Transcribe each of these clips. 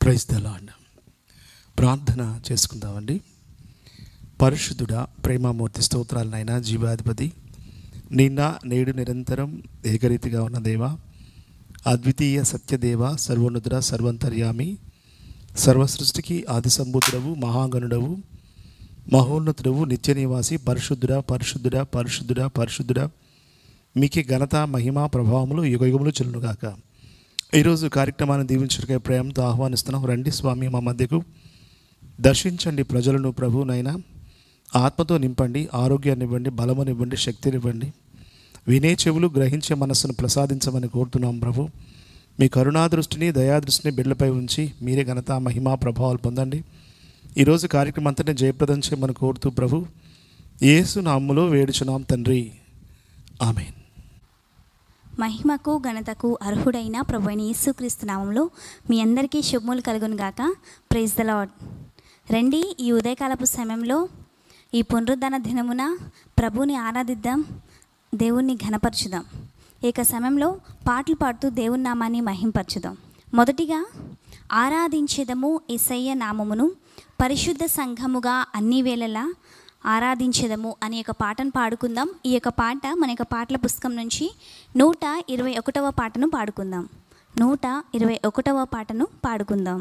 Praise the lord ప్రార్థన చేసుకుందామండి పరిశుద్ధుడా ప్రేమామూర్తి స్తోత్రాలనైనా జీవాధిపతి నిన్న నేడు నిరంతరం ఏకరీతిగా ఉన్న దేవ అద్వితీయ సత్యదేవ సర్వోన్నతుడ సర్వంతర్యామి సర్వసృష్టికి ఆది సంబుద్ధుడవు మహాగణుడవు మహోన్నతుడవు నిత్య నివాసి పరిశుద్ధుడ పరిశుద్ధుడ పరిశుద్ధుడ పరిశుద్ధుడ మీకే ఘనత మహిమ ప్రభావములు యుగయుగములు చెల్లుగాక ఈరోజు కార్యక్రమాన్ని దీవించడానికి ప్రేమతో ఆహ్వానిస్తున్నాం రండి స్వామి మా మధ్యకు దర్శించండి ప్రజలను ప్రభునైనా ఆత్మతో నింపండి ఆరోగ్యాన్ని ఇవ్వండి బలమునివ్వండి శక్తినివ్వండి వినే చెవులు గ్రహించే మనస్సును ప్రసాదించమని కోరుతున్నాం ప్రభు మీ కరుణా దృష్టిని దయాదృష్టిని బిడ్డలపై ఉంచి మీరే ఘనత మహిమా ప్రభావాలు పొందండి ఈరోజు కార్యక్రమం అంతనే జయప్రదం చేయమని కోరుతూ ప్రభు యేసు నామ్ములో వేడుచున్నాం తండ్రి ఆమెన్ మహిమకు ఘనతకు అర్హుడైన ప్రభు అయిన యేసుక్రీస్తు నామంలో మీ అందరికీ శుభములు కలుగును గాక ప్రైజ్ ద లాడ్ రండి ఈ ఉదయకాలపు సమయంలో ఈ పునరుద్ధరణ దినమున ప్రభుని ఆరాధిద్దాం దేవుణ్ణి ఘనపరచుదాం ఏక సమయంలో పాటలు పాడుతూ దేవుని నామాన్ని మహింపరచుదాం మొదటిగా ఆరాధించేదము ఎసయ్య నామమును పరిశుద్ధ సంఘముగా అన్ని వేళలా ఆరాధించేదము అనే ఒక పాటను పాడుకుందాం ఈ యొక్క పాట మన యొక్క పాటల పుస్తకం నుంచి నూట ఇరవై ఒకటవ పాటను పాడుకుందాం నూట ఇరవై ఒకటవ పాటను పాడుకుందాం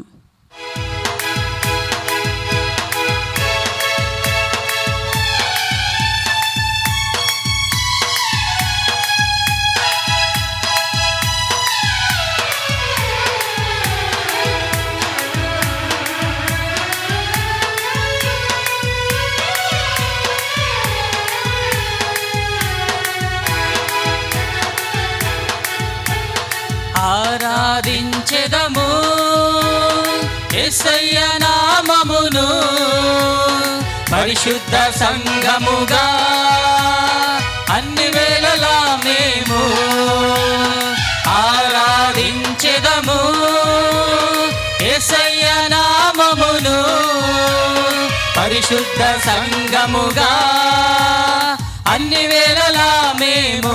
ఆరాధించెదము ఎస్సయ్య నామమును పరిశుద్ధ సంఘముగా అన్ని వేళలా మేము ఆరాధించెదము ఎస్సయ్య నామమును పరిశుద్ధ సంఘముగా అన్ని వేళలా మేము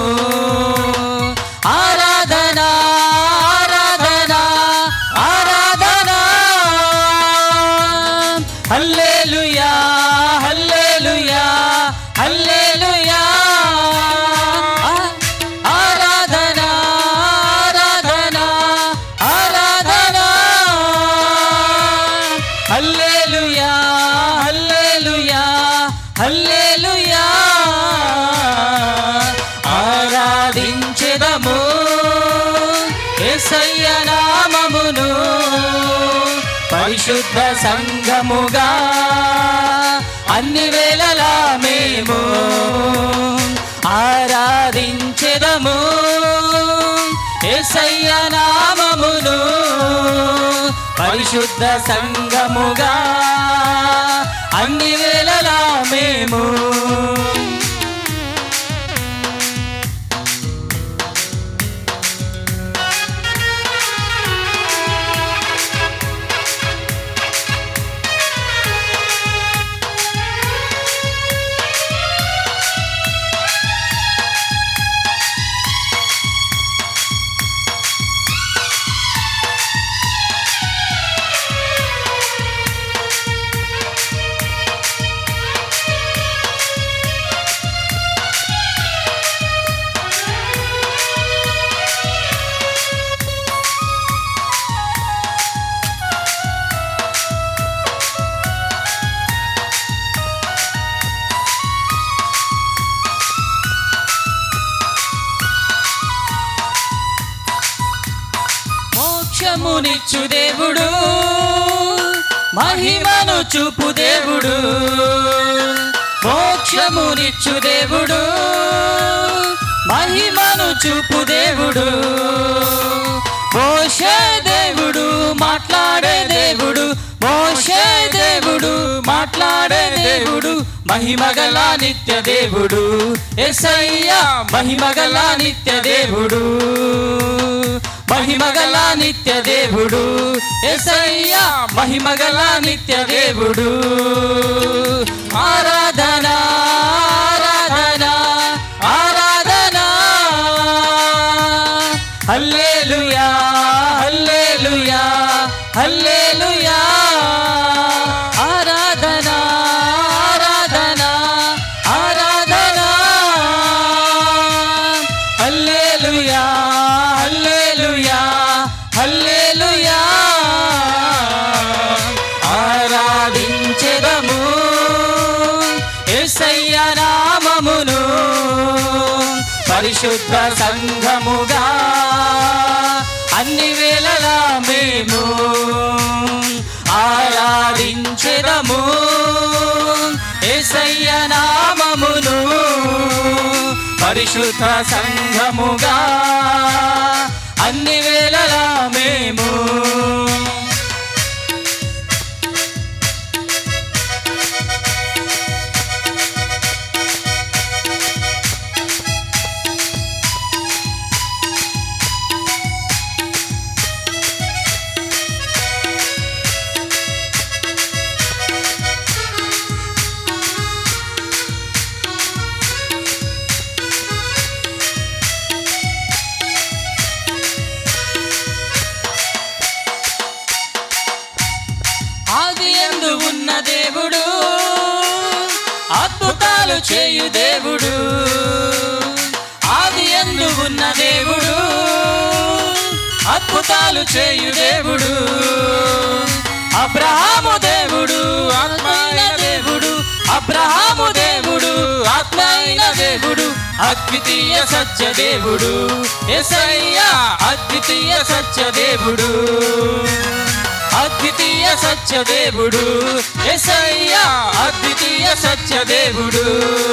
ఆరాధన ఆరాధన ఆరాధన హల్లెలూయా హల్లెలూయా హల్లెలూయా ఆరాధన ఆరాధన ఆరాధన హల్లెలూయా హల్లెలూయా హల్లెలూయా ఆరాధించెదము యేసయ్య నామమును పరిశుద్ధ సంఘముగా అన్ని వేళలా మేము ఆరాధించెదము యేసయ్య నామమును పరిశుద్ధ సంఘముగా అన్ని వేళలా మేము మోక్షమునిచ్చు దేవుడు మహిమను చూపు దేవుడు మోక్షమునిచ్చు దేవుడు మహిమను చూపు దేవుడు మోషే దేవుడు మాట్లాడే దేవుడు మోషే దేవుడు మాట్లాడే దేవుడు మహిమగల నిత్య దేవుడు ఎసయ్య మహిమగల నిత్య దేవుడు మహిమగల నిత్య దేవుడు ఎసయ్య మహిమగల నిత్య దేవుడు ఆరాధన ఆరాధన ఆరాధన హల్లెలూయా హల్లెలూయా హల్లెలూయా పరిశుద్ధ సంఘముగా అన్ని వేళలా మేము ఆరాధించెదము ఏసయ్య నామమును పరిశుద్ధ సంఘముగా అన్ని వేళలా మేము ఆది ఎందు ఉన్న దేవుడు అద్భుతాలు చేయు దేవుడు ఆది ఎందు ఉన్న దేవుడు అద్భుతాలు చేయు దేవుడు అబ్రహాము దేవుడు ఆత్మైన దేవుడు అబ్రహాము దేవుడు ఆత్మైన దేవుడు అద్వితీయ సత్య దేవుడు ఎసయ్య అద్వితీయ సత్య దేవుడు అద్వితీయ సత్య దేవుడు ఎసయ్య అద్వితీయ సత్య దేవుడు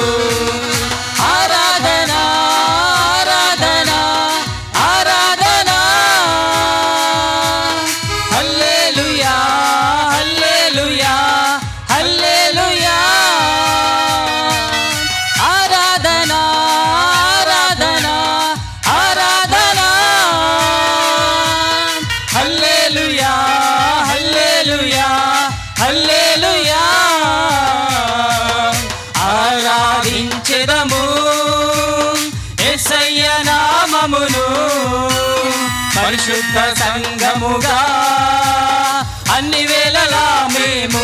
ఆరాధన ఆరాధన ఆరాధన హల్లెలూయా హల్లెలూయా హల్లెలూయా ఆరాధన ఆరాధన ఆరాధన హల్లెలూయా హల్లెలూయా హల్లెలూయా ఆరాధించెదము యేసయ్య నామమును పరిశుద్ధ సంఘముగా అన్ని వేళలా మేము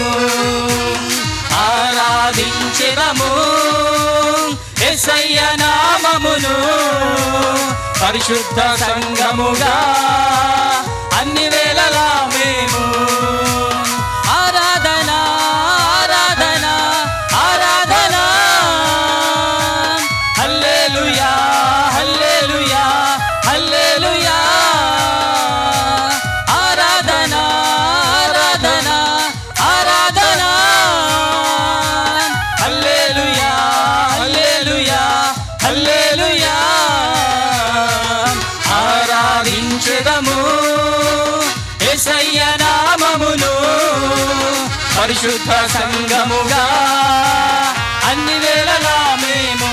ఆరాధించెదము యేసయ్య నామమును పరిశుద్ధ సంఘముగా అన్ని వేళలా మేము ఆరాధన ఆరాధన ఆరాధన హల్లెలూయా హల్లెలూయా హల్లెలూయా ఆరాధన ఆరాధన ఆరాధన హల్లెలూయా హల్లెలూయా హల్లెలూయా ఆరాధించెదము యేసయ్య నామమును పరిశుద్ధ సంఘముగా అన్ని వేళలా మేము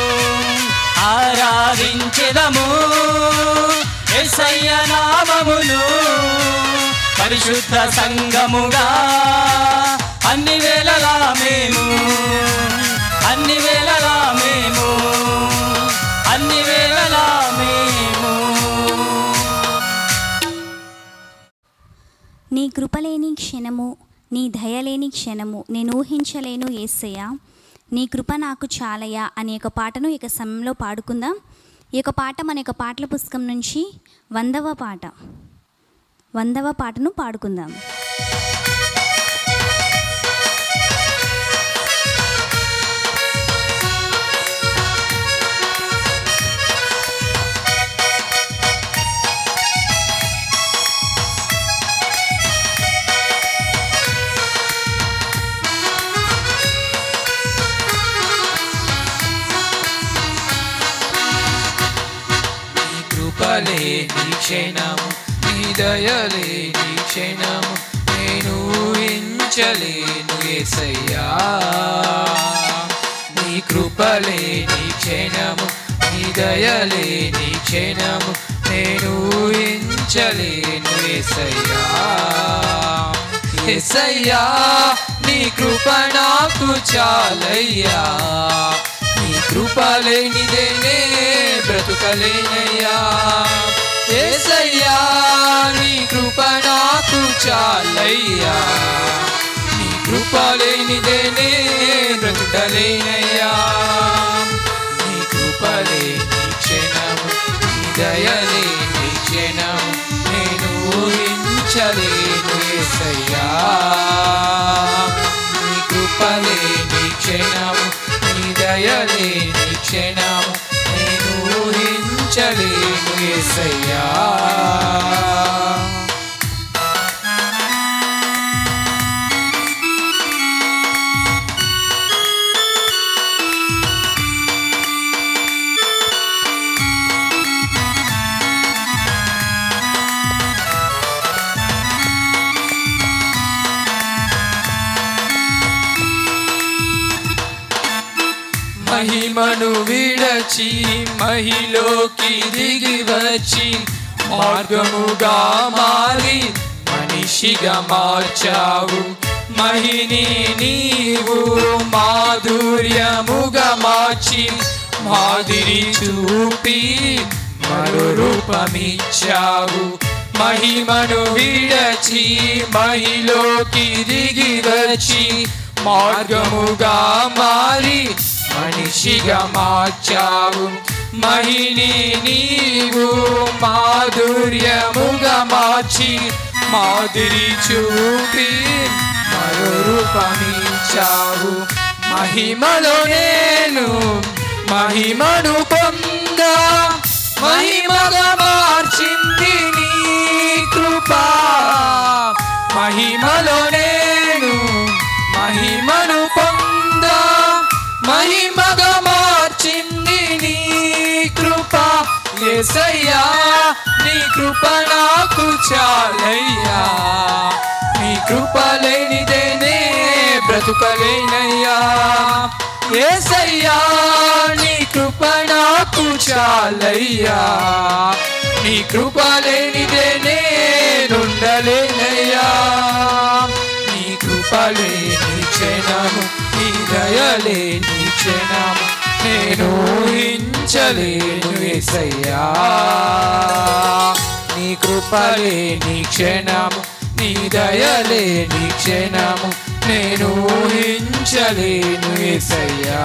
ఆరాధించెదము యేసయ్య నామమును పరిశుద్ధ సంఘముగా అన్ని వేళలా మేము అన్ని వేళలా మేము అన్ని వేళలా మేము నీ కృపలేని క్షణము నీ దయలేని క్షణము నేను ఊహించలేను ఏసయ్య నీ కృప నాకు చాలయ్యా అనే ఒక పాటను ఈ యొక్క సమయంలో పాడుకుందాం ఈ యొక్క పాట మన యొక్క పాటల పుస్తకం నుంచి వందవ పాట వందవ పాటను పాడుకుందాం నీ కృపలే నీ క్షణము నీ దయలే నీ క్షణము నేను ఊహించలేను ఏసయ్యా నీ కృపలే నీ క్షణము నీ దయలే నీ క్షణము నేను ఊహించలేను ఏసయ్యా ఎసయ్యా నీ కృప నాకు చాలయ్యా నీ కృప లేనిదేనే బ్రతుకలేనయ్యా ఏసయ్యా నీ కృప నాకు చాలయ్యా నీ కృప లేనిదేనే బ్రతుకలేనయ్యా నీ కృపలే నీ క్షణము నీ దయలే నీ క్షణము నేను ఊహించలేను ఏసయ్యా నీ కృపలే నీ క్షణము నీ దయలే నీ క్షణము నేను ఊహించలేను ఊహించలేను ఏసయ్యా మహిమను విడచి మహిలోకి దిగి వచ్చి మార్గముగా మారి మనిషిగా మార్చావు మహిని నీవు మాధుర్యముగా మార్చి మాదిరి చూపి మరో రూపమిచ్చావు మహిమను విడచి మహిలోకి దిగి వచ్చి మార్గముగా మారి మనిషిగా మార్చావు మహిని నీవు మాధుర్యముగా మార్చి మాదిరి చూపి మరో రూపమిచ్చావు మహిమలో నేను మహిమను పొందా మహిమగా మార్చింది నీ కృపా మహిమలో నేను మహిమను పొందా మహిమగా మార్చింది నీ కృప ఏసయ్యా నీ కృప నాకు చాలయ్యా నీ కృప లేనిదేనే బ్రతుకలేనయ్యా ఏసయ్యా నీ కృప నాకు చాలయ్యా నీ కృప లేనిదేనే నుండలేనయ్యా నీ కృప లేని క్షణము నీ దయలేని క్షణము నేను ఊహించలేను ఏసయ్యా నీ కృప లేని క్షణము నీ దయలేని క్షణము నేను ఊహించలేను ఏసయ్యా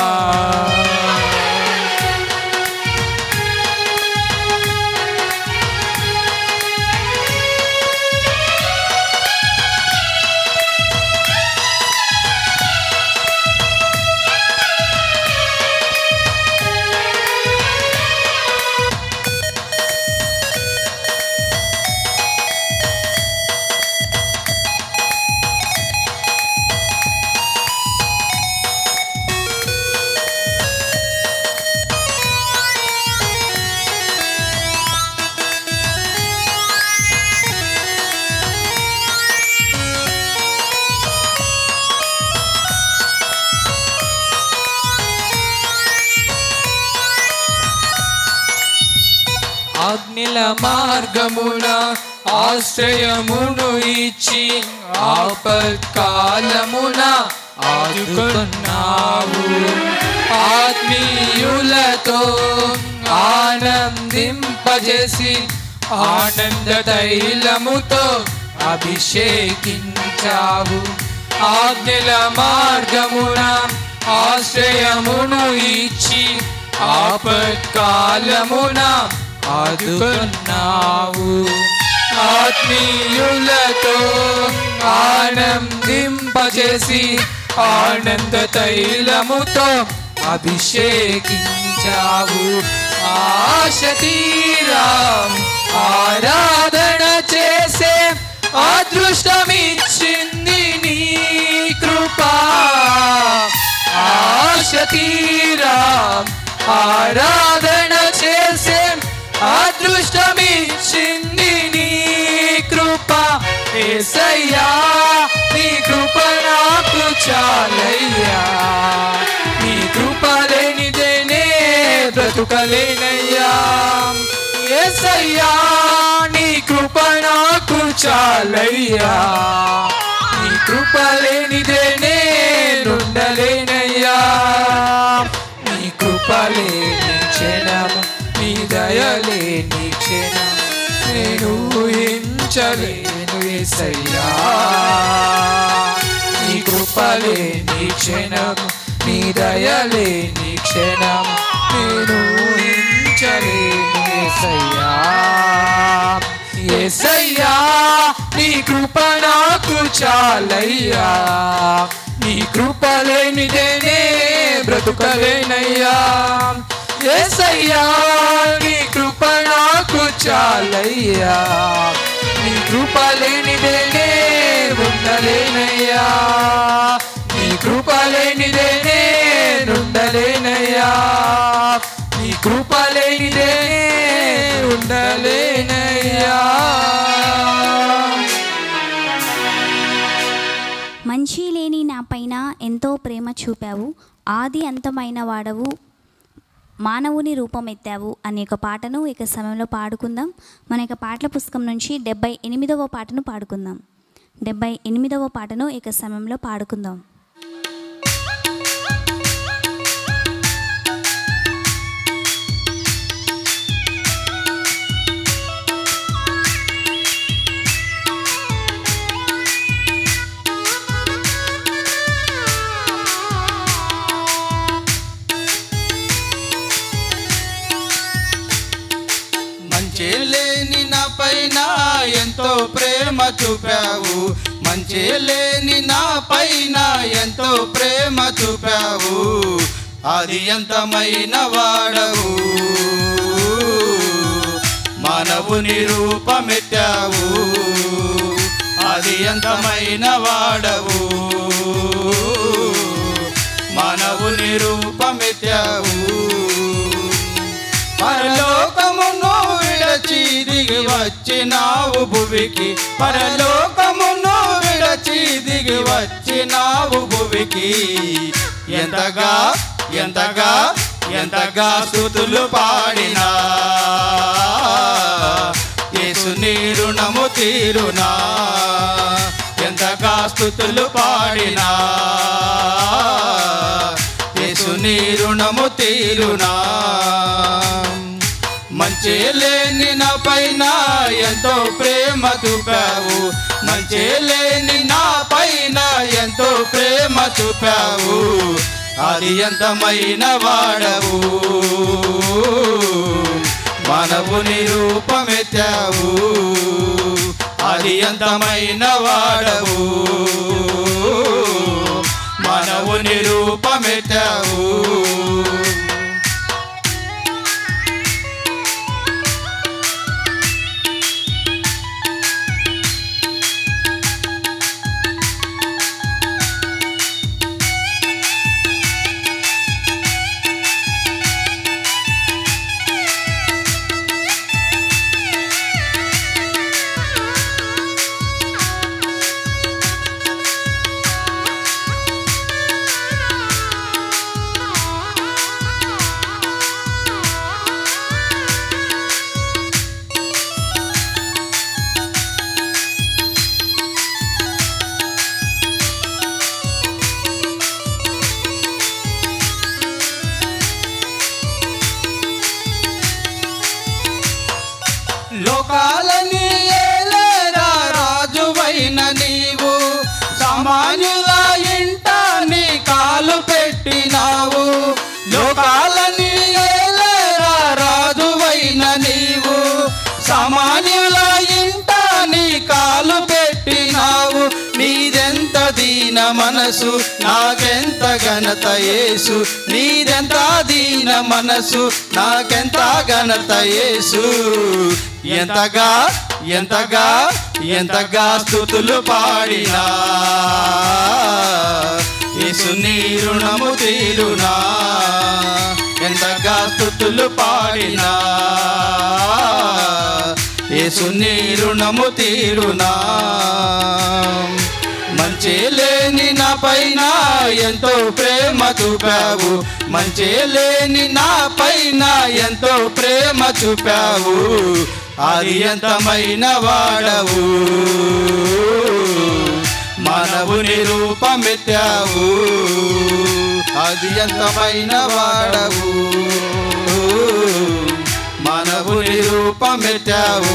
ఆజ్ఞల మార్గమున ఆశ్రయమును ఇచ్చి ఆపత్కాలమున ఆదుకున్నావు ఆత్మీయులతో ఆనందింపజేసి ఆనంద తైలముతో అభిషేకించావు ఆజ్ఞల మార్గమున ఆశ్రయమును ఇచ్చి ఆపత్కాలమున ఆదుకున్నావు ఆత్మీయులతో ఆనందింపజేసి ఆనంద తైలముతో అభిషేకించావు ఆశ తీరా ఆరాధన చేసే అదృష్టమిచ్చింది నీ కృపా ఆశ తీరా ఆరాధన చేసే అదృష్టమిచ్చింది నీ కృప ఏసయ్యా నీ కృప నాకు చాలయ్యా నీ కృప లేనిదేనే బ్రతుకలేనయ్యా ఏసయ్యా నీ కృప నాకు చాలయ్యా నీ కృప లేనిదేనే నుండలేనయ్యా నీ కృప లేని క్షణము నీ దయలేని క్షణం నేను ఊహించలేను ఏసయ్యా నీ కృప లేని క్షణము నీ దయలేని క్షణం నేను ఊహించలేను ఏసయ్యా ఏసయ్యా నీ కృప నాకు చాలయ్యా నీ కృప లేనిదేనే బ్రతుకలేనయ్యా ఏసయ్యా నీ కృప నాకు చాలయ్యా నీ కృప లేనిదే నే ఉండలేనయ్యా నీ కృప లేనిదే నే ఉండలేనయ్యా నీ కృప లేనిదే నే ఉండలేనయ్యా మంచి లేని నా పైన ఎంతో ప్రేమ చూపావు ఆది అంతమైన వాడవు మానవుని రూపం ఎత్తావు అనే ఒక పాటను ఇక సమయంలో పాడుకుందాం మన యొక్క పాటల పుస్తకం నుంచి డెబ్బై ఎనిమిదవ పాటను పాడుకుందాం డెబ్బై ఎనిమిదవ పాటను ఇక సమయంలో పాడుకుందాం మంచి లేని నా పైన ఎంతో ప్రేమ చూపావు మంచి లేని నా పైన ఎంతో ప్రేమ చూపావు అది ఎంతమైన వాడవు మానవుని రూపమెత్తావు అది ఎంతమైన వాడవు మానవుని రూపమెత్తావు పరలోకమును విడచి దిగి వచ్చినావు భువికి పరలోకమును విడచి దిగి వచ్చినావు భువికి ఎంతగా ఎంతగా ఎంతగా స్థుతులు పాడినా యేసు నీ రుణము తీరునా ఎంతగా స్థుతులు పాడినా యేసు నీ రుణము తీరునా మంచి లేని నా పైన ఎంతో ప్రేమ చూపావు మంచి లేని నా పైన ఎంతో ప్రేమ చూపావు అది ఎంతమైన వాడవు మనవుని రూపమెత్తావు అది ఎంతమైన వాడవు మనవుని రూపమెత్తావు లోకాలని ఏలేరా రాజువైన నీవు సామాన్యుల ఇంట నీ కాలు పెట్టినావు లోకాలని ఏలేరా రాజువైన నీవు సామాన్యుల ఇంట నీ కాలు పెట్టినావు నీదెంత దీన మనసు నాకెంత ఘనత యేసు నీదెంత దీన మనసు నాకెంత ఘనత యేసు ఎంతగా ఎంతగా ఎంతగా స్థుతులు పాడినా యేసు నీ రుణము తీరునా ఎంతగా స్థుతులు పాడినా యేసు నీ రుణము తీరునా మంచి లేని నా పైన ఎంతో ప్రేమ చూపావు మంచి లేని నా పైన ఎంతో ప్రేమ చూపావు అది ఎంతమైన వాడవు మానవుని రూపమెత్తావు అది ఎంతమైన వాడవు మానవుని రూపమెత్తావు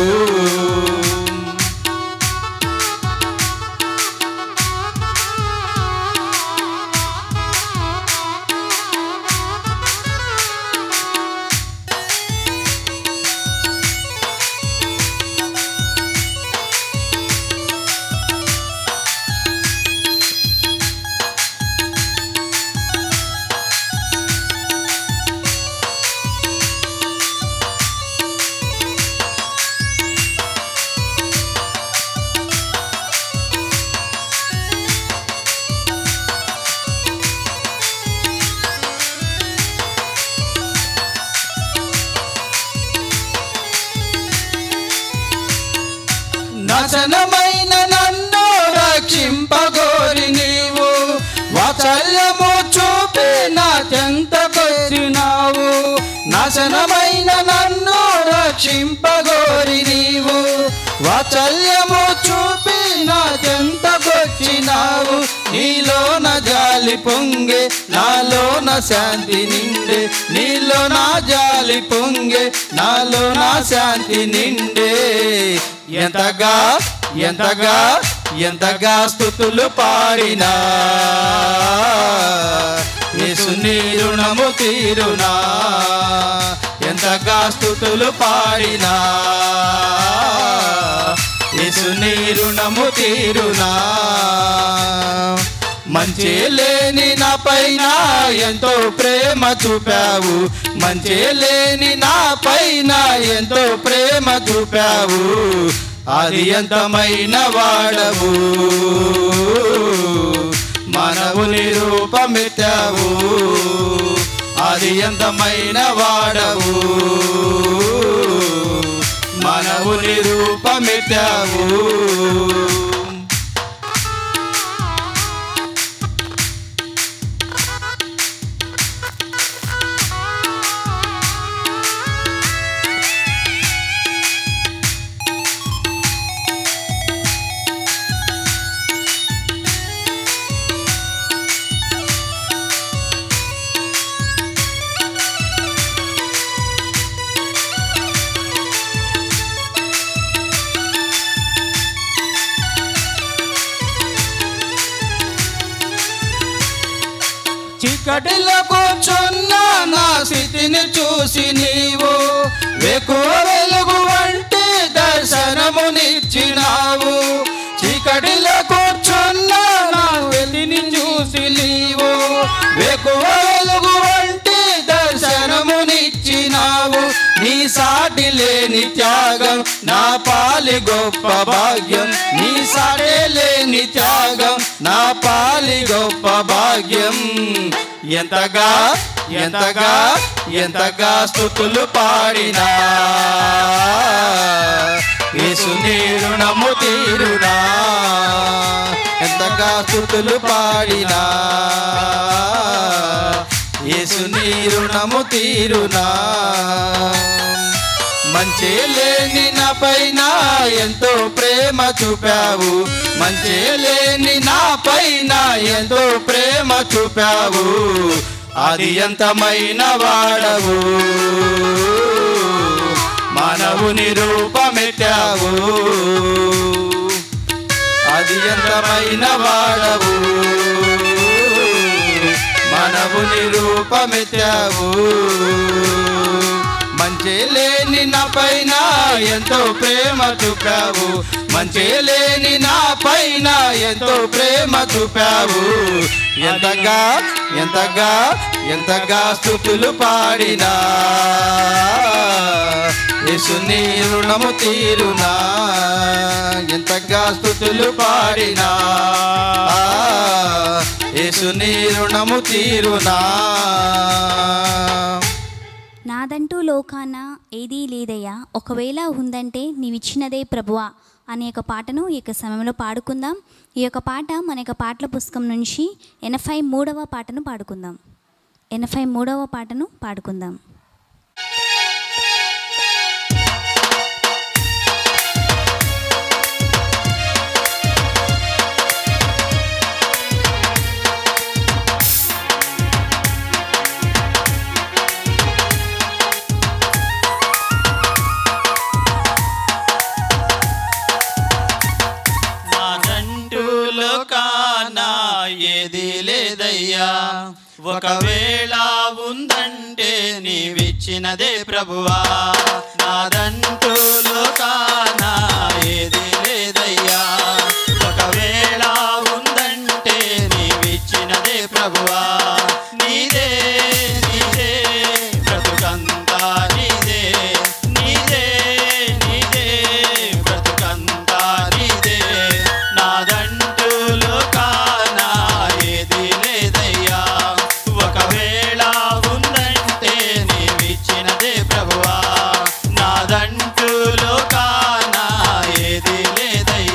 నాశనమైన నన్ను రక్షింపగోరి నీవు వాత్సల్యము చూపి నా చెంతకొచ్చినావు నాశనమైన నన్ను రక్షింపగోరి నీవు వాత్సల్యము చూపి నా చెంతకొచ్చినావు నీలోన జాలి పొంగే నాలోన శాంతి నిండే నీలో నా జాలి పొంగే నాలో నా శాంతి నిండే ఎంతగా ఎంతగా ఎంతగా స్థుతులు పాడినా యేసు నీ రుణము తీరునా ఎంతగా స్థుతులు పాడినా యేసు నీ రుణము తీరునా మంచి లేని నా పైన ఎంతో ప్రేమ చూపావు మంచి లేని నా పైన ఎంతో ప్రేమ చూపావు అది ఎంతమైన వాడవు మనవుని రూపమెత్తావు అది ఎంతమైన వాడవు మనవుని రూపమెత్తావు చీకటిలో కూర్చున్న నా స్థితిని చూసి నీవు వెకువ వెలుగు వంటి దర్శనమునిచ్చినావు చీకటిలో కూర్చున్న నా వెలిని చూసి నీవు వెకువ వెలుగు వంటి దర్శనమునిచ్చినావు నీ సాటి లేని త్యాగం నా పాలి గొప్ప భాగ్యం నీ సాటి లేని త్యాగం నా పాలి గొప్ప భాగ్యం ఎంతగా ఎంతగా ఎంతగా స్థుతులు పాడినా యేసు నీ రుణము తీరునా ఎంతగా స్థుతులు పాడినా యేసు నీ రుణము తీరునా మంచి లేని నా పైన ఎంతో ప్రేమ చూపావు మంచి లేని నా పైన ఎంతో ప్రేమ చూపావు అది ఎంతమైన వాడవు మానవుని రూపమెత్తావు అది ఎంతమైన వాడవు మనవుని రూపమెత్తావు మంచి లేని నా పైన ఎంతో ప్రేమ చూపావు మంచి లేని నా పైన ఎంతో ప్రేమ చూపావు ఎంతగా ఎంతగా ఎంతగా స్థుతులు పాడినా యేసు నీ రుణము తీరునా ఎంతగా స్థుతులు పాడినా యేసు నీ రుణము తీరునా నాదంటూ లోకాన ఏదీ లేదయ్యా ఒకవేళ ఉందంటే నీవిచ్చినదే ప్రభువా అనే యొక్క పాటను ఈ యొక్క సమయంలో పాడుకుందాం ఈ యొక్క పాట మన యొక్క పాటల పుస్తకం నుంచి ఎనభై మూడవ పాటను పాడుకుందాం ఎనభై మూడవ పాటను పాడుకుందాం నాదంటూ లోకానా ఏది లేదయ్యా ఒకవేళ ఉందంటే నీవిచ్చినదే ప్రభువా నాదంటూ లోకానా ఏది లేదయ్యా ఒకవేళ ఉందంటే నీవిచ్చినదే ప్రభువా నీదే నీదే బ్రతుకంతా నీదే నీదే నీదే బ్రతుకంతా నీదే నాదంటూ లోకానా ఏది లేదయ్యా ఒకవేళ ఉందంటే నీవిచ్చినదే ప్రభువా నాదంటూ లోకానా ఏది లేదయ్యా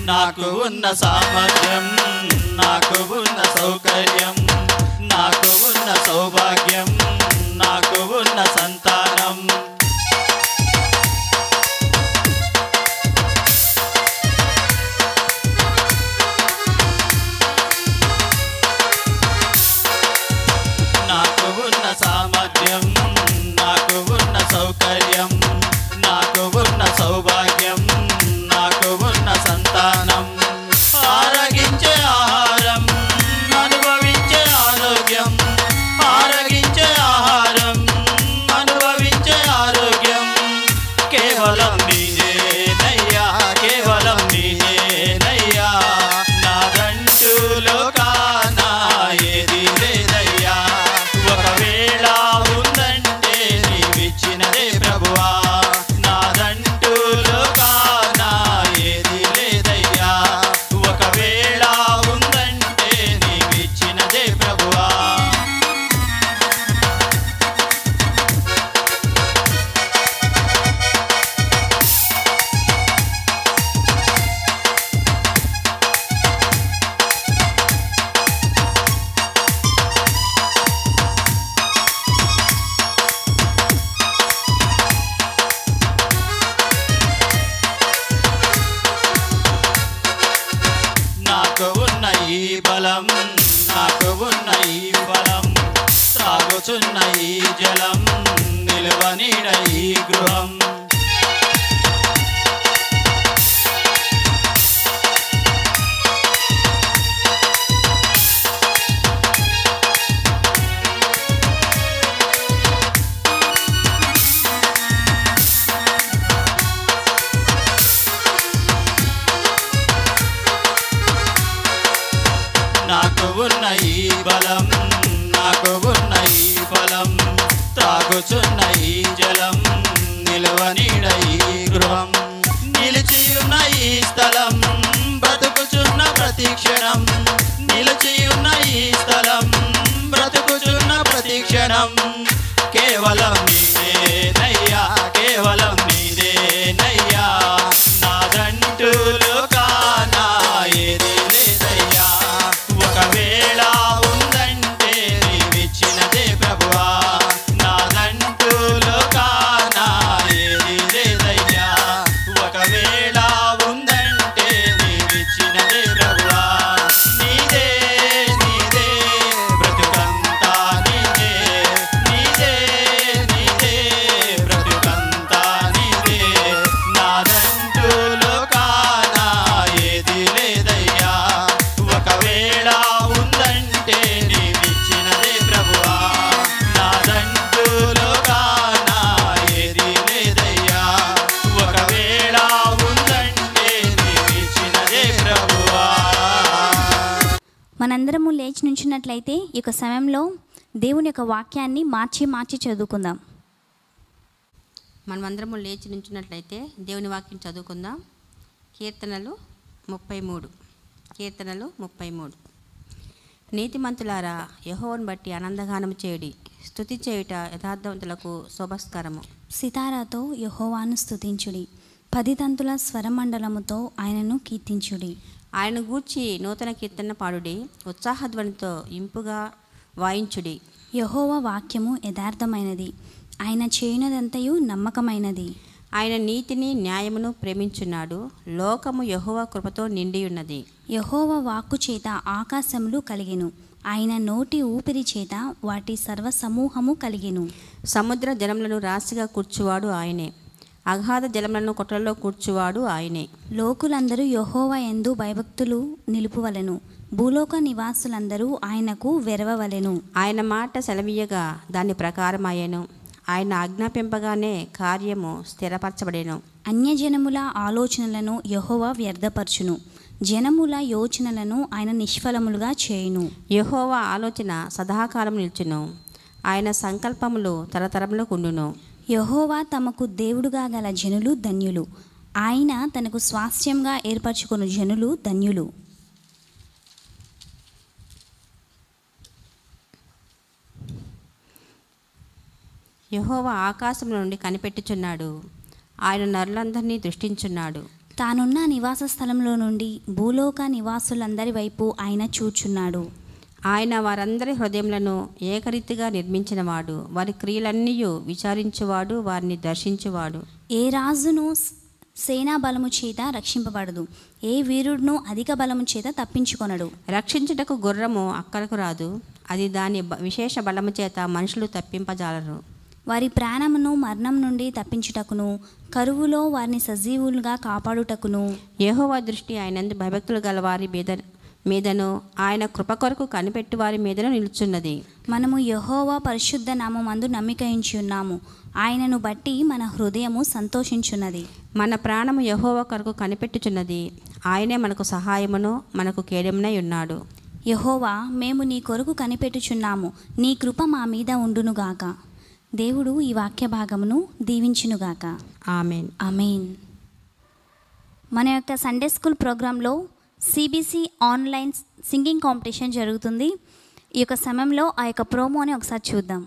నాకు ఉన్న సామర్థ్యం నాకు ఉన్న సౌకర్యం నాకు ఉన్న సౌభాగ్యం నాకు ఉన్న సంతానం నాకు ఉన్న సామర్థ్యం నాకు ఉన్న సౌకర్యం నాకు ఉన్న సౌభాగ్యం నాకు ఉన్న సంతానం ఆరగించే ఆహారం అనుభవించే ఆరోగ్యం ఆరగించే ఆహారం అనుభవించే ఆరోగ్యం కేవలం నీదేనయ్యా కేవలం నీదేనయ్యా నాదంటూ లోకానా ఏది లేదయ్యా ఒకవేళ ఉందంటే నీవిచ్చినదే ప్రభువా నాదంటూ లోకానా ఏది లేదయ్యా ఒకవేళ ఉందంటే నీవిచ్చినదే ప్రభువా నాకు ఉన్న ఈ బలం నాకు ఉన్న ఈ బలం త్రాగుచున్న ఈ జలం నిలవనీడ ఈ గృహం నాకు ఉన్న ఈ బలం నాకు ఉన్న ఈ ఫలం తాగుచున్న ఈ జలం నిలవనీడ ఈ గృహం నిలిచియున్న ఈ స్థలం బ్రతుకుచున్న ప్రతి క్షణం నిలిచియున్న ఈ స్థలం బ్రతుకుచున్న ప్రతి క్షణం కేవలం నీదేనయ్యా కేవలం నీదేనయ్యా నాదంటూ లోకానా ఏది లేదయ్యా ఒకవేళ ఉందంటే నీవిచ్చినదే ప్రభువా నాదంటూ లోకానా ఏది లేదయ్యా ఒకవేళ ఉందంటే నీవిచ్చినదే ప్రభువా నీదే నీదే బ్రతుకంతా నీదే నీదే నీదే బ్రతుకంతా నీదే నాదంటూ లోకానా ఏది లేదయ్యా ఒకవేళ ఉందంటే నీవిచ్చినదే ప్రభువా నాదంటూ లోకానా ఏది లేదయ్యా ఒకవేళ ఉందంటే నీవిచ్చినదే ప్రభువా మనందరము లేచి నుంచున్నట్లయితే ఈ యొక్క సమయంలో దేవుని యొక్క వాక్యాన్ని మార్చి మార్చి చదువుకుందాం మనమందరము లేచి నుంచున్నట్లయితే దేవుని వాక్యం చదువుకుందాం కీర్తనలు ముప్పై మూడు కీర్తనలు ముప్పై మూడు నీతిమంతులారా యహోవను బట్టి ఆనందగానం చేయడి స్తుతి చేయుట యథార్థవంతులకు శోభస్కరము సితారాతో యహోవాను స్తుతించుడి పది తంతుల స్వరమండలముతో ఆయనను కీర్తించుడి ఆయన గూర్చి నూతన కీర్తన పాడుడి ఉత్సాహధ్వనితో ఇంపుగా వాయించుడి యహోవ వాక్యము యథార్థమైనది ఆయన చేయునదంతయు నమ్మకమైనది ఆయన నీతిని న్యాయమును ప్రేమించున్నాడు లోకము యహోవ కృపతో నిండి ఉన్నది యహోవ వాక్కు చేత ఆకాశములు కలిగెను ఆయన నోటి ఊపిరి చేత వాటి సర్వసమూహము కలిగెను సముద్ర జలములను రాశిగా కూర్చువాడు ఆయనే అగాధ జలములను కొట్లలో కూర్చువాడు ఆయనే లోకులందరూ యహోవ ఎందు భయభక్తులు నిలుపువలెను భూలోక నివాసులందరూ ఆయనకు వెరవవలెను ఆయన మాట సెలవీయగా దాని ప్రకారమయ్యను ఆయన ఆజ్ఞాపింపగానే కార్యము స్థిరపరచబడేను అన్యజనముల ఆలోచనలను యహోవ వ్యర్థపరచును జనముల యోచనలను ఆయన నిష్ఫలములుగా చేయును యెహోవా ఆలోచన సదాకాలం నిల్చును ఆయన సంకల్పములు తరతరములకు ఉండును యహోవా తమకు దేవుడుగా గల జనులు ధన్యులు ఆయన తనకు స్వాస్థ్యంగా ఏర్పరచుకుని జనులు ధన్యులు యెహోవా ఆకాశం నుండి కనిపెట్టుచున్నాడు ఆయన నరులందరినీ దృష్టించున్నాడు తానున్న నివాస స్థలంలో నుండి భూలోక నివాసులందరి వైపు ఆయన చూచున్నాడు ఆయన వారందరి హృదయములను ఏకరీతిగా నిర్మించినవాడు వారి క్రియలన్నీ విచారించువాడు వారిని దర్శించువాడు ఏ రాజును స్- సేనా బలము చేత రక్షింపబడదు ఏ వీరుడును అధిక బలము చేత తప్పించుకొనడు రక్షించుటకు గుర్రము అక్కడకు రాదు అది దాని బ- విశేష బలము చేత మనుషులు తప్పింపజాలరు వారి ప్రాణమును మరణం నుండి తప్పించుటకును కరువులో వారిని సజీవులుగా కాపాడుటకును యెహోవా దృష్టి ఆయనందు భయభక్తులు గల వారి మీద మీదను ఆయన కృప కొరకు కనిపెట్టు వారి మీదను నిలుచున్నది మనము యెహోవా పరిశుద్ధ నామమందు నమ్మిక ఉంచి ఉన్నాము ఆయనను బట్టి మన హృదయము సంతోషించున్నది మన ప్రాణము యెహోవా కొరకు కనిపెట్టుచున్నది ఆయనే మనకు సహాయమును మనకు కేడెమునై ఉన్నాడు యెహోవా మేము నీ కొరకు కనిపెట్టుచున్నాము నీ కృప మా మీద ఉండునుగాక దేవుడు ఈ వాక్య భాగమును దీవించునుగాక ఆమెన్ అమీన్ మన యొక్క సండే స్కూల్ ప్రోగ్రాంలో సిబిసి ఆన్లైన్ సింగింగ్ కాంపిటీషన్ జరుగుతుంది ఈ యొక్క సమయంలో ఆ యొక్క ప్రోమోని ఒకసారి చూద్దాం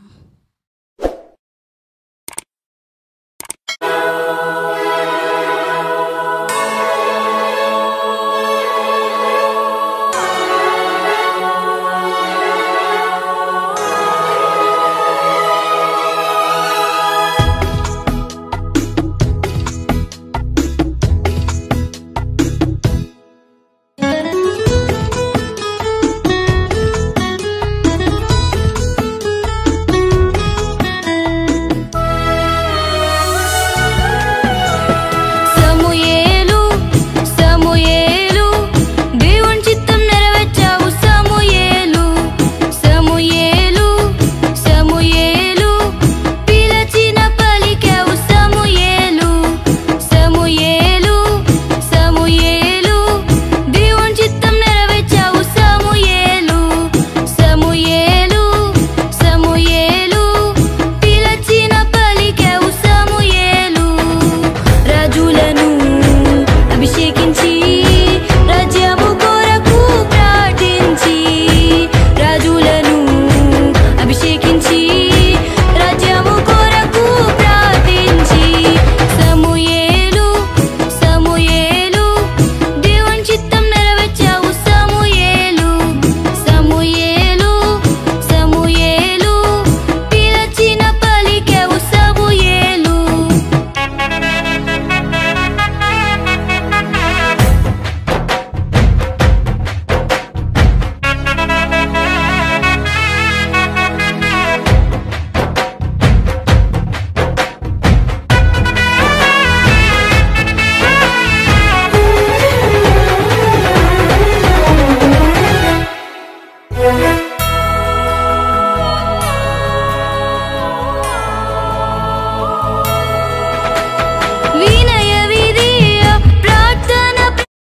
సమూయేలు సమూయేలు దేవుని చిత్తం నెరవేర్చావు సమూయేలు సమూయేలు సమూయేలు పిలచిన పలికావు సమూయేలు సమూయేలు సమూయేలు దేవుని చిత్తం నెరవేర్చావు సమూయేలు సమూయేలు సమూయేలు పిలచిన పలికావు సమూయేలు రాజులను అభిషేకించి రాజ్యము కొరకు ప్రార్థించి రాజులను అభిషేకించి రాజ్యము కొరకు ప్రార్థించి సమూయేలు సమూయేలు దేవుని చిత్తం నెరవేర్చావు సమూయేలు సమూయేలు సమూయేలు పిలచిన పలికావు సమూయేలు వినయ విధియ ప్రార్థన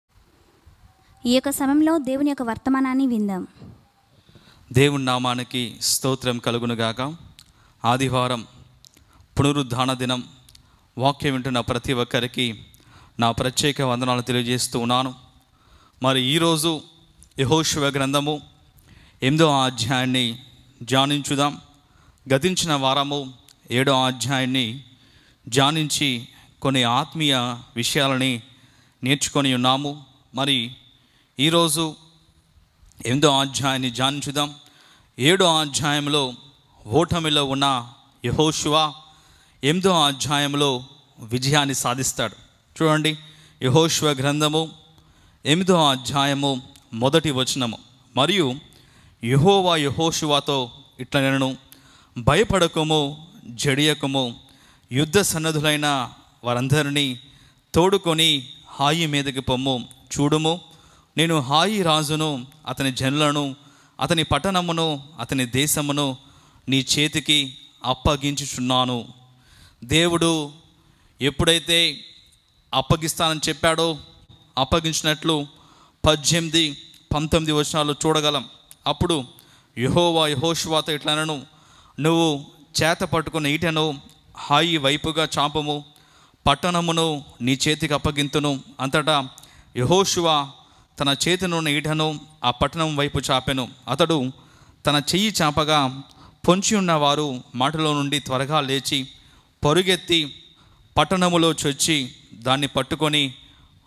ఈ యొక్క సమయంలో దేవుని యొక్క వర్తమానాన్ని విందాం దేవుని నామానికి స్తోత్రం కలుగునుగాక ఆదివారం పునరుద్ధాన దినం వాక్యం వింటున్న ప్రతి ఒక్కరికి నా ప్రత్యేక వందనాలు తెలియజేస్తూ ఉన్నాను మరి ఈరోజు యహోశివ గ్రంథము ఎనిమిదో అధ్యాయాన్ని ధ్యానించుదాం గతించిన వారము ఏడో అధ్యాయాన్ని ధ్యానించి కొన్ని ఆత్మీయ విషయాలని నేర్చుకొని ఉన్నాము మరి ఈరోజు ఎనిమిదో అధ్యాయాన్ని ధ్యానించుదాం ఏడో అధ్యాయంలో ఓటమిలో ఉన్న యహోశువ ఎనిమిదో అధ్యాయంలో విజయాన్ని సాధిస్తాడు చూడండి యహోశువ గ్రంథము ఎనిమిదో అధ్యాయము మొదటి వచనము మరియు యహోవా యహోశువాతో ఇట్లా నేను భయపడకము జడియకము యుద్ధ సన్నద్ధులైన వారందరినీ తోడుకొని హాయి మీదకి పొమ్ము చూడుము నేను హాయి రాజును అతని జనులను అతని పట్టణమును అతని దేశమును నీ చేతికి అప్పగించుచున్నాను దేవుడు ఎప్పుడైతే అప్పగిస్తానని చెప్పాడో అప్పగించినట్లు పద్దెనిమిది పంతొమ్మిది వచనాలు చూడగలం అప్పుడు యహోవా యహోషువాతో ఇట్లనను నువ్వు చేత పట్టుకున్న ఈటను హాయి వైపుగా చాపము పట్టణమును నీ చేతికి అప్పగింతును అంతటా యహోషువ తన చేతినున్న ఈటను ఆ పట్టణం వైపు చాపెను అతడు తన చెయ్యి చాపగా పొంచి ఉన్నవారు మాటలో నుండి త్వరగా లేచి పరుగెత్తి పట్టణములో చొచ్చి దాన్ని పట్టుకొని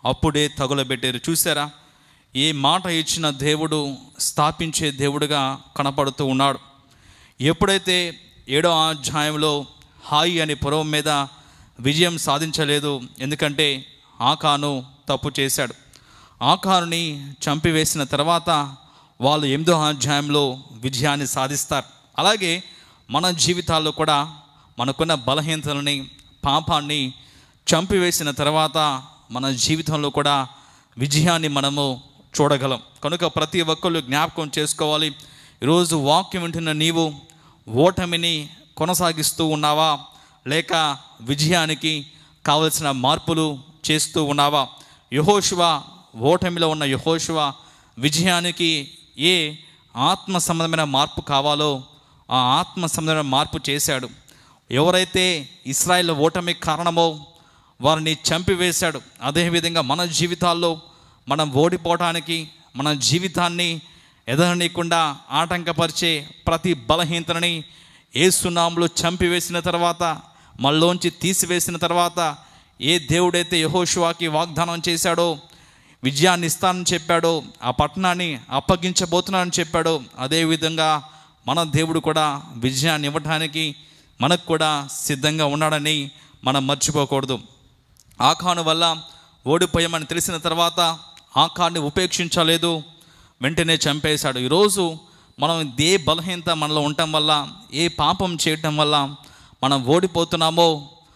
అప్పుడే తగులబెట్టారు చూసారా ఏ మాట ఇచ్చిన దేవుడు స్థాపించే దేవుడుగా కనపడుతూ ఉన్నాడు ఎప్పుడైతే ఏడో అధ్యాయంలో హాయి అనే పురవం మీద విజయం సాధించలేదు ఎందుకంటే ఆకాను తప్పు చేశాడు ఆకానుని చంపివేసిన తర్వాత వాళ్ళు ఎనిమిదో అధ్యాయంలో విజయాన్ని సాధిస్తారు అలాగే మన జీవితాల్లో కూడా మనకున్న బలహీనతలని పాపాన్ని చంపివేసిన తర్వాత మన జీవితంలో కూడా విజయాన్ని మనము చూడగలం కనుక ప్రతి ఒక్కళ్ళు జ్ఞాపకం చేసుకోవాలి ఈరోజు వాక్యం వింటున్న నీవు ఓటమిని కొనసాగిస్తూ ఉన్నావా లేక విజయానికి కావలసిన మార్పులు చేస్తూ ఉన్నావా యహోశివ ఓటమిలో ఉన్న యహోశివ విజయానికి ఏ ఆత్మ సంబంధమైన మార్పు కావాలో ఆ ఆత్మ సంబంధమైన మార్పు చేశాడు ఎవరైతే ఇస్రాయేల్ ఓటమి కారణమో వారిని చంపివేశాడు అదేవిధంగా మన జీవితాల్లో మనం ఓడిపోవటానికి మన జీవితాన్ని ఎదగనీయకుండా ఆటంకపరిచే ప్రతి బలహీనతని ఏసునాములు చంపివేసిన తర్వాత మనలోంచి తీసివేసిన తర్వాత ఏ దేవుడైతే యహోశివాకి వాగ్దానం చేశాడో విజయాన్ని ఇస్తానని చెప్పాడో ఆ పట్టణాన్ని అప్పగించబోతున్నానని చెప్పాడో అదేవిధంగా మన దేవుడు కూడా విజయాన్ని ఇవ్వడానికి మనకు కూడా సిద్ధంగా ఉన్నాడని మనం మర్చిపోకూడదు ఆఖాను వల్ల ఓడిపోయామని తెలిసిన తర్వాత ఆఖాన్ని ఉపేక్షించలేదు వెంటనే చంపేశాడు ఈరోజు మనం ఏ బలహీనత మనలో ఉండటం వల్ల ఏ పాపం చేయటం వల్ల మనం ఓడిపోతున్నామో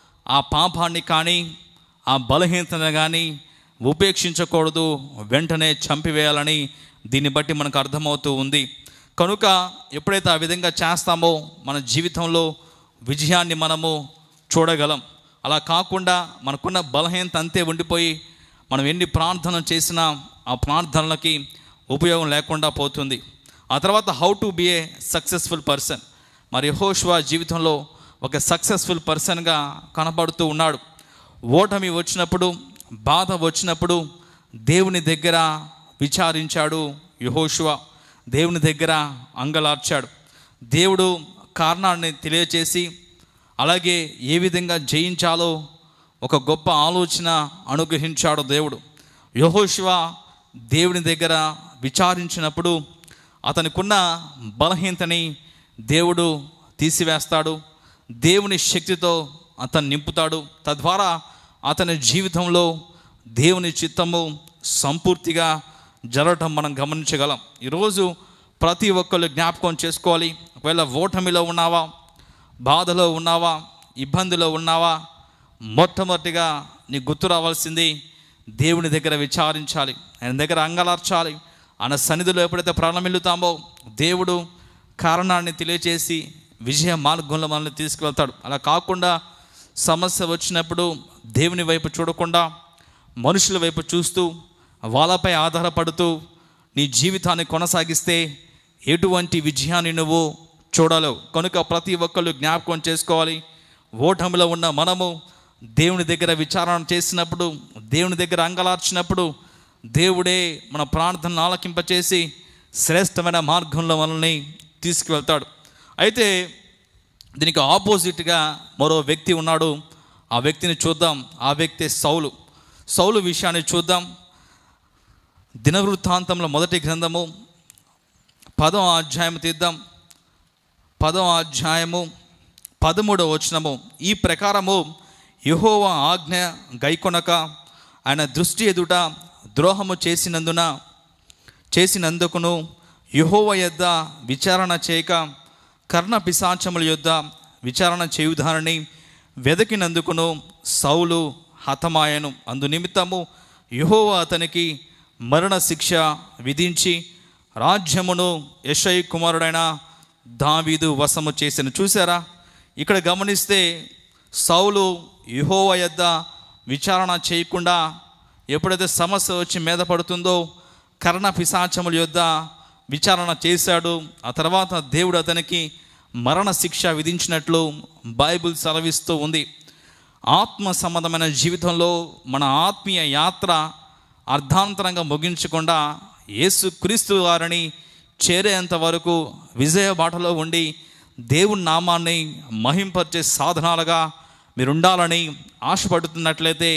ఆ పాపాన్ని కానీ ఆ బలహీనతను కానీ ఉపేక్షించకూడదు వెంటనే చంపివేయాలని దీన్ని బట్టి మనకు అర్థమవుతూ ఉంది కనుక ఎప్పుడైతే ఆ విధంగా చేస్తామో మన జీవితంలో విజయాన్ని మనము చూడగలం అలా కాకుండా మనకున్న బలహీనత అంతే ఉండిపోయి మనం ఎన్ని ప్రార్థనలు చేసినా ఆ ప్రార్థనలకి ఉపయోగం లేకుండా పోతుంది ఆ తర్వాత how to be a successful person మరి యెహోషువ జీవితంలో ఒక సక్సెస్ఫుల్ పర్సన్గా కనబడుతూ ఉన్నాడు ఓటమి వచ్చినప్పుడు బాధ వచ్చినప్పుడు దేవుని దగ్గర విచారించాడు యహోషువ దేవుని దగ్గర అంగలార్చాడు దేవుడు కారణాన్ని తెలియచేసి అలాగే ఏ విధంగా జయించాలో ఒక గొప్ప ఆలోచన అనుగ్రహించాడు దేవుడు యహోశివ దేవుని దగ్గర విచారించినప్పుడు అతనికున్న బలహీనతని దేవుడు తీసివేస్తాడు దేవుని శక్తితో అతను నింపుతాడు తద్వారా అతని జీవితంలో దేవుని చిత్తము సంపూర్తిగా జరగటం మనం గమనించగలం ఈరోజు ప్రతి ఒక్కళ్ళు జ్ఞాపకం చేసుకోవాలి ఒకవేళ ఓటమిలో ఉన్నావా బాధలో ఉన్నావా ఇబ్బందిలో ఉన్నావా మొట్టమొదటిగా నీ గుర్తు రావాల్సింది దేవుని దగ్గర విచారించాలి ఆయన దగ్గర అంగలార్చాలి ఆయన సన్నిధిలో ఎప్పుడైతే ప్రారంభిల్లుతామో దేవుడు కారణాన్ని తెలియచేసి విజయ మార్గంలో మనల్ని తీసుకువెళ్తాడు అలా కాకుండా సమస్య వచ్చినప్పుడు దేవుని వైపు చూడకుండా మనుషుల వైపు చూస్తూ వాళ్ళపై ఆధారపడుతూ నీ జీవితాన్ని కొనసాగిస్తే ఎటువంటి విజయాన్ని నువ్వు చూడలేవు కనుక ప్రతి ఒక్కళ్ళు జ్ఞాపకం చేసుకోవాలి ఓటమిలో ఉన్న మనము దేవుని దగ్గర విచారణ చేసినప్పుడు దేవుని దగ్గర అంగలార్చినప్పుడు దేవుడే మన ప్రార్థనను ఆలకింపచేసి శ్రేష్టమైన మార్గంలో మనల్ని తీసుకువెళ్తాడు అయితే దీనికి ఆపోజిట్గా మరో వ్యక్తి ఉన్నాడు ఆ వ్యక్తిని చూద్దాం ఆ వ్యక్తి సౌలు సౌలు విషయాన్ని చూద్దాం దినవృత్తాంతంలో మొదటి గ్రంథము పదో అధ్యాయం తీద్దాం పదో అధ్యాయము పదమూడవ వచనము ఈ ప్రకారము యహోవ ఆజ్ఞ గైకొనక ఆయన దృష్టి ఎదుట ద్రోహము చేసినందున చేసినందుకును యహోవ యొద్ద విచారణ చేయక కర్ణ పిశాచముల యొద్ద విచారణ చేయుదారని వెదకినందుకును సౌలు హతమాయను అందు నిమిత్తము యహోవ అతనికి మరణ శిక్ష విధించి రాజ్యమును యశై కుమారుడైన దావీదు వశము చేసిన చూసారా ఇక్కడ గమనిస్తే సౌలు యహోవ యొద్ద విచారణ చేయకుండా ఎప్పుడైతే సమస్య వచ్చి మీద పడుతుందో కర్ణ పిశాచముల యొద్ద విచారణ చేశాడు ఆ తర్వాత దేవుడు అతనికి మరణ శిక్ష విధించినట్లు బైబిల్ సెలవిస్తూ ఉంది ఆత్మ సంబంధమైన జీవితంలో మన ఆత్మీయ యాత్ర అర్ధాంతరంగా ముగించకుండా యేసు క్రీస్తు వారిని చేరేంత వరకు విజయ బాటలో ఉండి దేవుని నామాన్ని మహింపరిచే సాధనాలుగా మీరు ఉండాలని ఆశపడుతున్నట్లయితే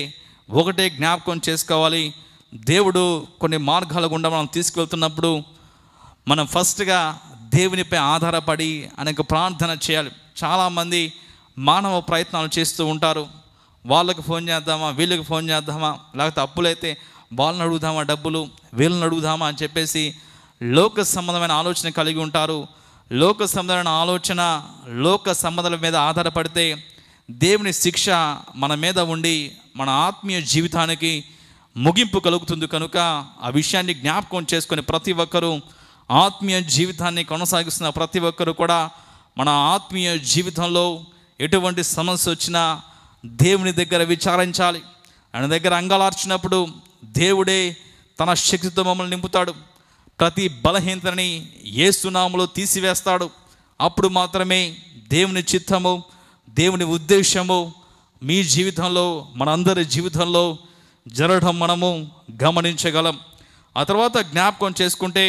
ఒకటే జ్ఞాపకం చేసుకోవాలి దేవుడు కొన్ని మార్గాల గుండా మనం తీసుకువెళ్తున్నప్పుడు మనం ఫస్ట్గా దేవునిపై ఆధారపడి అనేక ప్రార్థన చేయాలి చాలామంది మానవ ప్రయత్నాలు చేస్తూ ఉంటారు వాళ్ళకి ఫోన్ చేద్దామా వీళ్ళకి ఫోన్ చేద్దామా లేకపోతే అప్పులైతే వాళ్ళని అడుగుదామా డబ్బులు వీళ్ళని అడుగుదామా అని చెప్పేసి లోక సంబంధమైన ఆలోచన కలిగి ఉంటారు లోక సంబంధమైన ఆలోచన లోక సంబంధాల మీద ఆధారపడితే దేవుని శిక్ష మన మీద ఉండి మన ఆత్మీయ జీవితానికి ముగింపు కలుగుతుంది కనుక ఆ విషయాన్ని జ్ఞాపకం చేసుకొని ప్రతి ఒక్కరూ ఆత్మీయ జీవితాన్ని కొనసాగిస్తున్న ప్రతి ఒక్కరూ కూడా మన ఆత్మీయ జీవితంలో ఎటువంటి సమస్య వచ్చినా దేవుని దగ్గర విచారించాలి ఆయన దగ్గర అంగలార్చినప్పుడు దేవుడే తన శక్తితో మమ్మల్ని నింపుతాడు ప్రతి బలహీనతని ఏసునామలో తీసివేస్తాడు అప్పుడు మాత్రమే దేవుని చిత్తము దేవుని ఉద్దేశము మీ జీవితంలో మనందరి జీవితంలో జరగడం మనము గమనించగలం ఆ తర్వాత జ్ఞాపకం చేసుకుంటే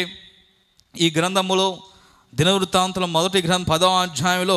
ఈ గ్రంథములో దినవృత్తాంతుల మొదటి గ్రంథం పదవ అధ్యాయంలో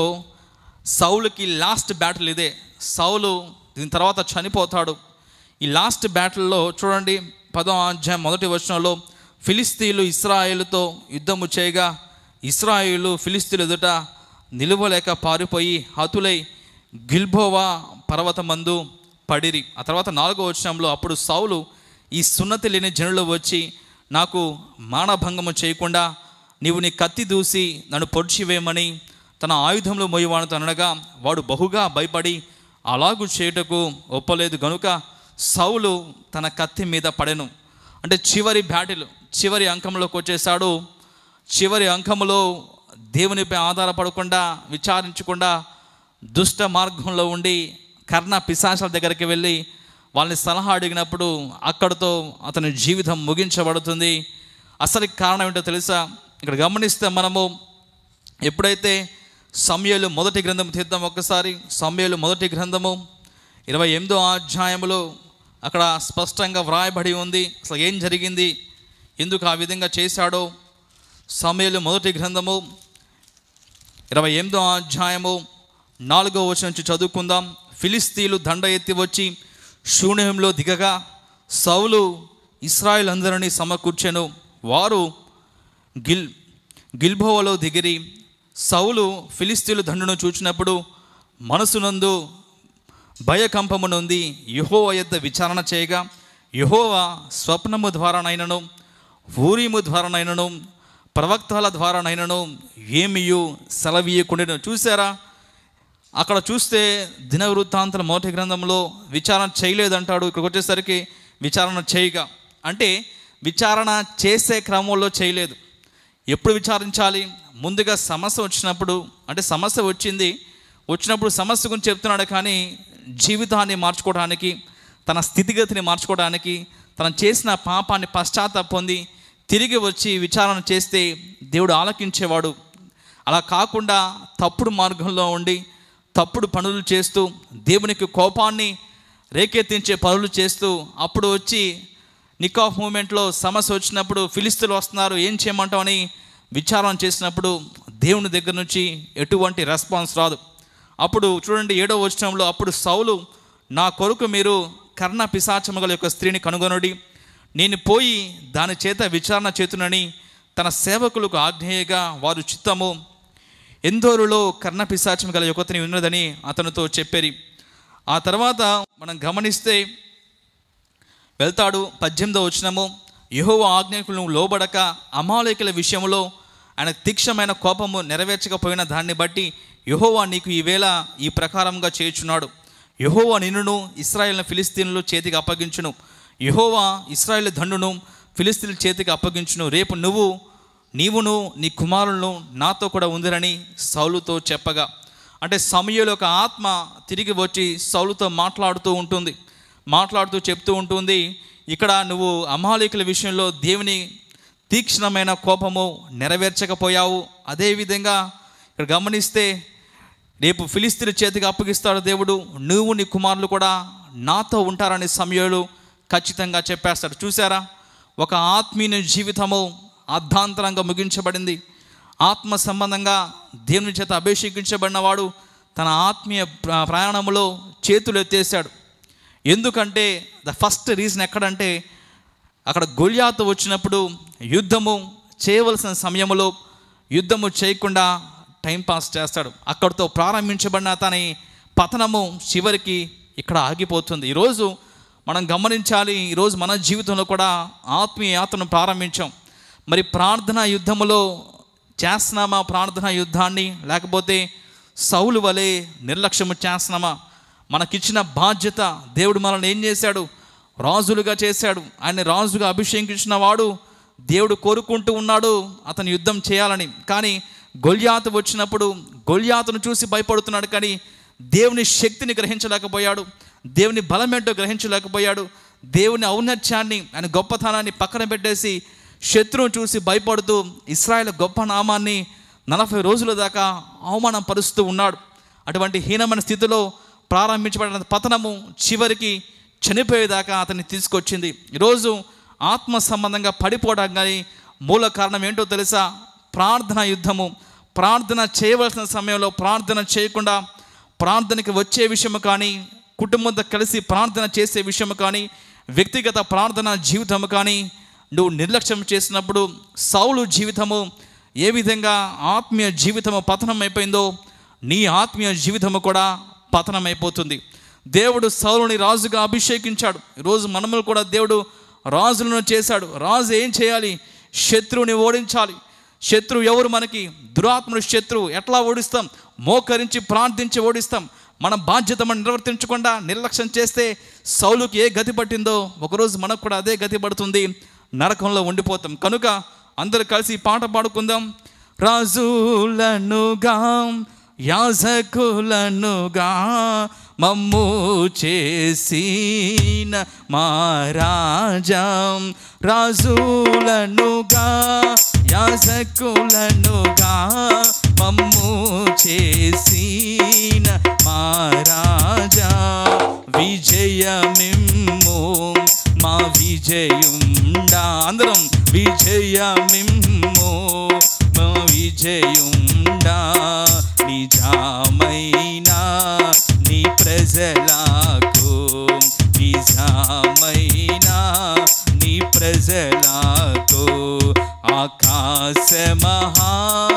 సౌలుకి లాస్ట్ బ్యాటిల్ ఇదే సౌలు దీని తర్వాత చనిపోతాడు ఈ లాస్ట్ బ్యాటిల్లో చూడండి పదవ అధ్యాయం మొదటి వచనంలో ఫిలిస్తీన్లు ఇస్రాయేలుతో యుద్ధము చేయగా ఇస్రాయేలు ఫిలిస్తీన్లు ఎదుట నిలువలేక పారిపోయి హతులై గిల్బోవా పర్వతమందు పడిరి ఆ తర్వాత నాలుగో వచనంలో అప్పుడు సౌలు ఈ సున్నతి లేని జనులు వచ్చి నాకు మానభంగము చేయకుండా నీవు నీ కత్తి దూసి నన్ను పొడిచివేయమని తన ఆయుధంలో మోయవాడుతో అనగా వాడు బహుగా భయపడి అలాగు చేయుటకు ఒప్పలేదు గనుక సౌలు తన కత్తి మీద పడెను అంటే చివరి బ్యాటిల్ చివరి అంకంలోకి వచ్చేసాడు చివరి అంకంలో దేవునిపై ఆధారపడకుండా విచారించకుండా దుష్ట మార్గంలో ఉండి కర్ణ పిశాచాల దగ్గరికి వెళ్ళి వాళ్ళని సలహా అడిగినప్పుడు అక్కడితో అతని జీవితం ముగించబడుతుంది అసలు కారణం ఏంటో తెలుసా ఇక్కడ గమనిస్తే మనము ఎప్పుడైతే సమయలు మొదటి గ్రంథం తీద్దాం ఒక్కసారి సమయలు మొదటి గ్రంథము ఇరవై ఎనిమిదో అధ్యాయములో అక్కడ స్పష్టంగా వ్రాయబడి ఉంది అసలు ఏం జరిగింది ఎందుకు ఆ విధంగా చేశాడో సమయలు మొదటి గ్రంథము ఇరవై ఎనిమిదో అధ్యాయము నాలుగో వచనం నుంచి చదువుకుందాం ఫిలిస్తీన్లు దండ ఎత్తి వచ్చి శూన్యంలో దిగగా సౌలు ఇస్రాయిల్ అందరినీ సమకూర్చెను వారు గిల్ గిల్బోవలో దిగిరి సౌలు ఫిలిస్తీన్లు దండును చూచినప్పుడు మనసునందు భయకంపము నొంది యహోవ యొద్ద విచారణ చేయగా యహోవ స్వప్నము ద్వారానైనను ఊరిము ద్వారానైనను ప్రవక్తల ద్వారానైనను ఏమియు సెలవీయకుండాను చూసారా అక్కడ చూస్తే దినవృత్తాంతల మొదటి గ్రంథంలో విచారణ చేయలేదంటాడు ఇక్కడికి వచ్చేసరికి విచారణ చేయగా అంటే విచారణ చేసే క్రమంలో చేయలేదు ఎప్పుడు విచారించాలి ముందుగా సమస్య వచ్చినప్పుడు అంటే సమస్య వచ్చింది వచ్చినప్పుడు సమస్య గురించి చెప్తున్నాడు కానీ జీవితాన్ని మార్చుకోవడానికి తన స్థితిగతిని మార్చుకోవడానికి తను చేసిన పాపాన్ని పశ్చాత్తాప పొంది తిరిగి వచ్చి విచారణ చేస్తే దేవుడు ఆలకించేవాడు అలా కాకుండా తప్పుడు మార్గంలో ఉండి తప్పుడు పనులు చేస్తూ దేవునికి కోపాన్ని రేకెత్తించే పనులు చేస్తూ అప్పుడు వచ్చి నికాఫ్ మూమెంట్లో సమస్య వచ్చినప్పుడు ఫిలిస్తులు వస్తున్నారు ఏం చేయమంటామని విచారణ చేసినప్పుడు దేవుని దగ్గర నుంచి ఎటువంటి రెస్పాన్స్ రాదు అప్పుడు చూడండి ఏడో వచనంలో అప్పుడు సౌలు నా కొరకు మీరు కర్ణ పిశాచముగల యొక్క స్త్రీని కనుగొనడి నేను పోయి దాని చేత విచారణ చేతునని తన సేవకులకు ఆజ్ఞేయగా వారు చిత్తము ఎందోరులో కర్ణ పిశాచం గల యువతని ఉన్నదని అతనితో చెప్పారు ఆ తర్వాత మనం గమనిస్తే వెళ్తాడు పద్దెనిమిదో వచ్చినము యహోవ ఆజ్ఞకులను లోబడక అమాలేకుల విషయంలో ఆయన తీక్షమైన కోపము నెరవేర్చకపోయిన దాన్ని బట్టి యహోవా నీకు ఈవేళ ఈ ప్రకారంగా చేయుచున్నాడు యహోవా నిన్నును ఇస్రాయేల్ ఫిలిస్తీన్లు చేతికి అప్పగించును యహోవా ఇస్రాయేల్ దండును ఫిలిస్తీన్ల చేతికి అప్పగించును రేపు నువ్వు నీవును నీ కుమారులను నాతో కూడా ఉందిరని సౌలుతో చెప్పగా అంటే సమయంలో ఒక ఆత్మ తిరిగి వచ్చి సౌలుతో మాట్లాడుతూ ఉంటుంది మాట్లాడుతూ చెప్తూ ఉంటుంది ఇక్కడ నువ్వు అమాలికుల విషయంలో దేవుని తీక్షణమైన కోపము నెరవేర్చకపోయావు అదేవిధంగా ఇక్కడ గమనిస్తే రేపు ఫిలిస్తీన్ చేతికి అప్పగిస్తాడు దేవుడు నువ్వు నీ కుమారులు కూడా నాతో ఉంటారనే సమయంలో ఖచ్చితంగా చెప్పేస్తాడు చూసారా ఒక ఆత్మీయ జీవితము అర్ధాంతరంగా ముగించబడింది ఆత్మ సంబంధంగా దేవుని చేత అభిషేకించబడినవాడు తన ఆత్మీయ ప్ర- ప్రయాణములో చేతులు ఎత్తేసాడు ఎందుకంటే ద ఫస్ట్ రీజన్ ఎక్కడంటే అక్కడ గొల్యాతు వచ్చినప్పుడు యుద్ధము చేయవలసిన సమయంలో యుద్ధము చేయకుండా టైంపాస్ చేస్తాడు అక్కడితో ప్రారంభించబడిన తన పతనము చివరికి ఇక్కడ ఆగిపోతుంది ఈరోజు మనం గమనించాలి ఈరోజు మన జీవితంలో కూడా ఆత్మీయ యాత్రను ప్రారంభించాం మరి ప్రార్థన యుద్ధములో చేస్తున్నామా ప్రార్థన యుద్ధాన్ని లేకపోతే సౌలు వలె నిర్లక్ష్యము చేస్తున్నామా మనకిచ్చిన బాధ్యత దేవుడు మనల్ని ఏం చేశాడు రాజులుగా చేశాడు ఆయన రాజుగా అభిషేకించిన వాడు దేవుడు కోరుకుంటూ ఉన్నాడు అతను యుద్ధం చేయాలని కానీ గొల్యాతు వచ్చినప్పుడు గొల్యాతును చూసి భయపడుతున్నాడు కానీ దేవుని శక్తిని గ్రహించలేకపోయాడు దేవుని బలమేంటో గ్రహించలేకపోయాడు దేవుని ఔన్నత్యాన్ని ఆయన గొప్పతనాన్ని పక్కన పెట్టేసి శత్రువును చూసి భయపడుతూ ఇస్రాయేల్ గొప్ప నామాన్ని నలభై రోజుల దాకా అవమానం పరుస్తూ ఉన్నాడు అటువంటి హీనమైన స్థితిలో ప్రారంభించబడిన పతనము చివరికి చనిపోయేదాకా అతన్ని తీసుకొచ్చింది ఈరోజు ఆత్మ సంబంధంగా పడిపోవడం కానీ మూల కారణం ఏంటో తెలుసా ప్రార్థన యుద్ధము ప్రార్థన చేయవలసిన సమయంలో ప్రార్థన చేయకుండా ప్రార్థనకి వచ్చే విషయము కానీ కుటుంబంతో కలిసి ప్రార్థన చేసే విషయము కానీ వ్యక్తిగత ప్రార్థన జీవితము కానీ నువ్వు నిర్లక్ష్యం చేసినప్పుడు సౌలు జీవితము ఏ విధంగా ఆత్మీయ జీవితము పతనం అయిపోయిందో నీ ఆత్మీయ జీవితము కూడా పతనం అయిపోతుంది దేవుడు సౌలుని రాజుగా అభిషేకించాడు ఈరోజు మనములు కూడా దేవుడు రాజులను చేశాడు రాజు ఏం చేయాలి శత్రువుని ఓడించాలి శత్రువు ఎవరు మనకి దురాత్ముడు శత్రువు ఎట్లా ఓడిస్తాం మోకరించి ప్రార్థించి ఓడిస్తాం మన బాధ్యత మనం నిర్వర్తించకుండా నిర్లక్ష్యం చేస్తే సౌలుకి ఏ గతి పట్టిందో ఒకరోజు మనకు కూడా అదే గతి పడుతుంది నరకంలో ఉండిపోతాం కనుక అందరూ కలిసి ఈ పాట పాడుకుందాం రాజులనుగా యాజకులనుగా మమ్ము చేసిన మహారాజా రాజులనుగా యాజకులనుగా మమ్ము చేసిన మహారాజా విజయమిమ్ము మా విజయుండా అందరం విజయమిమ్ము మా విజయుండా నిజమైన నీ ప్రజలకు నిజమైన నీ ప్రజలకు ఆకాశ మహా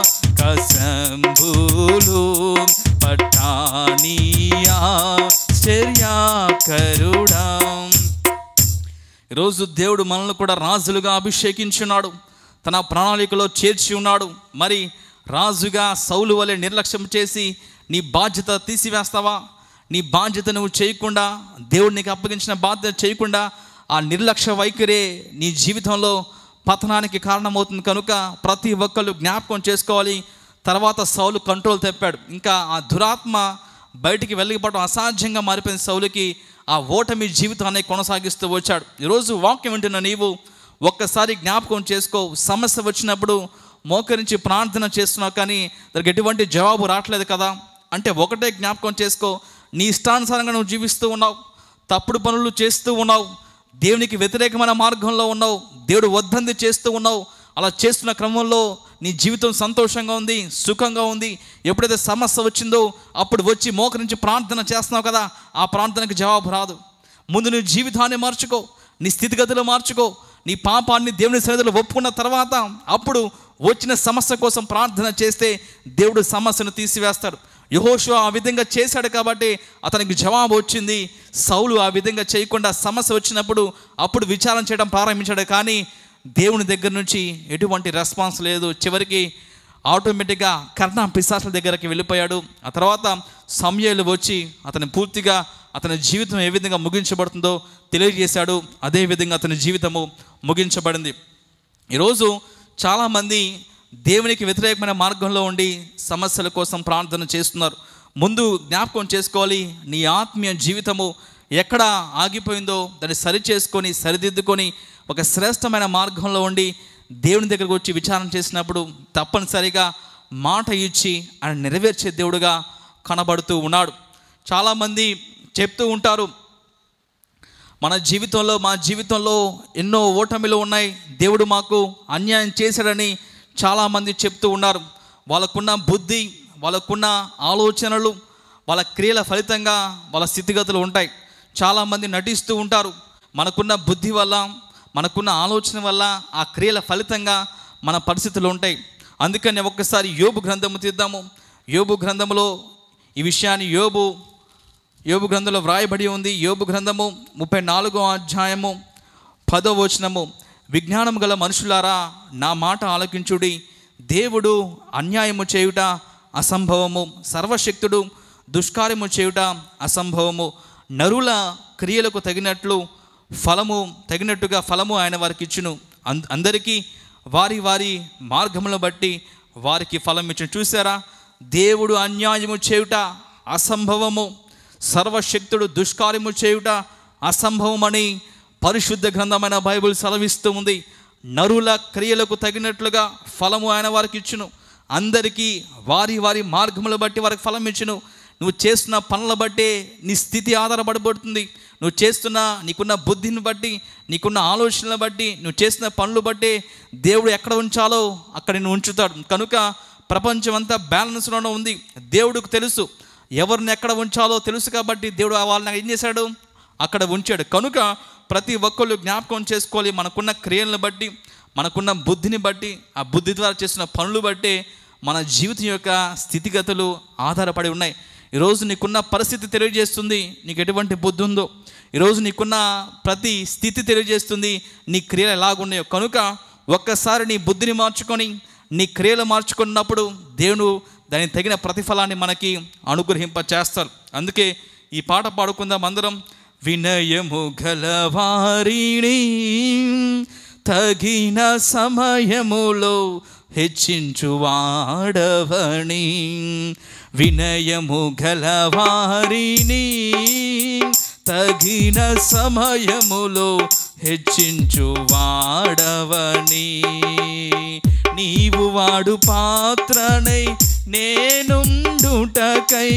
కసంభులు పట్టానియా చర్యాకరుడా ఈరోజు దేవుడు మనల్ని కూడా రాజులుగా అభిషేకించున్నాడు తన ప్రణాళికలో చేర్చి ఉన్నాడు మరి రాజుగా సౌలు వలె నిర్లక్ష్యం చేసి నీ బాధ్యత తీసివేస్తావా నీ బాధ్యత నువ్వు చేయకుండా దేవుడు నీకు అప్పగించిన బాధ్యత చేయకుండా ఆ నిర్లక్ష్య వైఖరే నీ జీవితంలో పతనానికి కారణమవుతుంది కనుక ప్రతి ఒక్కళ్ళు జ్ఞాపకం చేసుకోవాలి తర్వాత సౌలు కంట్రోల్ తెప్పాడు ఇంకా ఆ దురాత్మ బయటికి వెళ్ళిపోవడం అసాధ్యంగా మారిపోయిన సౌలుకి ఆ ఓటమి జీవితాన్ని కొనసాగిస్తూ వచ్చాడు ఈరోజు వాక్యం వింటున్న నీవు ఒక్కసారి జ్ఞాపకం చేసుకో సమస్య వచ్చినప్పుడు మోకరించి ప్రార్థన చేస్తున్నావు కానీ దానికి ఎటువంటి జవాబు రావట్లేదు కదా అంటే ఒకటే జ్ఞాపకం చేసుకో నీ ఇష్టానుసారంగా నువ్వు జీవిస్తూ ఉన్నావు తప్పుడు పనులు చేస్తూ ఉన్నావు దేవునికి వ్యతిరేకమైన మార్గంలో ఉన్నావు దేవుడు వద్దంది చేస్తూ ఉన్నావు అలా చేస్తున్న క్రమంలో నీ జీవితం సంతోషంగా ఉంది సుఖంగా ఉంది ఎప్పుడైతే సమస్య వచ్చిందో అప్పుడు వచ్చి మోకరించి ప్రార్థన చేస్తున్నావు కదా ఆ ప్రార్థనకి జవాబు రాదు ముందు నీ జీవితాన్ని మార్చుకో నీ స్థితిగతులు మార్చుకో నీ పాపాన్ని దేవుని సన్నిధిలో ఒప్పుకున్న తర్వాత అప్పుడు వచ్చిన సమస్య కోసం ప్రార్థన చేస్తే దేవుడు సమస్యను తీసివేస్తాడు యహోషు ఆ విధంగా చేశాడు కాబట్టి అతనికి జవాబు వచ్చింది సౌలు ఆ విధంగా చేయకుండా సమస్య వచ్చినప్పుడు అప్పుడు విచారం చేయడం ప్రారంభించాడు కానీ దేవుని దగ్గర నుంచి ఎటువంటి రెస్పాన్స్ లేదు చివరికి ఆటోమేటిక్గా కర్ణ పిశాసుల దగ్గరికి వెళ్ళిపోయాడు ఆ తర్వాత సమయాలు వచ్చి అతని పూర్తిగా అతని జీవితం ఏ విధంగా ముగించబడుతుందో తెలియజేశాడు అదే విధంగా అతని జీవితము ముగించబడింది ఈరోజు చాలామంది దేవునికి వ్యతిరేకమైన మార్గంలో ఉండి సమస్యల కోసం ప్రార్థన చేస్తున్నారు ముందు జ్ఞాపకం చేసుకోవాలి నీ ఆత్మీయ జీవితము ఎక్కడ ఆగిపోయిందో దాన్ని సరి చేసుకొని సరిదిద్దుకొని ఒక శ్రేష్టమైన మార్గంలో ఉండి దేవుని దగ్గరకు వచ్చి విచారణ చేసినప్పుడు తప్పనిసరిగా మాట ఇచ్చి ఆయన నెరవేర్చే దేవుడుగా కనబడుతూ ఉన్నాడు చాలామంది చెప్తూ ఉంటారు మన జీవితంలో మా జీవితంలో ఎన్నో ఓటమిలు ఉన్నాయి దేవుడు మాకు అన్యాయం చేశాడని చాలామంది చెప్తూ ఉన్నారు వాళ్ళకున్న బుద్ధి వాళ్ళకున్న ఆలోచనలు వాళ్ళ క్రియల ఫలితంగా వాళ్ళ స్థితిగతులు ఉంటాయి చాలామంది నటిస్తూ ఉంటారు మనకున్న బుద్ధి వల్ల మనకున్న ఆలోచన వల్ల ఆ క్రియల ఫలితంగా మన పరిస్థితులు ఉంటాయి అందుకని ఒక్కసారి యోబు గ్రంథము తీద్దాము యోబు గ్రంథములో ఈ విషయాన్ని యోబు యోబు గ్రంథంలో వ్రాయబడి ఉంది యోబు గ్రంథము ముప్పై నాలుగో అధ్యాయము పదో వచనము విజ్ఞానం గల మనుషులారా నా మాట ఆలకించుడి దేవుడు అన్యాయము చేయుట అసంభవము సర్వశక్తుడు దుష్కార్యము చేయుట అసంభవము నరుల క్రియలకు తగినట్లు ఫలము తగినట్టుగా ఫలము ఆయన వారికి ఇచ్చును అం అందరికీ వారి వారి మార్గములను బట్టి వారికి ఫలం ఇచ్చును చూసారా దేవుడు అన్యాయము చేయుట అసంభవము సర్వశక్తుడు దుష్కార్యము చేయుట అసంభవమని పరిశుద్ధ గ్రంథమైన బైబిల్ సెలవిస్తూ ఉంది నరుల క్రియలకు తగినట్లుగా ఫలము ఆయన వారికి ఇచ్చును అందరికీ వారి వారి మార్గముల బట్టి వారికి ఫలం ఇచ్చును నువ్వు చేస్తున్న పనుల బట్టే నీ స్థితి ఆధారపడబడుతుంది నువ్వు చేస్తున్న నీకున్న బుద్ధిని బట్టి నీకున్న ఆలోచనల బట్టి నువ్వు చేస్తున్న పనులు బట్టి దేవుడు ఎక్కడ ఉంచాలో అక్కడ నేను ఉంచుతాడు కనుక ప్రపంచం అంతా బ్యాలెన్స్లోనే ఉంది దేవుడికి తెలుసు ఎవరిని ఎక్కడ ఉంచాలో తెలుసు కాబట్టి దేవుడు వాళ్ళని ఏం చేశాడు అక్కడ ఉంచాడు కనుక ప్రతి ఒక్కళ్ళు జ్ఞాపకం చేసుకోవాలి మనకున్న క్రియలను బట్టి మనకున్న బుద్ధిని బట్టి ఆ బుద్ధి ద్వారా చేసిన పనులు బట్టి మన జీవితం యొక్క స్థితిగతులు ఆధారపడి ఉన్నాయి ఈరోజు నీకున్న పరిస్థితి తెలియజేస్తుంది నీకు ఎటువంటి బుద్ధి ఉందో ఈరోజు నీకున్న ప్రతి స్థితి తెలియజేస్తుంది నీ క్రియలు ఎలాగున్నాయో కనుక ఒక్కసారి నీ బుద్ధిని మార్చుకొని నీ క్రియలు మార్చుకున్నప్పుడు దేవుడు దానికి తగిన ప్రతిఫలాన్ని మనకి అనుగ్రహింప చేస్తారు అందుకే ఈ పాట పాడుకుందాం అందరం వినయము గలవారిని తగిన సమయములో హెచ్చించువాడవని వినయము గలవారిని తగిన సమయములో హెచ్చించువాడవని నీవు వాడు పాత్రనై నేనుండుటకై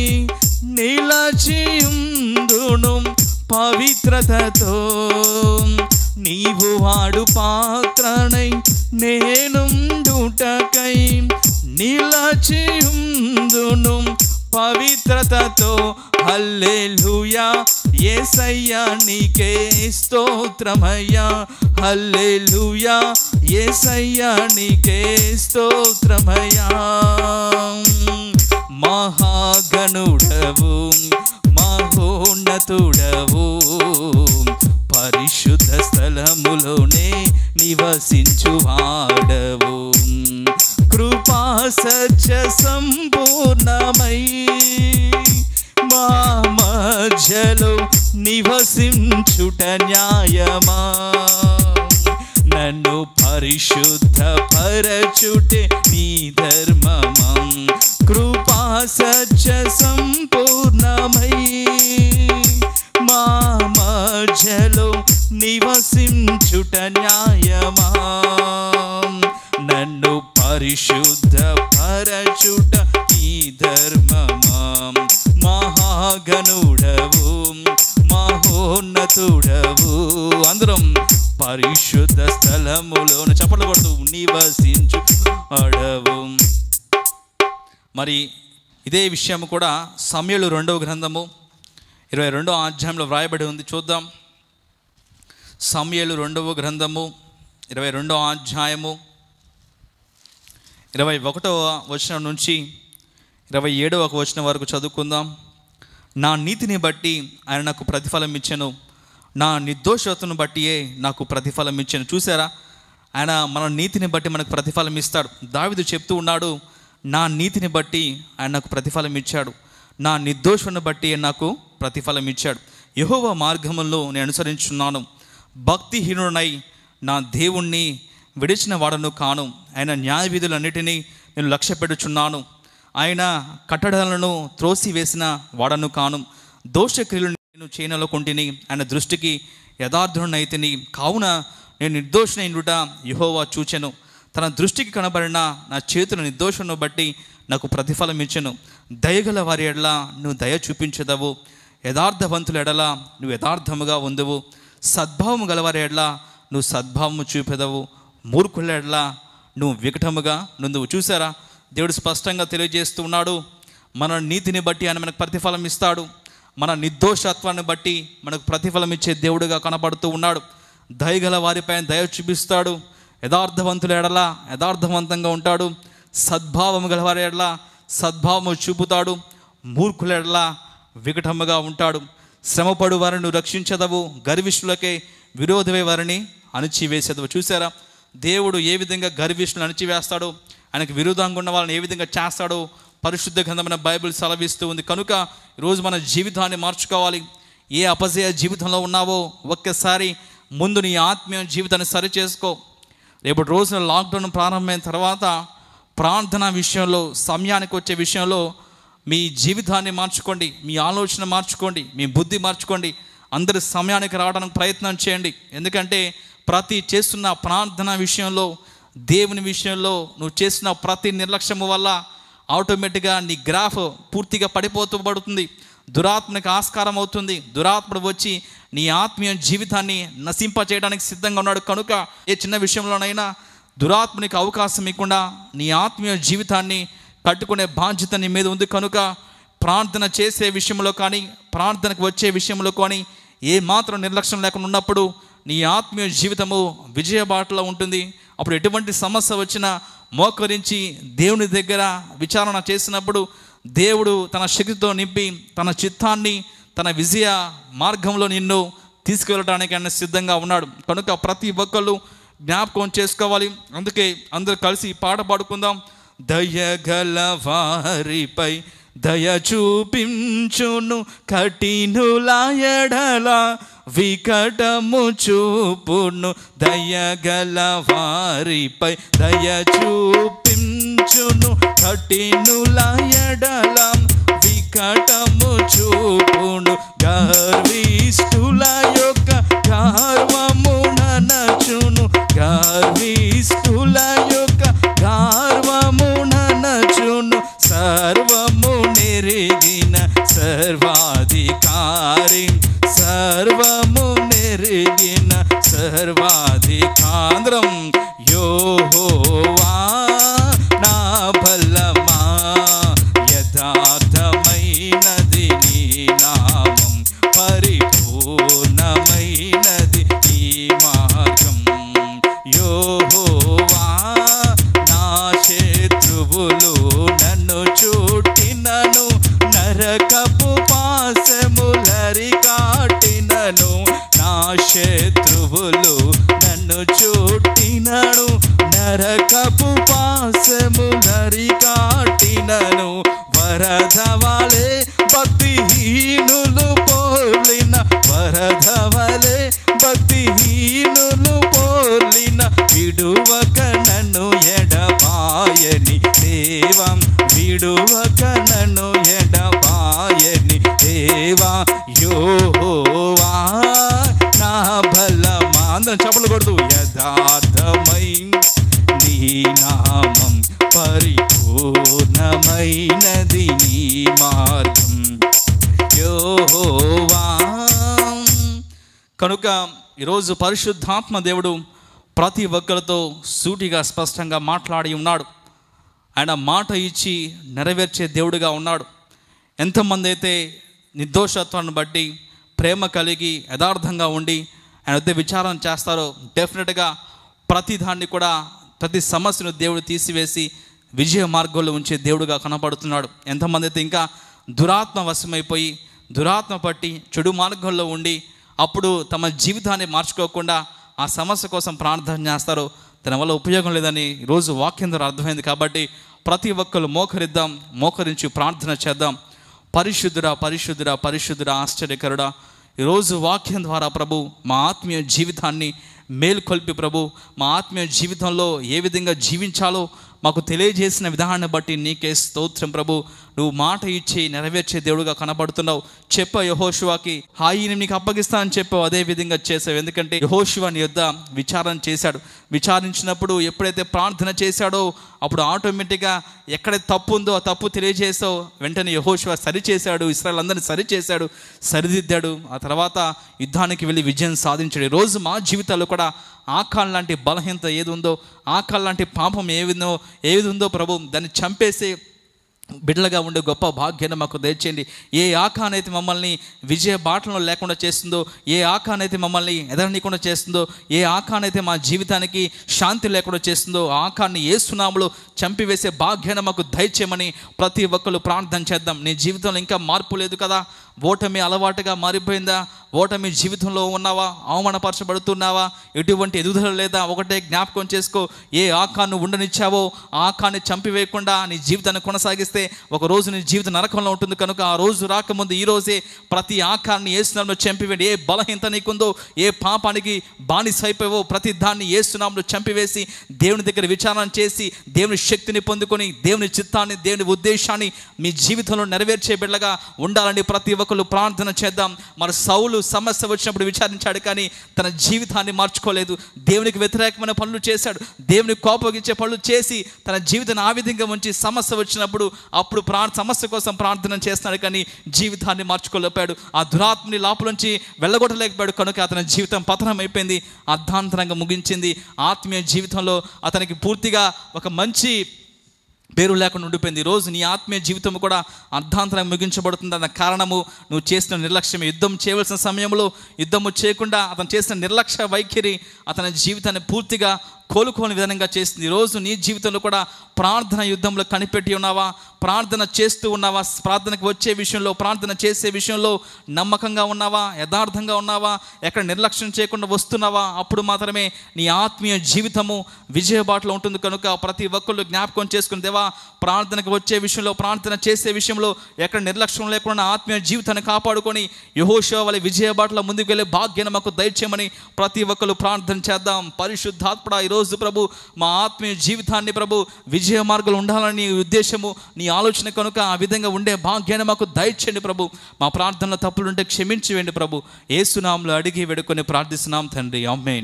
నిలచియుందును పవిత్రతతో నీవు వాడు పాత్రనై నేనుండుటకై నిలచియుందును పవిత్రతతో హల్లెలూయా యేసయ్యా నీకే స్తోత్రమయ్యా హల్లెలూయా యేసయ్యా నీకే స్తోత్రమయ్యా మహాగణుడవు మహోన్నతుడవు పరిశుద్ధ స్థలములోనే నివసించువాడవు కృపా సత్య సంపూర్ణమై మా మధ్యలో నివసించుట న్యాయమా నన్ను పరిశుద్ధ పరచుటే నీ ధర్మమం కృపా సత్య సంపూర్ణమై మా మధ్యలో నివసించుట న్యాయమా నన్ను పరిశుద్ధ పరచుట ఈ ధర్మమాం మహాగణుడవు మహోన్నతుడవు అందరం పరిశుద్ధ స్థలములోన చప్పట్లు కొడుతూ నివసించు అడవు మరి ఇదే విషయం కూడా సమయలు రెండవ గ్రంథము ఇరవై రెండో అధ్యాయంలో వ్రాయబడి ఉంది చూద్దాం సమయలు రెండవ గ్రంథము ఇరవై రెండో అధ్యాయము ఇరవై ఒకటవ వచనం నుంచి ఇరవై ఏడవ వచనం వరకు చదువుకుందాం నా నీతిని బట్టి ఆయన నాకు ప్రతిఫలం ఇచ్చాను నా నిర్దోషతను బట్టియే నాకు ప్రతిఫలం ఇచ్చాను చూసారా ఆయన మన నీతిని బట్టి మనకు ప్రతిఫలం ఇస్తాడు దావిదు చెప్తూ ఉన్నాడు నా నీతిని బట్టి ఆయన నాకు ప్రతిఫలం ఇచ్చాడు నా నిర్దోషను బట్టి ఆయన నాకు ప్రతిఫలం ఇచ్చాడు యహోవ మార్గములో నేను అనుసరించున్నాను భక్తిహీనుడనై నా దేవుణ్ణి విడిచిన వాడను కాను ఆయన న్యాయ విధులన్నిటినీ నేను లక్ష్య పెడుచున్నాను ఆయన కట్టడాలను త్రోసివేసిన వాడను కాను దోషక్రియలు నేను చేయనలో కొంటిని ఆయన దృష్టికి యథార్థునైతిని కావున నేను నిర్దోషణైనట యహోవా చూచెను తన దృష్టికి కనబడిన నా చేతుల నిర్దోషను బట్టి నాకు ప్రతిఫలం ఇచ్చెను దయగల వారి ఎడల నువ్వు దయ చూపించదవు యథార్థవంతుల ఎడల నువ్వు యథార్థముగా ఉందువు సద్భావము గలవారి ఎడల నువ్వు సద్భావము చూపెదవు మూర్ఖుల ఎడల నువ్వు వికటముగా నువ్వు చూసారా దేవుడు స్పష్టంగా తెలియజేస్తూ ఉన్నాడు మన నీతిని బట్టి ఆయన మనకు ప్రతిఫలం ఇస్తాడు మన నిర్దోషత్వాన్ని బట్టి మనకు ప్రతిఫలం ఇచ్చే దేవుడిగా కనపడుతూ ఉన్నాడు దయగల వారిపైన దయ చూపిస్తాడు యథార్థవంతుల ఎడల యథార్థవంతంగా ఉంటాడు సద్భావము గల వారి ఎడల సద్భావము చూపుతాడు మూర్ఖుల ఎడల వికటముగా ఉంటాడు శ్రమపడు వారిని రక్షించదవు గర్విష్ఠులకే విరోధమే వారిని అణిచివేసేదవు చూసారా దేవుడు ఏ విధంగా గర్విష్ఠులను అణిచివేస్తాడో ఆయనకు విరోధంగా ఉన్న వాళ్ళని ఏ విధంగా చేస్తాడో పరిశుద్ధ గ్రంథమైన బైబిల్ సెలవిస్తూ ఉంది కనుక ఈరోజు మన జీవితాన్ని మార్చుకోవాలి ఏ అపజయ జీవితంలో ఉన్నావో ఒక్కసారి ముందు నీ ఆత్మీయ జీవితాన్ని సరి చేసుకో రేపటి రోజున లాక్డౌన్ ప్రారంభమైన తర్వాత ప్రార్థన విషయంలో సమయానికి వచ్చే విషయంలో మీ జీవితాన్ని మార్చుకోండి మీ ఆలోచన మార్చుకోండి మీ బుద్ధి మార్చుకోండి అందరి సమయానికి రావడానికి ప్రయత్నం చేయండి ఎందుకంటే ప్రతి చేస్తున్న ప్రార్థన విషయంలో దేవుని విషయంలో నువ్వు చేసిన ప్రతి నిర్లక్ష్యము వల్ల ఆటోమేటిక్గా నీ గ్రాఫ్ పూర్తిగా పడిపోతూ పడుతుంది దురాత్మనికి ఆస్కారం అవుతుంది దురాత్ముడు వచ్చి నీ ఆత్మీయ జీవితాన్ని నశింప చేయడానికి సిద్ధంగా ఉన్నాడు కనుక ఏ చిన్న విషయంలోనైనా దురాత్మనికి అవకాశం ఇవ్వకుండా నీ ఆత్మీయ జీవితాన్ని కట్టుకునే బాధ్యత నీ మీద ఉంది కనుక ప్రార్థన చేసే విషయంలో కానీ ప్రార్థనకు వచ్చే విషయంలో కానీ ఏ మాత్రం నిర్లక్ష్యం లేకుండా ఉన్నప్పుడు నీ ఆత్మీయ జీవితము విజయబాటలో ఉంటుంది అప్పుడు ఎటువంటి సమస్య వచ్చినా మోకరించి దేవుని దగ్గర విచారణ చేసినప్పుడు దేవుడు తన శక్తితో నింపి తన చిత్తాన్ని తన విజయ మార్గంలో నిన్ను తీసుకువెళ్ళడానికి ఆయన సిద్ధంగా ఉన్నాడు కనుక ప్రతి ఒక్కళ్ళు జ్ఞాపకం చేసుకోవాలి అందుకే అందరూ కలిసి ఈ పాట పాడుకుందాం దయగల వారిపై దయ చూపించును కఠినుల ఎడల వికటము చూపును దయగల వారిపై దయ చూపించును కఠినుల ఎడల వికటము చూపును గర్విష్ఠుల యొక్క గర్వము ననచును గర్విష్ఠుల యొక్క గర్వము ననచును సర్వము నెరిగిన సర్వాధికారి సర్వము నెరిగిన సర్వాధికాంద్రం యోహోవా నా బలమా యథార్థమైనది నీ నామం పరిపూర్ణమైనది నీ మార్గం యోహోవా నా శత్రువులు నన్ను చుట్టినను నరకపు పాశములరి కాటినను నా శత్రువులు నన్ను చుట్టినను నరకపు పాశములరి కాటినను వరదవాలే భక్తిహీనులు పోలిన వరదవలే భక్తిహీనులు పోలిన విడువక నన్ను ఎడబాయని దేవం విడువక నన్ను ఎడబాయని దేవా యోవా నా బలమా అందరం చప్పలు కొడుతూ యథార్థమై నీ నామం పరిపూర్ణమైనది నీ మార్గం యెహోవా కనుక ఈరోజు పరిశుద్ధాత్మ దేవుడు ప్రతి ఒక్కరితో సూటిగా స్పష్టంగా మాట్లాడి ఉన్నాడు ఆయన మాట ఇచ్చి నెరవేర్చే దేవుడిగా ఉన్నాడు ఎంతమంది అయితే నిర్దోషత్వాన్ని బట్టి ప్రేమ కలిగి యథార్థంగా ఉండి ఆయన వద్ద విచారం చేస్తారో డెఫినెట్గా ప్రతి దాన్ని కూడా ప్రతి సమస్యను దేవుడు తీసివేసి విజయ మార్గంలో ఉంచే దేవుడుగా కనపడుతున్నాడు ఎంతమంది అయితే ఇంకా దురాత్మ వశమైపోయి దురాత్మ పట్టి చెడు మార్గంలో ఉండి అప్పుడు తమ జీవితాన్ని మార్చుకోకుండా ఆ సమస్య కోసం ప్రార్థన చేస్తారో తన వల్ల ఉపయోగం లేదని ఈరోజు వాక్యం ద్వారా అర్థమైంది కాబట్టి ప్రతి ఒక్కరు మోకరిద్దాం మోకరించి ప్రార్థన చేద్దాం పరిశుద్ధుడా పరిశుద్ధుడా పరిశుద్ధుడా ఆశ్చర్యకరుడా ఈరోజు వాక్యం ద్వారా ప్రభు మా ఆత్మీయ జీవితాన్ని మేల్కొల్పి ప్రభు మా ఆత్మీయ జీవితంలో ఏ విధంగా జీవించాలో మాకు తెలియజేసిన విధానాన్ని బట్టి నీకే స్తోత్రం ప్రభు నువ్వు మాట ఇచ్చి నెరవేర్చే దేవుడుగా కనబడుతున్నావు చెప్ప యహోశివాకి హాయిని నీకు అప్పగిస్తా అని చెప్పావు అదే విధంగా చేసావు ఎందుకంటే యహోశివ నీ యొద్ద విచారణ చేశాడు విచారించినప్పుడు ఎప్పుడైతే ప్రార్థన చేశాడో అప్పుడు ఆటోమేటిక్గా ఎక్కడైతే తప్పు ఉందో ఆ తప్పు తెలియజేసావు వెంటనే యహోశివ సరిచేశాడు ఇస్రాయల్ అందరినీ సరిచేశాడు సరిదిద్దాడు ఆ తర్వాత యుద్ధానికి వెళ్ళి విజయం సాధించాడు ఈ రోజు మా జీవితాల్లో కూడా ఆకాల్ లాంటి బలహీనత ఏది ఉందో ఆకాల్ లాంటి పాపం ఏ విధో ఏది ఉందో ప్రభు దాన్ని చంపేసి బిడ్డలుగా ఉండే గొప్ప భాగ్యాన్ని మాకు దయచేయండి ఏ ఆకానైతే మమ్మల్ని విజయ బాటలో లేకుండా చేస్తుందో ఏ ఆకానైతే మమ్మల్ని ఎదరనీయకుండా చేస్తుందో ఏ ఆకానైతే మా జీవితానికి శాంతి లేకుండా చేస్తుందో ఆ ఆకాన్ని ఏ సునాములో చంపివేసే భాగ్యాన్ని మాకు దయచేయమని ప్రతి ఒక్కరు ప్రార్థన చేద్దాం నీ జీవితంలో ఇంకా మార్పు లేదు కదా ఓటమి అలవాటుగా మారిపోయిందా ఓటమి జీవితంలో ఉన్నావా అవమానపరచబడుతున్నావా ఎటువంటి ఎదుగుదల లేదా ఒకటే జ్ఞాపకం చేసుకో ఏ ఆకాన్ని ఉండనిచ్చావో ఆ ఆకాన్ని చంపివేయకుండా నీ జీవితాన్ని కొనసాగిస్తే ఒక రోజు నీ జీవితం నరకంలో ఉంటుంది కనుక ఆ రోజు రాకముందు ఈ రోజే ప్రతి ఆకాన్ని ఏసునాంలో చంపివేయండి ఏ బలహీనత నీకుందో ఏ పాపానికి బానిస అయిపోయావో ప్రతి దాన్ని ఏసునాంలో చంపివేసి దేవుని దగ్గర విచారణ చేసి దేవుని శక్తిని పొందుకొని దేవుని చిత్తాన్ని దేవుని ఉద్దేశాన్ని మీ జీవితంలో నెరవేర్చే బిడ్డగా ఉండాలని ప్రతి ఒక్కరు ప్రార్థన చేద్దాం మరి సౌలు సమస్య వచ్చినప్పుడు విచారించాడు కానీ తన జీవితాన్ని మార్చుకోలేదు దేవునికి వ్యతిరేకమైన పనులు చేశాడు దేవుని కోపగించే పనులు చేసి తన జీవితాన్ని ఆ విధంగా ఉంచి సమస్య వచ్చినప్పుడు అప్పుడు ప్రా సమస్య కోసం ప్రార్థన చేస్తున్నాడు కానీ జీవితాన్ని మార్చుకోలేకపోయాడు ఆ దురాత్మని లోపలుంచి వెళ్ళగొట్టలేకపోయాడు కనుక అతని జీవితం పతనం అయిపోయింది అర్ధాంతరంగా ముగించింది ఆత్మీయ జీవితంలో అతనికి పూర్తిగా ఒక మంచి పేరు లేకుండా ఉండిపోయింది ఈరోజు నీ ఆత్మీయ జీవితం కూడా అర్ధాంతరం ముగించబడుతుంది అన్న కారణము నువ్వు చేసిన నిర్లక్ష్యం యుద్ధం చేయవలసిన సమయంలో యుద్ధము చేయకుండా అతను చేసిన నిర్లక్ష్య వైఖరి అతని జీవితాన్ని పూర్తిగా కోలుకోని విధంగా చేస్తుంది ఈరోజు నీ జీవితంలో కూడా ప్రార్థన యుద్ధంలో కనిపెట్టి ఉన్నావా ప్రార్థన చేస్తూ ఉన్నావా ప్రార్థనకు వచ్చే విషయంలో ప్రార్థన చేసే విషయంలో నమ్మకంగా ఉన్నావా యథార్థంగా ఉన్నావా ఎక్కడ నిర్లక్ష్యం చేయకుండా వస్తున్నావా అప్పుడు మాత్రమే నీ ఆత్మీయ జీవితము విజయబాటులో ఉంటుంది కనుక ప్రతి ఒక్కళ్ళు జ్ఞాపకం చేసుకుని దేవా ప్రార్థనకు వచ్చే విషయంలో ప్రార్థన చేసే విషయంలో ఎక్కడ నిర్లక్ష్యం లేకుండా ఆత్మీయ జీవితాన్ని కాపాడుకొని యహోషో వాళ్ళ విజయబాటలో ముందుకు వెళ్ళే భాగ్యాన్ని మాకు దయచేయమని ప్రతి ఒక్కరు ప్రార్థన చేద్దాం పరిశుద్ధాత్మడ ఈరోజు ప్రభు మా ఆత్మీయ జీవితాన్ని ప్రభు విజయ మార్గాలు ఉండాలని నీ ఉద్దేశము నీ ఆలోచన కనుక ఆ విధంగా ఉండే భాగ్యాన్ని మాకు దయచేయండి ప్రభు మా ప్రార్థనలో తప్పులుంటే క్షమించి వేయండి ప్రభు ఏసునాంలో అడిగి వేడుకొని ప్రార్థిస్తున్నాం తండ్రి అమ్మేన్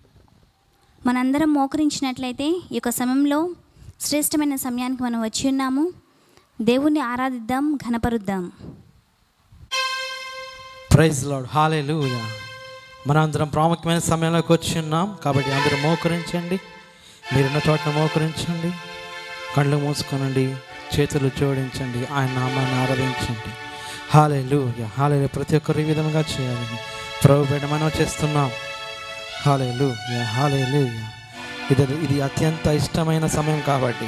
మనందరం మోకరించినట్లయితే ఈ యొక్క సమయంలో శ్రేష్టమైన సమయానికి మనం వచ్చి ఉన్నాము దేవుణ్ణి ఆరాధిద్దాం ఘనపరుద్దాం ప్రైజ్ లాడ్ హాలేలుయ మనందరం ప్రాముఖ్యమైన సమయంలోకి వచ్చి ఉన్నాం కాబట్టి అందరూ మోకరించండి మీరున్న చోటన మోకరించండి కళ్ళు మూసుకోనండి చేతులు జోడించండి ఆయన నామాన్ని ఆరాధించండి హాలేలుయ హాలేలు ప్రతి ఒక్కరు ఈ విధంగా చేయాలని ప్రభు బిడ్డ మనం చేస్తున్నాం హాలేలుయ హాలేలుయ ఇది ఇది అత్యంత ఇష్టమైన సమయం కాబట్టి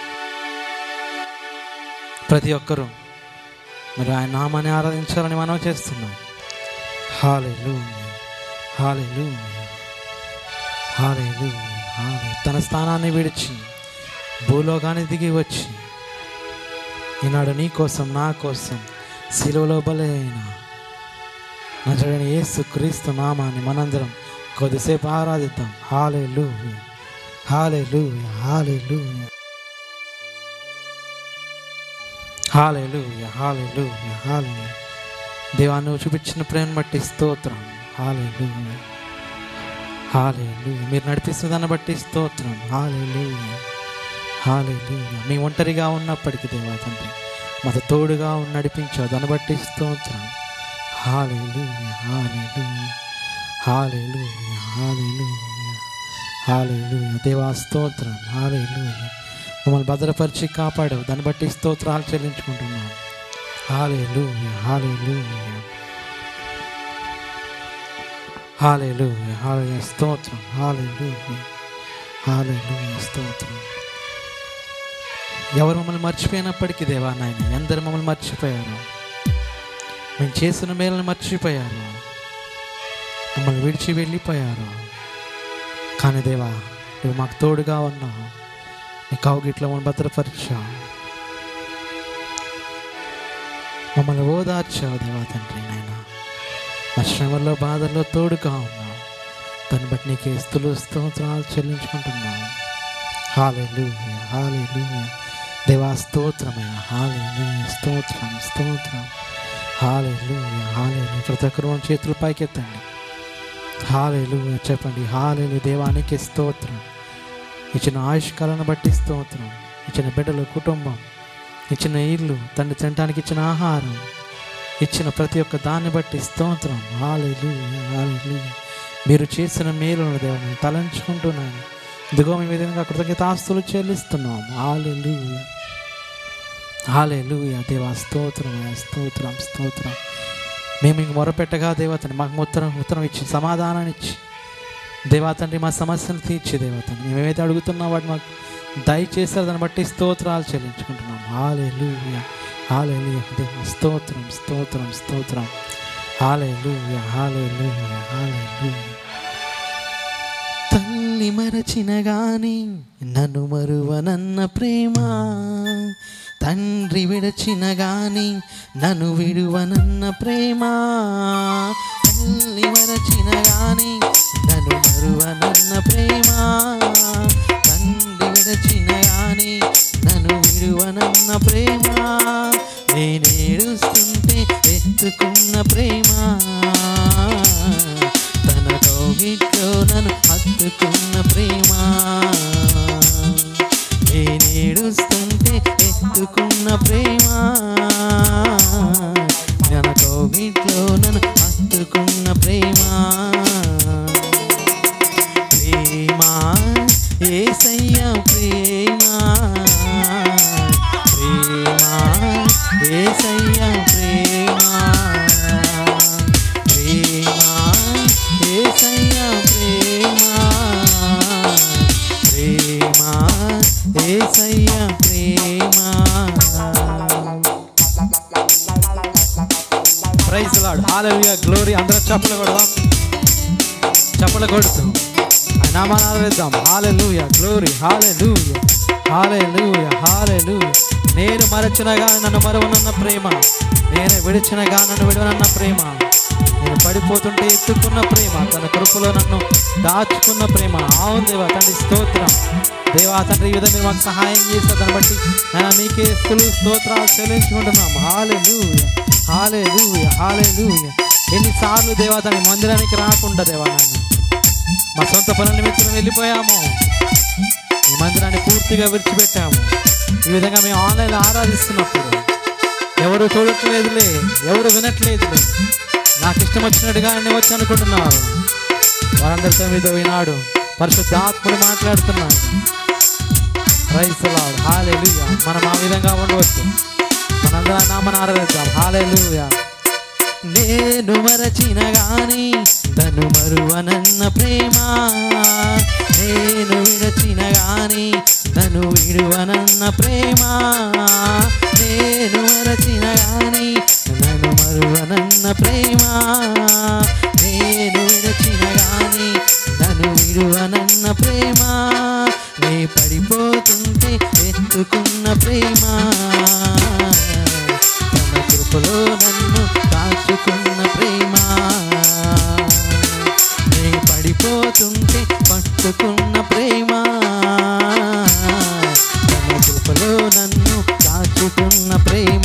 ప్రతి ఒక్కరూ మరి ఆయన నామాన్ని ఆరాధించాలని మనం చేస్తున్నాం హాలెలూయ హాలెలూయ హాలెలూయ హాలే తన స్థానాన్ని విడిచి భూలోకాన్ని దిగి వచ్చి ఈనాడు నీ కోసం నా కోసం సిలువలో బలైన నజడని యేసు క్రీస్తు నామాన్ని మనందరం కొద్దిసేపు ఆరాధిద్దాం hallelujah hallelujah hallelujah hallelujah hallelujah hallelujah దేవా నువ్వు చూపించిన ప్రేమ బట్టి స్తోత్రం హాలెలూయ హాలెలూయ మీరు నడిపిస్తున్న దాన్ని బట్టి స్తోత్రం హాలెలూయ హాలెలూయ మీ ఒంటరిగా ఉన్నప్పటికీ దేవా తండ్రి మాతో తోడుగా ఉండి నడిపించావు దాన్ని బట్టి స్తోత్రం hallelujah hallelujah hallelujah hallelujah hallelujah దేవా స్తోత్రం హాలెలూయ మమ్మల్ని భద్రపరిచి కాపాడావు దాన్ని బట్టి స్తోత్రాలు చెల్లించుకుంటున్నాను హాలెలూయ హాలెలూయ హాలెలూయ హాలెలూయ స్తోత్రం హాలెలూయ హాలెలూయ స్తోత్రం ఎవరు మమ్మల్ని మర్చిపోయినప్పటికీ దేవా నాయన ఎందరు మమ్మల్ని మర్చిపోయారు మేము చేసిన మేలను మర్చిపోయారు మమ్మల్ని విడిచి వెళ్ళిపోయారు కానీ దేవా నువ్వు మాకు తోడుగా ఉన్నావు నీ కౌగిట్లో మమ్మల్ని భద్రపరిచావు మమ్మల్ని ఓదార్చావు దేవా తండ్రి నాయన మా శ్రమలో బాధల్లో తోడుగా ఉన్నావు దాన్ని బట్టి నీకు స్తులు స్తోత్రాలు చెల్లించుకుంటున్నాను హాలెలూయ హాలెలూయ దేవా స్తోత్రమయ్య హాలెలూయ స్తోత్రం స్తోత్రం హాలెలూయ హాలెలూయ ప్రతి ఒక్కరు మన చేతులు పైకెత్తండి హాలెలూయ చెప్పండి హాలెలు దేవానికి స్తోత్రం ఇచ్చిన ఆయుష్కాలను బట్టి స్తోత్రం ఇచ్చిన బిడ్డల కుటుంబం ఇచ్చిన ఇల్లు తండ్రి తినడానికి ఇచ్చిన ఆహారం ఇచ్చిన ప్రతి ఒక్క దాన్ని బట్టి స్తోత్రం హాలెలూయ హాలెలూయ మీరు చేసిన మేలును దేవుని తలంచుకుంటున్నాను ఇదిగో మీ విధంగా కృతజ్ఞతాస్తులు చెల్లిస్తున్నాం హాలెలూయ హాలేలుయ దేవా స్తోత్రం అయ్యా, స్తోత్రం స్తోత్రం మేము ఇంక మొరపెట్టగా దేవతని మాకు ఉత్తరం ఉత్తరం ఇచ్చి సమాధానాన్ని ఇచ్చి దేవాతండ్రి మా సమస్యను తీర్చి దేవతండ్రి మేము ఏమైతే అడుగుతున్నా వాటి మాకు దయచేస్తారు దాన్ని బట్టి స్తోత్రాలు చెల్లించుకుంటున్నాం హాలేలుయ హాలేలుయ దేవా స్తోత్రం స్తోత్రం స్తోత్రం హాలేలుయ హాలేలుయ హాలేలుయ తల్లి మరచిన గాని నన్ను మరువనన్న ప్రేమ తండ్రి విడచిన గాని నన్ను విడువనన్న ప్రేమ తల్లి మరచిన గాని నన్ను మరువనన్న ప్రేమ తండ్రి విడచిన గాని నన్ను విడువనన్న ప్రేమ నేనేడుస్తుంటే ఎత్తుకున్న ప్రేమ తన కౌగిట్లో నన్ను హత్తుకున్న ప్రేమ నేనేడుస్తుంటే ఎత్తుకున్న ప్రేమ తన కౌగిట్లో నన్ను హత్తుకున్న ప్రేమ ప్రేమ ఏసయ్య ప్రేమ ప్రేమ ఏసయ్య ప్రేమ ప్రేమ ఏసయ్య ప్రేమ ప్రేమ ఏసయ్య ప్రేమ ప్రైజ్ లాడ్ హాలెలూయా గ్లోరీ అందరం చప్పలు కొడదాం చప్పలు కొడుతూ ఆయన నామాలు వేద్దాం hallelujah glory hallelujah hallelujah hallelujah నేను మరచిన గాని నన్ను మరవనన్న ప్రేమ నేను విడిచిన గా నన్ను విడవనన్న ప్రేమ నేను పడిపోతుంటే ఎత్తుకున్న ప్రేమ తన కృపలో నన్ను దాచుకున్న ప్రేమ అవును దేవా తండ్రి స్తోత్రం దేవా తండ్రి ఈ విధంగా మీరు మాకు సహాయం చేస్తే దాన్ని బట్టి నేను మీకే స్థులు స్తోత్రాలు చెల్లించుకుంటున్నాం హాలెలూయా హాలెలూయా హాలెలూయా ఎన్నిసార్లు దేవా తండ్రి మందిరానికి రాకుండా దేవా నన్ను మా సొంత పనుల నిమిత్తం వెళ్ళిపోయాము ఈ మందిరాన్ని పూర్తిగా విడిచిపెట్టాము ఈ విధంగా మేము ఆన్లైన్లో ఆరాధిస్తున్నప్పుడు ఎవరు చూడట్లేదులే ఎవరు వినట్లేదులే నాకు ఇష్టం వచ్చినట్టుగా నేను వచ్చి అనుకుంటున్నారు వారందరితో మీతో ఈనాడు పరిశుద్ధాత్ముడు మాట్లాడుతున్నాడు రైతులాడు హాలేలుయా మనం ఆ విధంగా ఉండవచ్చు మనందరం నామని ఆరాధిద్దాం హాలేలుయా నేను మరచిన గాని తను మరువనన్న ప్రేమ నేను విడచిన గాని తను విడువనన్న ప్రేమ నేను మరచిన గాని నన్ను మరువనన్న ప్రేమ నేను విడచిన గాని నన్ను విడువనన్న ప్రేమ నే పడిపోతుంటే ఎత్తుకున్న ప్రేమ తన కృపలో నన్ను దాచుకున్న ప్రేమ నే పడిపోతుంటే పట్టుకున్న ప్రేమ తన కృపలో నన్ను దాచుకున్న ప్రేమ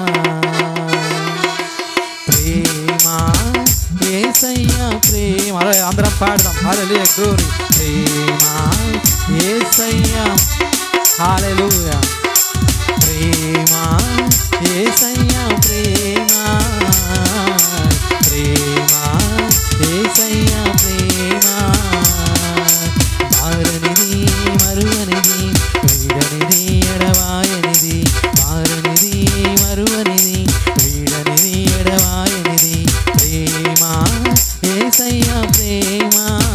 ప్రేమ ఏసయ్య ప్రేమ అలా అందరం పాడదాం హాలెలూయా గ్లోరీ ప్రేమ ఏసయ్య హాలెలూయా ప్రేమ ఏసయ్య ప్రేమ ప్రేమ ఏసయ్య ప్రేమ మారనిది మరువనిది వీడనిది ఎడవాయనిది మారనిది మరువనిది వీడనిది ఎడవాయనిది ప్రేమ ఏసయ్య ప్రేమ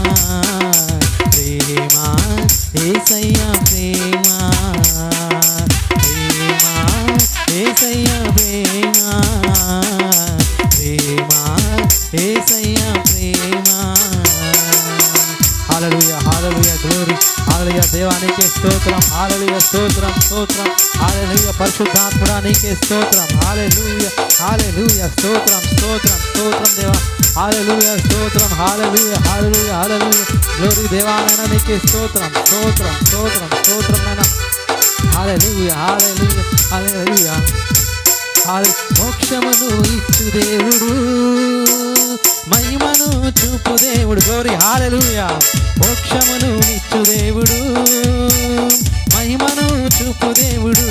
ప్రేమ ఏసయ్య ప్రేమ ప్రేమ ఏసయ్య ప్రేమ ప్రేమ ఏసయ్య ప్రేమ హాలలుయ హాలలుయ గ్లోరీ హాలలుయ దేవానికి స్తోత్రం హాలలుయ స్తోత్రం స్తోత్రం హాలలుయ పరిశుద్ధాత్ముడా నీకే స్తోత్రం హాలలుయ హాలలుయ స్తోత్రం స్తోత్రం స్తోత్రం దేవా హాలలుయ స్తోత్రం హాలలుయ హాలలుయ హాలలుయ గ్లోరీ దేవానైనా నీకే స్తోత్రం స్తోత్రం స్తోత్రం స్తోత్రం నైనా హాలలుయ హాలలుయ హాలలుయ హాల మోక్షమును ఇచ్చు దేవుడు మహిమను చూపు దేవుడు గౌరి హాలలుయా మోక్షమును ఇచ్చు దేవుడు మహిమను చూపు దేవుడు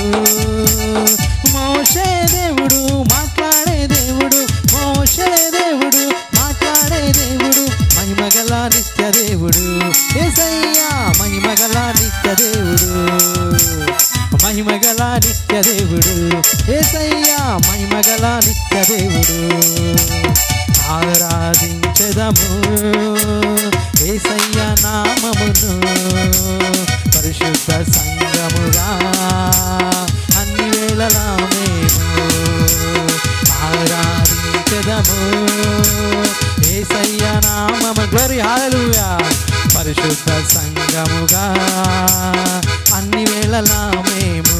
మోషే దేవుడు మాట్లాడే దేవుడు మోషే దేవుడు మాట్లాడే దేవుడు మహిమగల నిత్య దేవుడు ఏసయ్యా మహిమగల నిత్య దేవుడు మహిమగల నిత్య దేవుడు ఏసయ్యా మహిమగల నిత్య దేవుడు ఆరాధించదము ఏసయ్య నామమును పరిశుద్ధ సంగముగా అన్ని వేళలా మేము ఆరాధించదము ఏసయ్య నామము గ్లోరీ హల్లెలూయా పరిశుద్ధ సంగముగా అన్ని వేళలా మేము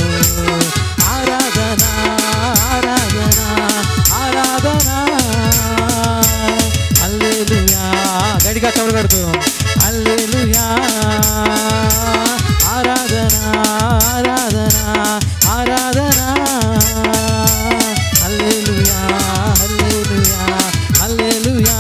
ఆరాధన ఆరాధన ఆరాధన అల్లెలుయా గడిగా చవరు కడుతూ అల్లెలుయా ఆరాధన ఆరాధన ఆరాధన అల్లెలుయా అల్లెలుయా అల్లెలుయా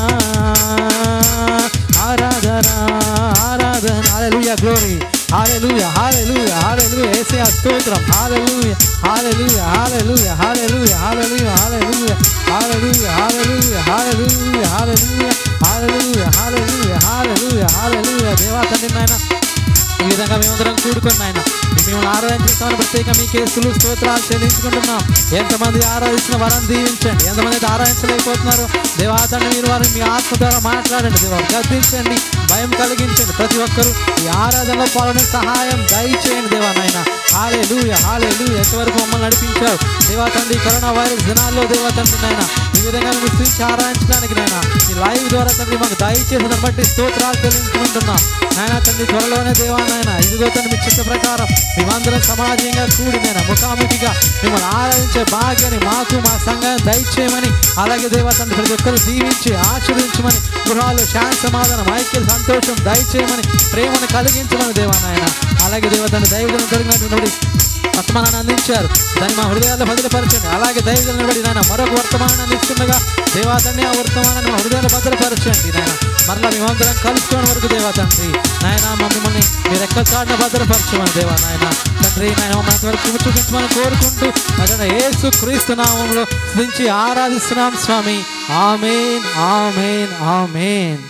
ఆరాధన ఆరాధన హల్లెలూయా గ్లోరీ హల్లెలూయా హల్లెలూయా హల్లెలూయా యేసయ్య స్తోత్రం హల్లెలూయా హల్లెలూయా హల్లెలూయా హల్లెలూయా హల్లెలూయా హల్లెలూయా హల్లెలూయా హల్లెలూయా హల్లెలూయా హల్లెలూయా హల్లెలూయా హల్లెలూయా హల్లెలూయా హల్లెలూయా దేవా తండ్రి నాయన ఈ విధంగా మేమందరం కూడుకుని నాయన మిమ్మల్ని ఆరాధించుతామని ప్రత్యేక మీ కేసులు స్తోత్రాలు చెల్లించుకుంటున్నాం ఎంతమంది ఆరాధిస్తున్న వారిని దీవించండి ఎంతమంది అయితే ఆరాధించలేకపోతున్నారు దేవాతండి మీరు వారిని మీ ఆత్మ ద్వారా మాట్లాడండి దేవా గద్దించండి భయం కలిగించండి ప్రతి ఒక్కరూ ఈ ఆరాధనలో పాల్గొనే సహాయం దయచేయండి దేవా నాయన హాలే లూయ హాలే లూయ ఎంతవరకు మమ్మల్ని నడిపించారు దేవా తండ్రి కరోనా వైరస్ దినాల్లో దేవా తండ్రి నాయన ఈ విధంగా మేము స్థితించి ఆరాధించడానికి నాయన ఈ లైవ్ ద్వారా తండ్రి మాకు దయచేసిన బట్టి స్తోత్రాలు చెల్లించుకుంటున్నాం నాయన తండ్రి త్వరలోనే దేవా నాయన ఇదిగో తండ్రి మీ చిత్త ప్రకారం మేమందరం సమాజంగా కూడి నేను ముఖాముఖిగా మిమ్మల్ని ఆరాధించే భాగ్యాన్ని మాకు మా సంఘాన్ని దయచేయమని అలాగే దేవా తండ్రి ప్రతి ఒక్కరు దీవించి ఆశీర్వించమని గృహాలు శాంతి సమాధానం ఐక్య సంతోషం దయచేయమని ప్రేమను కలిగించమని దేవా నాయన అలాగే దేవా తండ్రి దైవం కలిగినటువంటి వర్తమానాన్ని అందించారు దాన్ని మా హృదయాల్లో భద్రపరచండి అలాగే దైవం నిలబడి నాయన మరొక వర్తమానాన్ని ఇస్తుండగా దేవాతండి ఆ వర్తమానాన్ని మా హృదయాల్లో భద్రపరచండి నాయన మరలా మేమందరం కలుసుకోవడం వరకు దేవా తండ్రి నాయన మమ్మల్ని మీరు ఎక్కడ చాటున భద్రపరచమని దేవా నాయన తండ్రి నాయన మమ్మల్ని వరకు కృప చూపించమని కోరుకుంటూ అతను యేసు క్రీస్తు నామంలో స్థించి ఆరాధిస్తున్నాం స్వామి ఆమెన్ ఆమెన్ ఆమెన్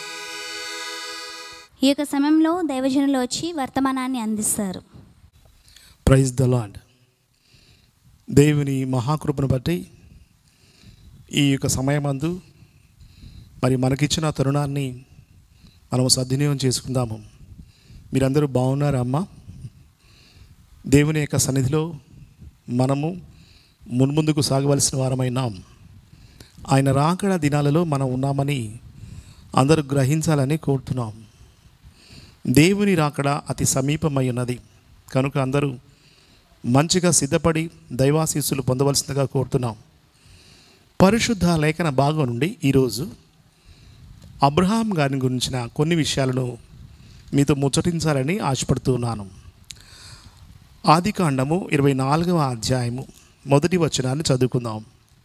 ఈ యొక్క సమయంలో దైవజనులు వచ్చి వర్తమానాన్ని అందిస్తారు ప్రైజ్ ద లాడ్ దేవుని మహాకృపను బట్టి ఈ యొక్క సమయమందు మరి మనకిచ్చిన తరుణాన్ని మనం సద్వినియోగం చేసుకుందాము మీరందరూ బాగున్నారా అమ్మా దేవుని యొక్క సన్నిధిలో మనము మున్ముందుకు సాగవలసిన వారమైనాం ఆయన రాకడ దినాలలో మనం ఉన్నామని అందరూ గ్రహించాలని కోరుతున్నాం దేవుని రాకడ అతి సమీపమై ఉన్నది కనుక అందరూ మంచిగా సిద్ధపడి దైవాశీస్సులు పొందవలసిందిగా కోరుతున్నాం పరిశుద్ధ లేఖన భాగం నుండి ఈరోజు అబ్రహాం గారిని గురించిన కొన్ని విషయాలను మీతో ముచ్చటించాలని ఆశపడుతున్నాను ఆది కాండము ఇరవై నాలుగవ అధ్యాయము మొదటి వచనాన్ని చదువుకుందాం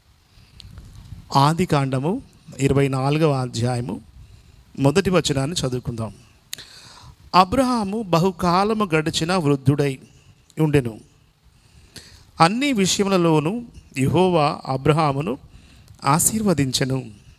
ఆది కాండము ఇరవై నాలుగవ అధ్యాయము మొదటి వచనాన్ని చదువుకుందాం అబ్రహాము బహుకాలము గడిచిన వృద్ధుడై ఉండెను అన్ని విషయములలోనూ యెహోవా అబ్రహామును ఆశీర్వదించెను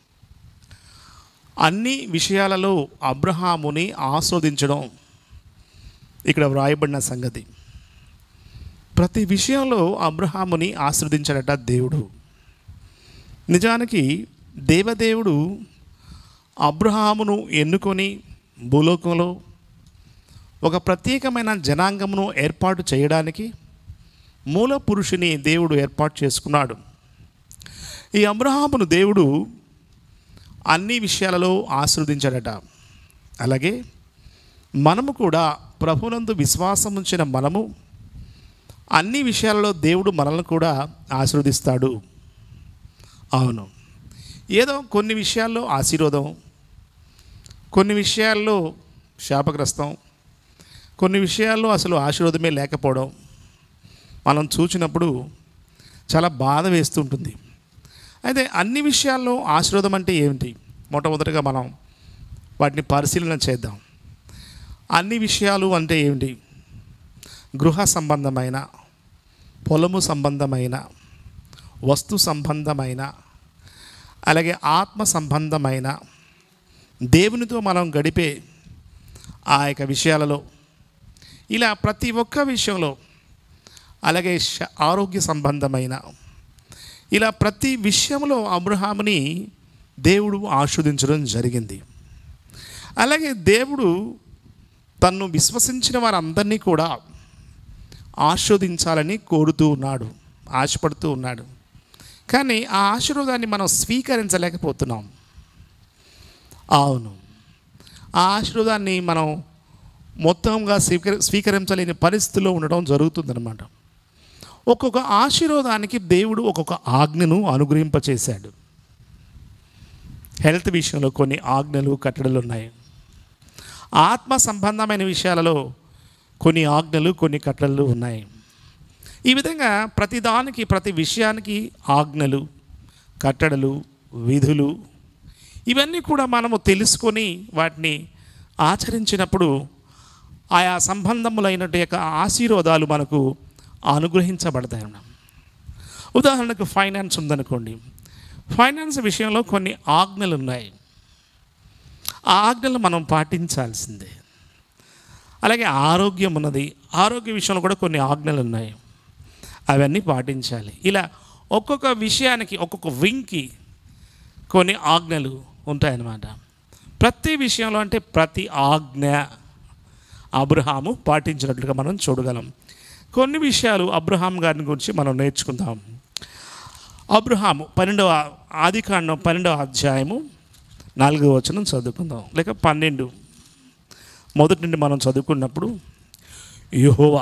అన్ని విషయాలలో అబ్రహాముని ఆస్వాదించడం ఇక్కడ వ్రాయబడిన సంగతి ప్రతి విషయంలో అబ్రహాముని ఆశ్రదించాడట దేవుడు నిజానికి దేవదేవుడు అబ్రహామును ఎన్నుకొని భూలోకంలో ఒక ప్రత్యేకమైన జనాంగమును ఏర్పాటు చేయడానికి మూల పురుషుని దేవుడు ఏర్పాటు చేసుకున్నాడు ఈ అబ్రహామును దేవుడు అన్ని విషయాలలో ఆశీర్వదించాడట అలాగే మనము కూడా ప్రభునందు విశ్వాసం ఉంచిన మనము అన్ని విషయాలలో దేవుడు మనల్ని కూడా ఆశీర్వదిస్తాడు అవును ఏదో కొన్ని విషయాల్లో ఆశీర్వాదం కొన్ని విషయాల్లో శాపగ్రస్తం కొన్ని విషయాల్లో అసలు ఆశీర్వాదమే లేకపోవడం మనం చూసినప్పుడు చాలా బాధ వేస్తుంటుంది అయితే అన్ని విషయాల్లో ఆశీర్వాదం అంటే ఏమిటి మొట్టమొదటిగా మనం వాటిని పరిశీలన చేద్దాం అన్ని విషయాలు అంటే ఏమిటి గృహ సంబంధమైన పొలము సంబంధమైన వస్తు సంబంధమైన అలాగే ఆత్మ సంబంధమైన దేవునితో మనం గడిపే ఆ యొక్క విషయాలలో ఇలా ప్రతి ఒక్క విషయంలో అలాగే శ- ఆరోగ్య సంబంధమైన ఇలా ప్రతి విషయంలో అబ్రహాముని దేవుడు ఆస్వాదించడం జరిగింది అలాగే దేవుడు తన్ను విశ్వసించిన వారందరినీ కూడా ఆస్వాదించాలని కోరుతూ ఉన్నాడు ఆశపడుతూ ఉన్నాడు కానీ ఆ ఆశీర్వాదాన్ని మనం స్వీకరించలేకపోతున్నాం అవును ఆ ఆశీర్వాదాన్ని మనం మొత్తంగా స్వీకరి స్వీకరించలేని పరిస్థితిలో ఉండడం జరుగుతుందన్నమాట ఒక్కొక్క ఆశీర్వాదానికి దేవుడు ఒక్కొక్క ఆజ్ఞను అనుగ్రహింపచేశాడు హెల్త్ విషయంలో కొన్ని ఆజ్ఞలు కట్టడలు ఉన్నాయి ఆత్మ సంబంధమైన విషయాలలో కొన్ని ఆజ్ఞలు కొన్ని కట్టడలు ఉన్నాయి ఈ విధంగా ప్రతిదానికి ప్రతి విషయానికి ఆజ్ఞలు కట్టడలు విధులు ఇవన్నీ కూడా మనము తెలుసుకొని వాటిని ఆచరించినప్పుడు ఆయా సంబంధములైనటువంటి యొక్క ఆశీర్వాదాలు మనకు అనుగ్రహించబడతాయి అన్నమాట. ఉదాహరణకు ఫైనాన్స్ ఉందనుకోండి ఫైనాన్స్ విషయంలో కొన్ని ఆజ్ఞలు ఉన్నాయి ఆ ఆజ్ఞలు మనం పాటించాల్సిందే అలాగే ఆరోగ్యం ఉన్నది ఆరోగ్య విషయంలో కూడా కొన్ని ఆజ్ఞలు ఉన్నాయి అవన్నీ పాటించాలి ఇలా ఒక్కొక్క విషయానికి ఒక్కొక్క వింగ్కి కొన్ని ఆజ్ఞలు ఉంటాయన్నమాట ప్రతి విషయంలో అంటే ప్రతి ఆజ్ఞ అబ్రహాము పాటించినట్లుగా మనం చూడగలం కొన్ని విషయాలు అబ్రహాం గారిని గురించి మనం నేర్చుకుందాం అబ్రహాము పన్నెండవ ఆదికాండం పన్నెండవ అధ్యాయము నాలుగవ వచనం చదువుకుందాం లేక పన్నెండు మొదటి నుండి మనం చదువుకున్నప్పుడు యహోవా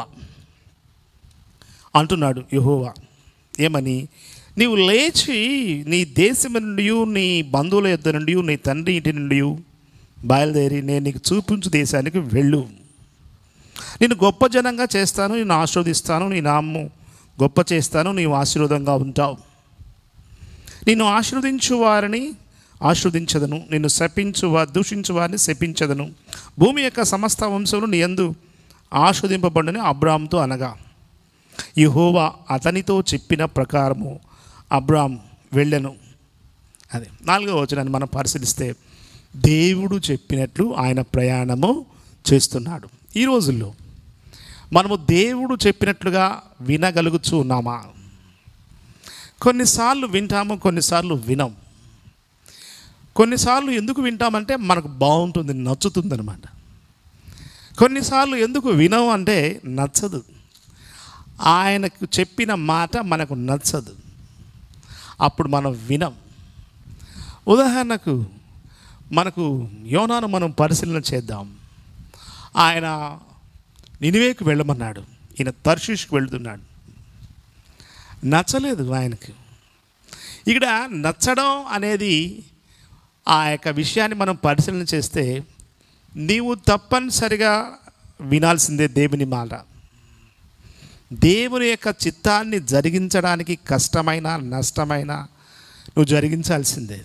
అంటున్నాడు యహోవా ఏమని నీవు లేచి నీ దేశం నుండి నీ బంధువుల యొద్ద నుండి నీ తండ్రి ఇంటి నుండి బయలుదేరి నేను నీకు చూపించు దేశానికి వెళ్ళు నేను గొప్ప జనంగా చేస్తాను నేను ఆశీర్వదిస్తాను నీ నామము గొప్ప చేస్తాను నీవు ఆశీర్వాదంగా ఉంటావు నిన్ను ఆశీర్వదించు వారిని ఆశీర్వదించదను నిన్ను శపించు వా దూషించు వారిని శపించదను భూమి యొక్క సమస్త వంశంలో నీ యందు ఆస్వాదింపబడని అబ్రామ్తో అనగా యహోవా అతనితో చెప్పిన ప్రకారము అబ్రామ్ వెళ్ళెను అదే నాలుగో వచనాన్ని మనం పరిశీలిస్తే దేవుడు చెప్పినట్లు ఆయన ప్రయాణము చేస్తున్నాడు ఈ రోజుల్లో మనము దేవుడు చెప్పినట్లుగా వినగలుగుచూ ఉన్నామా కొన్నిసార్లు వింటాము కొన్నిసార్లు వినం కొన్నిసార్లు ఎందుకు వింటామంటే మనకు బాగుంటుంది నచ్చుతుంది అనమాట కొన్నిసార్లు ఎందుకు వినం అంటే నచ్చదు ఆయనకు చెప్పిన మాట మనకు నచ్చదు అప్పుడు మనం వినం ఉదాహరణకు మనకు యోనాను మనం పరిశీలన చేద్దాం ఆయన నినివేకు వెళ్ళమన్నాడు ఈయన తర్షీష్కి వెళ్తున్నాడు నచ్చలేదు ఆయనకు ఇక్కడ నచ్చడం అనేది ఆ యొక్క విషయాన్ని మనం పరిశీలన చేస్తే నీవు తప్పనిసరిగా వినాల్సిందే దేవుని మాట దేవుని యొక్క చిత్తాన్ని జరిగించడానికి కష్టమైన నష్టమైన నువ్వు జరిగించాల్సిందే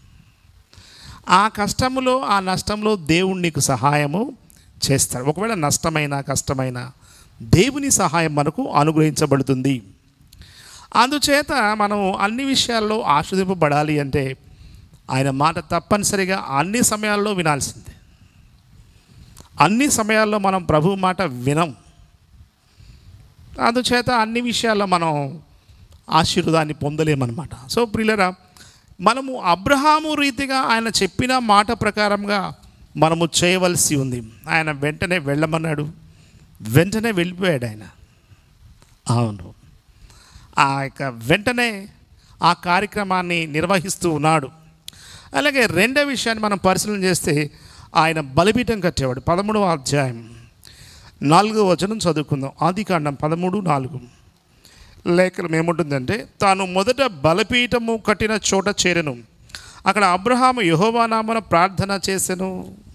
ఆ కష్టములో ఆ నష్టంలో దేవుడు నీకు సహాయము చేస్తాడు ఒకవేళ నష్టమైన కష్టమైన దేవుని సహాయం మనకు అనుగ్రహించబడుతుంది అందుచేత మనం అన్ని విషయాల్లో ఆస్వాదింపబడాలి అంటే ఆయన మాట తప్పనిసరిగా అన్ని సమయాల్లో వినాల్సిందే అన్ని సమయాల్లో మనం ప్రభు మాట వినం అందుచేత అన్ని విషయాల్లో మనం ఆశీర్వాదాన్ని పొందలేమన్నమాట సో ప్రియులరా మనము అబ్రహాము రీతిగా ఆయన చెప్పిన మాట ప్రకారంగా మనము చేయవలసి ఉంది ఆయన వెంటనే వెళ్ళమన్నాడు వెంటనే వెళ్ళిపోయాడు ఆయన అవును ఆ యొక్క వెంటనే ఆ కార్యక్రమాన్ని నిర్వహిస్తూ ఉన్నాడు అలాగే రెండో విషయాన్ని మనం పరిశీలన చేస్తే ఆయన బలిపీఠం కట్టేవాడు పదమూడవ అధ్యాయం నాలుగో వచనం చదువుకుందాం ఆదికాండం పదమూడు నాలుగు లేఖనం ఏముంటుందంటే తాను మొదట బలపీఠము కట్టిన చోట చేరెను అక్కడ అబ్రహాము యహోవా నామన ప్రార్థన చేసెను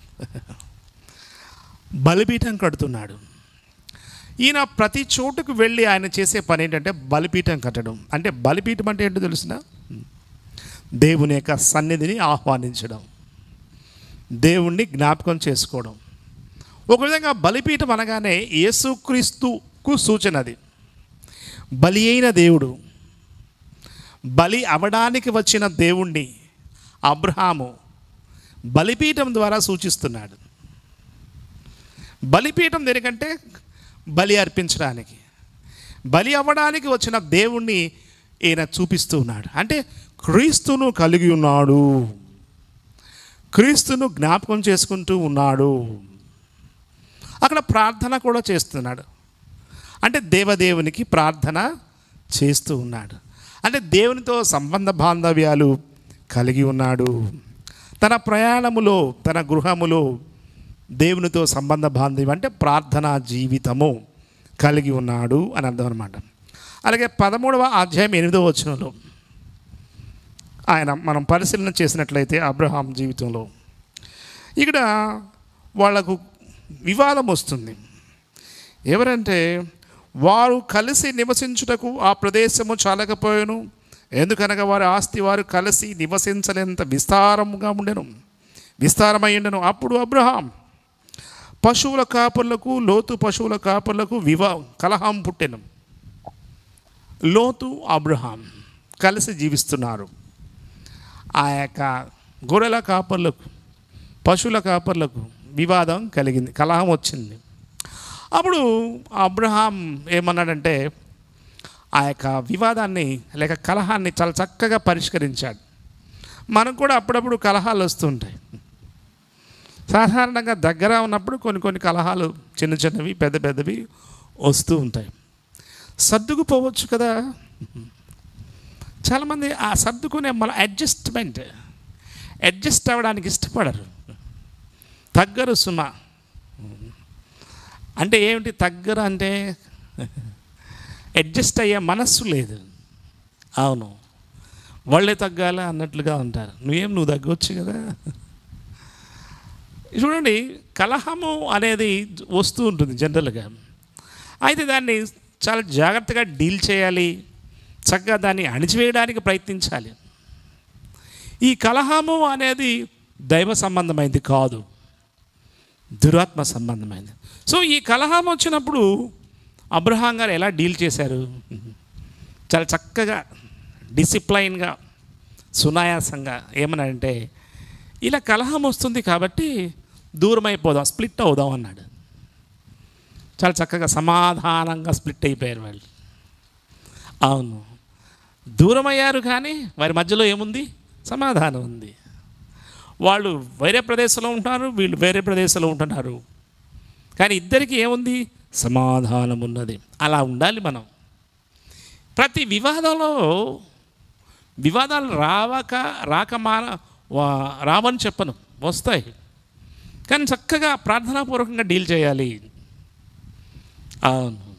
బలిపీఠం కడుతున్నాడు ఈయన ప్రతి చోటుకు వెళ్ళి ఆయన చేసే పని ఏంటంటే బలిపీఠం కట్టడం అంటే బలిపీఠం అంటే ఏంటో తెలిసిన దేవుని యొక్క సన్నిధిని ఆహ్వానించడం దేవుణ్ణి జ్ఞాపకం చేసుకోవడం ఒక విధంగా బలిపీఠం అనగానే యేసుక్రీస్తుకు సూచన అది బలి అయిన దేవుడు బలి అవడానికి వచ్చిన దేవుణ్ణి అబ్రహాము బలిపీఠం ద్వారా సూచిస్తున్నాడు బలిపీఠం దేనికంటే బలి అర్పించడానికి బలి అవ్వడానికి వచ్చిన దేవుణ్ణి ఈయన చూపిస్తూ ఉన్నాడు అంటే క్రీస్తును కలిగి ఉన్నాడు క్రీస్తును జ్ఞాపకం చేసుకుంటూ ఉన్నాడు అక్కడ ప్రార్థన కూడా చేస్తున్నాడు అంటే దేవదేవునికి ప్రార్థన చేస్తూ ఉన్నాడు అంటే దేవునితో సంబంధ బాంధవ్యాలు కలిగి ఉన్నాడు తన ప్రయాణములో తన గృహములో దేవునితో సంబంధ బాంధవ్యం అంటే ప్రార్థనా జీవితము కలిగి ఉన్నాడు అని అర్థం అనమాట అలాగే పదమూడవ అధ్యాయం ఎనిమిదవ వచనంలో ఆయన మనం పరిశీలన చేసినట్లయితే అబ్రహాం జీవితంలో ఇక్కడ వాళ్లకు వివాదం వస్తుంది ఎవరంటే వారు కలిసి నివసించుటకు ఆ ప్రదేశము చాలకపోయాను ఎందుకనగా వారి ఆస్తి వారు కలిసి నివసించలేంత విస్తారముగా ఉండెను విస్తారమై ఉండెను అప్పుడు అబ్రహాం పశువుల కాపర్లకు లోతు పశువుల కాపర్లకు వివా కలహం పుట్టెను లోతు అబ్రహాం కలిసి జీవిస్తున్నారు ఆ యొక్క గొర్రెల కాపర్లకు పశువుల కాపర్లకు వివాదం కలిగింది కలహం వచ్చింది అప్పుడు అబ్రహాం ఏమన్నాడంటే ఆ యొక్క వివాదాన్ని లేక కలహాన్ని చాలా చక్కగా పరిష్కరించాడు మనకు కూడా అప్పుడప్పుడు కలహాలు వస్తుంటాయి సాధారణంగా దగ్గర ఉన్నప్పుడు కొన్ని కొన్ని కలహాలు చిన్న చిన్నవి పెద్ద పెద్దవి వస్తూ ఉంటాయి సర్దుకుపోవచ్చు కదా చాలామంది ఆ సర్దుకునే మన అడ్జస్ట్మెంట్ అడ్జస్ట్ అవ్వడానికి ఇష్టపడరు తగ్గరు సుమ అంటే ఏమిటి తగ్గరు అంటే అడ్జస్ట్ అయ్యే మనస్సు లేదు అవును వాళ్ళే తగ్గాల అన్నట్లుగా ఉంటారు నువ్వేం నువ్వు తగ్గొచ్చు కదా చూడండి కలహము అనేది వస్తూ ఉంటుంది జనరల్గా అయితే దాన్ని చాలా జాగ్రత్తగా డీల్ చేయాలి చక్కగా దాన్ని అణిచివేయడానికి ప్రయత్నించాలి ఈ కలహము అనేది దైవ సంబంధమైంది కాదు దురాత్మ సంబంధమైంది సో ఈ కలహం వచ్చినప్పుడు అబ్రహాం గారు ఎలా డీల్ చేశారు చాలా చక్కగా డిసిప్లైన్గా సునాయాసంగా ఏమన్నాడంటే ఇలా కలహం వస్తుంది కాబట్టి దూరం అయిపోదాం స్ప్లిట్ అవుదాం అన్నాడు చాలా చక్కగా సమాధానంగా స్ప్లిట్ అయిపోయారు వాళ్ళు అవును దూరం అయ్యారు కానీ వారి మధ్యలో ఏముంది సమాధానం ఉంది వాళ్ళు వేరే ప్రదేశంలో ఉంటున్నారు వీళ్ళు వేరే ప్రదేశంలో ఉంటున్నారు కానీ ఇద్దరికి ఏముంది సమాధానం ఉన్నది అలా ఉండాలి మనం ప్రతి వివాదంలో వివాదాలు రావక రాక మాన వా- రావని చెప్పను వస్తాయి కానీ చక్కగా ప్రార్థనాపూర్వకంగా డీల్ చేయాలి అవును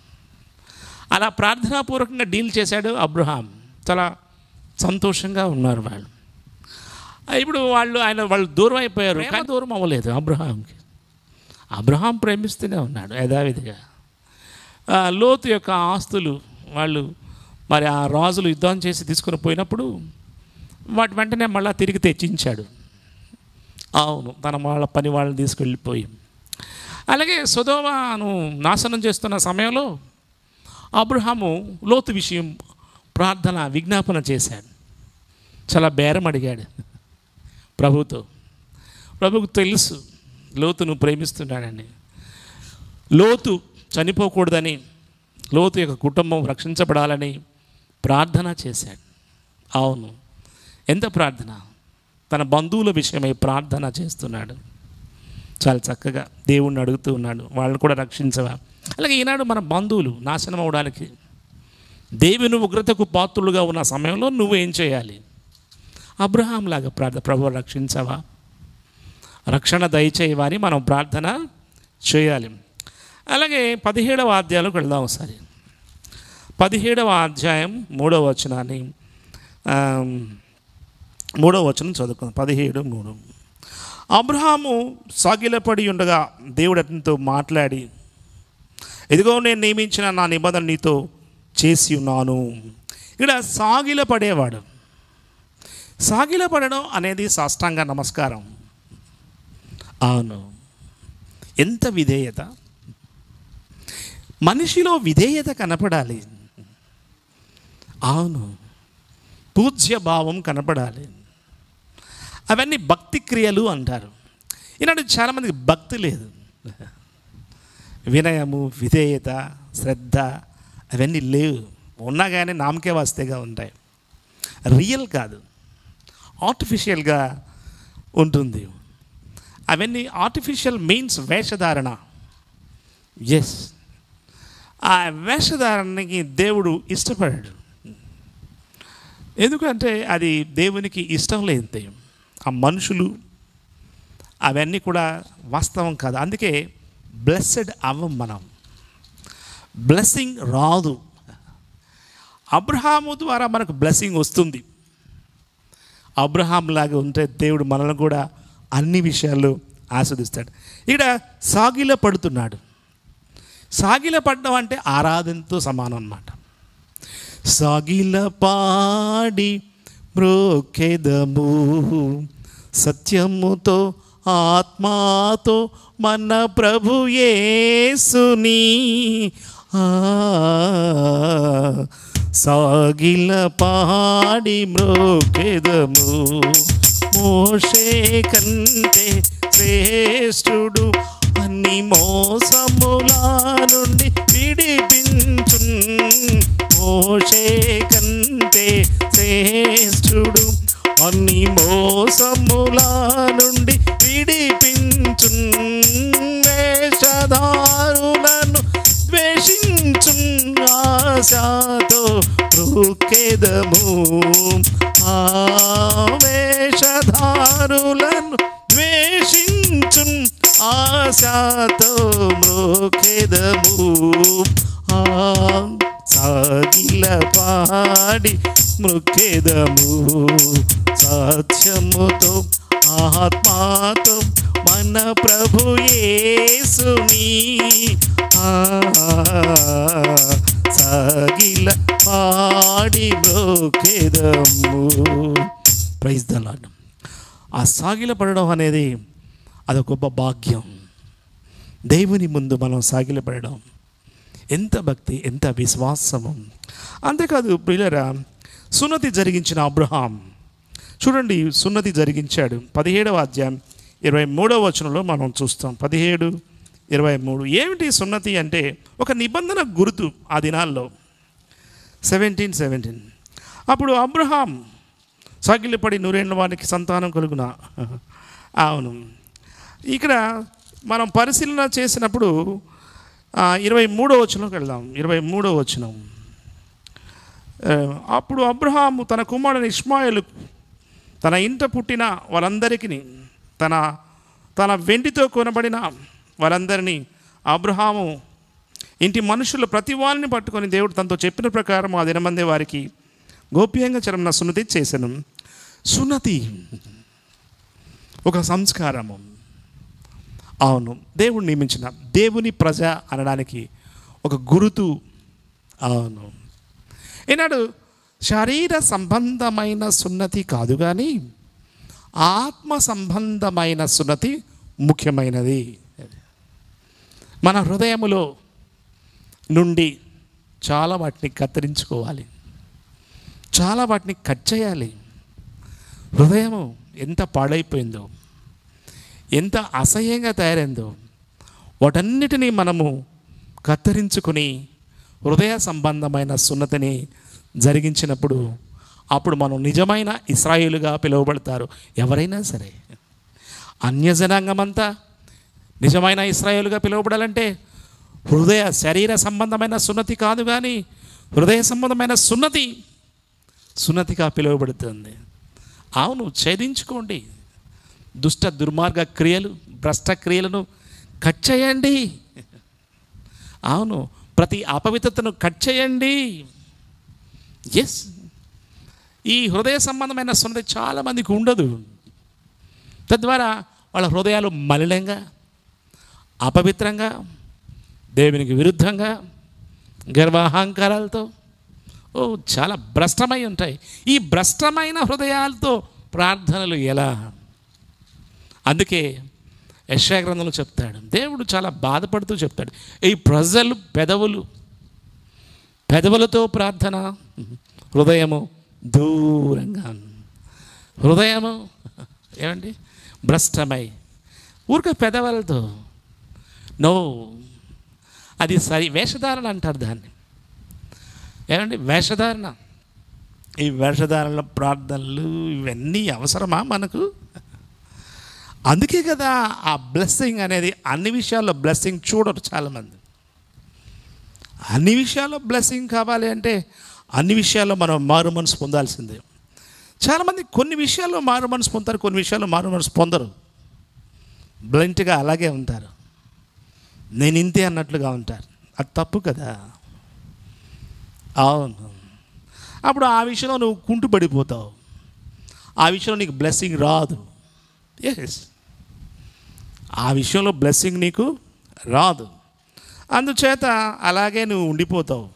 అలా ప్రార్థనాపూర్వకంగా డీల్ చేశాడు అబ్రహాం చాలా సంతోషంగా ఉన్నారు వాళ్ళు ఇప్పుడు వాళ్ళు ఆయన వాళ్ళు దూరం అయిపోయారు కానీ దూరం అవ్వలేదు అబ్రహాంకి అబ్రహాం ప్రేమిస్తూనే ఉన్నాడు యథావిధిగా ఆ, లోతు యొక్క ఆస్తులు వాళ్ళు మరి ఆ రాజులు యుద్ధం చేసి తీసుకుని పోయినప్పుడు వాటి వెంటనే మళ్ళీ తిరిగి తెచ్చించాడు అవును తన వాళ్ళ పని వాళ్ళని తీసుకెళ్ళిపోయి అలాగే సుధోమను నాశనం చేస్తున్న సమయంలో అబ్రహాము లోతు విషయం ప్రార్థన విజ్ఞాపన చేశాడు చాలా బేరం అడిగాడు ప్రభుతో ప్రభుకు తెలుసు లోతును ప్రేమిస్తున్నాడని లోతు చనిపోకూడదని లోతు యొక్క కుటుంబం రక్షించబడాలని ప్రార్థన చేశాడు అవును ఎంత ప్రార్థన తన బంధువుల విషయమై ప్రార్థన చేస్తున్నాడు చాలా చక్కగా దేవుణ్ణి అడుగుతూ ఉన్నాడు వాళ్ళని కూడా రక్షించవా అలాగే ఈనాడు మన బంధువులు నాశనం అవడానికి దేవుని ఉగ్రతకు పాత్రులుగా ఉన్న సమయంలో నువ్వేం చేయాలి అబ్రహాం లాగా ప్రార్థన ప్రభు రక్షించవా రక్షణ దయచేయవా అని మనం ప్రార్థన చేయాలి అలాగే పదిహేడవ అధ్యాయంలోకి వెళ్దాం ఒకసారి పదిహేడవ అధ్యాయం మూడవ వచనాన్ని ఆ, మూడవ వచనం చదువుకుందాం పదిహేడు మూడు అబ్రహాము సాగిలపడి ఉండగా దేవుడు అతనితో మాట్లాడి ఇదిగో నేను నియమించిన నా నిబంధన నీతో చేసి ఉన్నాను ఇక్కడ సాగిల పడేవాడు సాగిల పడడం అనేది సాష్టాంగ నమస్కారం అవును ఎంత విధేయత మనిషిలో విధేయత కనపడాలి అవును పూజ్య భావం కనపడాలి అవన్నీ భక్తి క్రియలు అంటారు ఈనాడు చాలామందికి భక్తి లేదు వినయము విధేయత శ్రద్ధ అవన్నీ లేవు ఉన్నా కానీ నామకే వాస్తేగా ఉంటాయి రియల్ కాదు ఆర్టిఫిషియల్గా ఉంటుంది అవన్నీ ఆర్టిఫిషియల్ మీన్స్ వేషధారణ ఎస్ ఆ వేషధారణకి దేవుడు ఇష్టపడాడు ఎందుకంటే అది దేవునికి ఇష్టం లేనిది ఆ మనుషులు అవన్నీ కూడా వాస్తవం కాదు అందుకే బ్లెస్సెడ్ అవ్వం మనం బ్లెస్సింగ్ రాదు అబ్రహాము ద్వారా మనకు బ్లెస్సింగ్ వస్తుంది అబ్రహాం లాగా ఉంటే దేవుడు మనల్ని కూడా అన్ని విషయాల్లో ఆస్వాదిస్తాడు ఇక్కడ సాగిల పడుతున్నాడు సాగిల పడడం అంటే ఆరాధనతో సమానం అన్నమాట సాగిల పాడి మ్రోకెదము సత్యముతో ఆత్మాతో మన ప్రభు యేసుని ఆ, సాగిల పాడి మ్రోకెదము మోషే కంటే శ్రేష్ఠుడు అన్ని మోసముల నుండి విడిపించు మోషే కంటే శ్రేష్ఠుడు అన్ని మోసముల నుండి విడిపించు వేషధారులను ద్వేషించు ఆశతో రుకెదము ఆవేషధారులను ద్వేషించు ఆశతో మృఖెదము ఆ సాగిల పాడి మృఖెదము సత్యముతో ఆత్మాతో మన ప్రభు యేసుని ఆ సాగిల పాడి మృఖెదము ప్రైజ్ ద లార్డ్ ఆ సాగిల పడడం అనేది అదొక గొప్ప భాగ్యం దేవుని ముందు మనం సాగిలపడడం ఎంత భక్తి ఎంత విశ్వాసము అంతేకాదు ప్రియులరా సున్నతి జరిగించిన అబ్రహాం చూడండి సున్నతి జరిగించాడు పదిహేడవ అధ్యాయం ఇరవై మూడవ వచనంలో మనం చూస్తాం పదిహేడు ఇరవై మూడు ఏమిటి సున్నతి అంటే ఒక నిబంధన గుర్తు ఆ దినాల్లో సెవెంటీన్ సెవెంటీన్ అప్పుడు అబ్రహాం సాగిలిపడి నూరేళ్ళ వారికి సంతానం కలుగున అవును ఇక్కడ మనం పరిశీలన చేసినప్పుడు ఆ, ఇరవై మూడో వచనంకి వెళ్దాం ఇరవై మూడో వచనం ఆ, అప్పుడు అబ్రహాము తన కుమారుని ఇస్మాయిల్ తన ఇంట పుట్టిన వాళ్ళందరికీ తన తన వెండితో కొనబడిన వాళ్ళందరినీ అబ్రహాము ఇంటి మనుషులు ప్రతి వారిని పట్టుకొని దేవుడు తనతో చెప్పిన ప్రకారం ఆ దినమందే వారికి గోప్యంగా చరమన సున్నతి చేశాను సున్నతి ఒక సంస్కారము అవును దేవుడు నియమించిన దేవుని ప్రజ అనడానికి ఒక గురుతు అవును ఈనాడు శరీర సంబంధమైన సున్నతి కాదు కానీ ఆత్మ సంబంధమైన సున్నతి ముఖ్యమైనది మన హృదయములో నుండి చాలా వాటిని కత్తిరించుకోవాలి చాలా వాటిని కట్ చేయాలి హృదయము ఎంత పాడైపోయిందో ఎంత అసహ్యంగా తయారైందో వాటన్నిటినీ మనము కత్తిరించుకుని హృదయ సంబంధమైన సున్నతిని జరిగించినప్పుడు అప్పుడు మనం నిజమైన ఇస్రాయేలుగా పిలువబడతారు ఎవరైనా సరే అన్యజనాంగమంతా నిజమైన ఇస్రాయేలుగా పిలువబడాలంటే హృదయ శరీర సంబంధమైన సున్నతి కాదు కానీ హృదయ సంబంధమైన సున్నతి సున్నతిగా పిలువబడుతుంది అవును ఛేదించుకోండి దుష్ట దుర్మార్గ క్రియలు భ్రష్ట క్రియలను కట్ చేయండి అవును ప్రతి అపవిత్రతను కట్ చేయండి ఎస్ ఈ హృదయ సంబంధమైన సున్నతి చాలామందికి ఉండదు తద్వారా వాళ్ళ హృదయాలు మలినంగా అపవిత్రంగా దేవునికి విరుద్ధంగా గర్వాహంకారాలతో ఓ చాలా భ్రష్టమై ఉంటాయి ఈ భ్రష్టమైన హృదయాలతో ప్రార్థనలు ఎలా అందుకే యశా గ్రంథంలో చెప్తాడు దేవుడు చాలా బాధపడుతూ చెప్తాడు ఈ ప్రజలు పెదవులు పెదవులతో ప్రార్థన హృదయము దూరంగా హృదయము ఏమండి భ్రష్టమై ఊరికే పెదవులతో నో అది సరి వేషధారణ అంటారు దాన్ని ఏమండి వేషధారణ ఈ వేషధారణ ప్రార్థనలు ఇవన్నీ అవసరమా మనకు అందుకే కదా ఆ బ్లెస్సింగ్ అనేది అన్ని విషయాల్లో బ్లెస్సింగ్ చూడరు చాలామంది అన్ని విషయాల్లో బ్లెస్సింగ్ కావాలి అంటే అన్ని విషయాల్లో మనం మారు మనసు పొందాల్సిందే చాలామంది కొన్ని విషయాల్లో మారు మనసు పొందుతారు కొన్ని విషయాల్లో మారు మనసు పొందరు బ్లంట్గా అలాగే ఉంటారు నేను ఇంతే అన్నట్లుగా ఉంటారు అది తప్పు కదా అవును అప్పుడు ఆ విషయంలో నువ్వు కుంటు పడిపోతావు ఆ విషయంలో నీకు బ్లెస్సింగ్ రాదు ఎస్ ఆ విషయంలో బ్లెస్సింగ్ నీకు రాదు అందుచేత అలాగే నువ్వు ఉండిపోతావు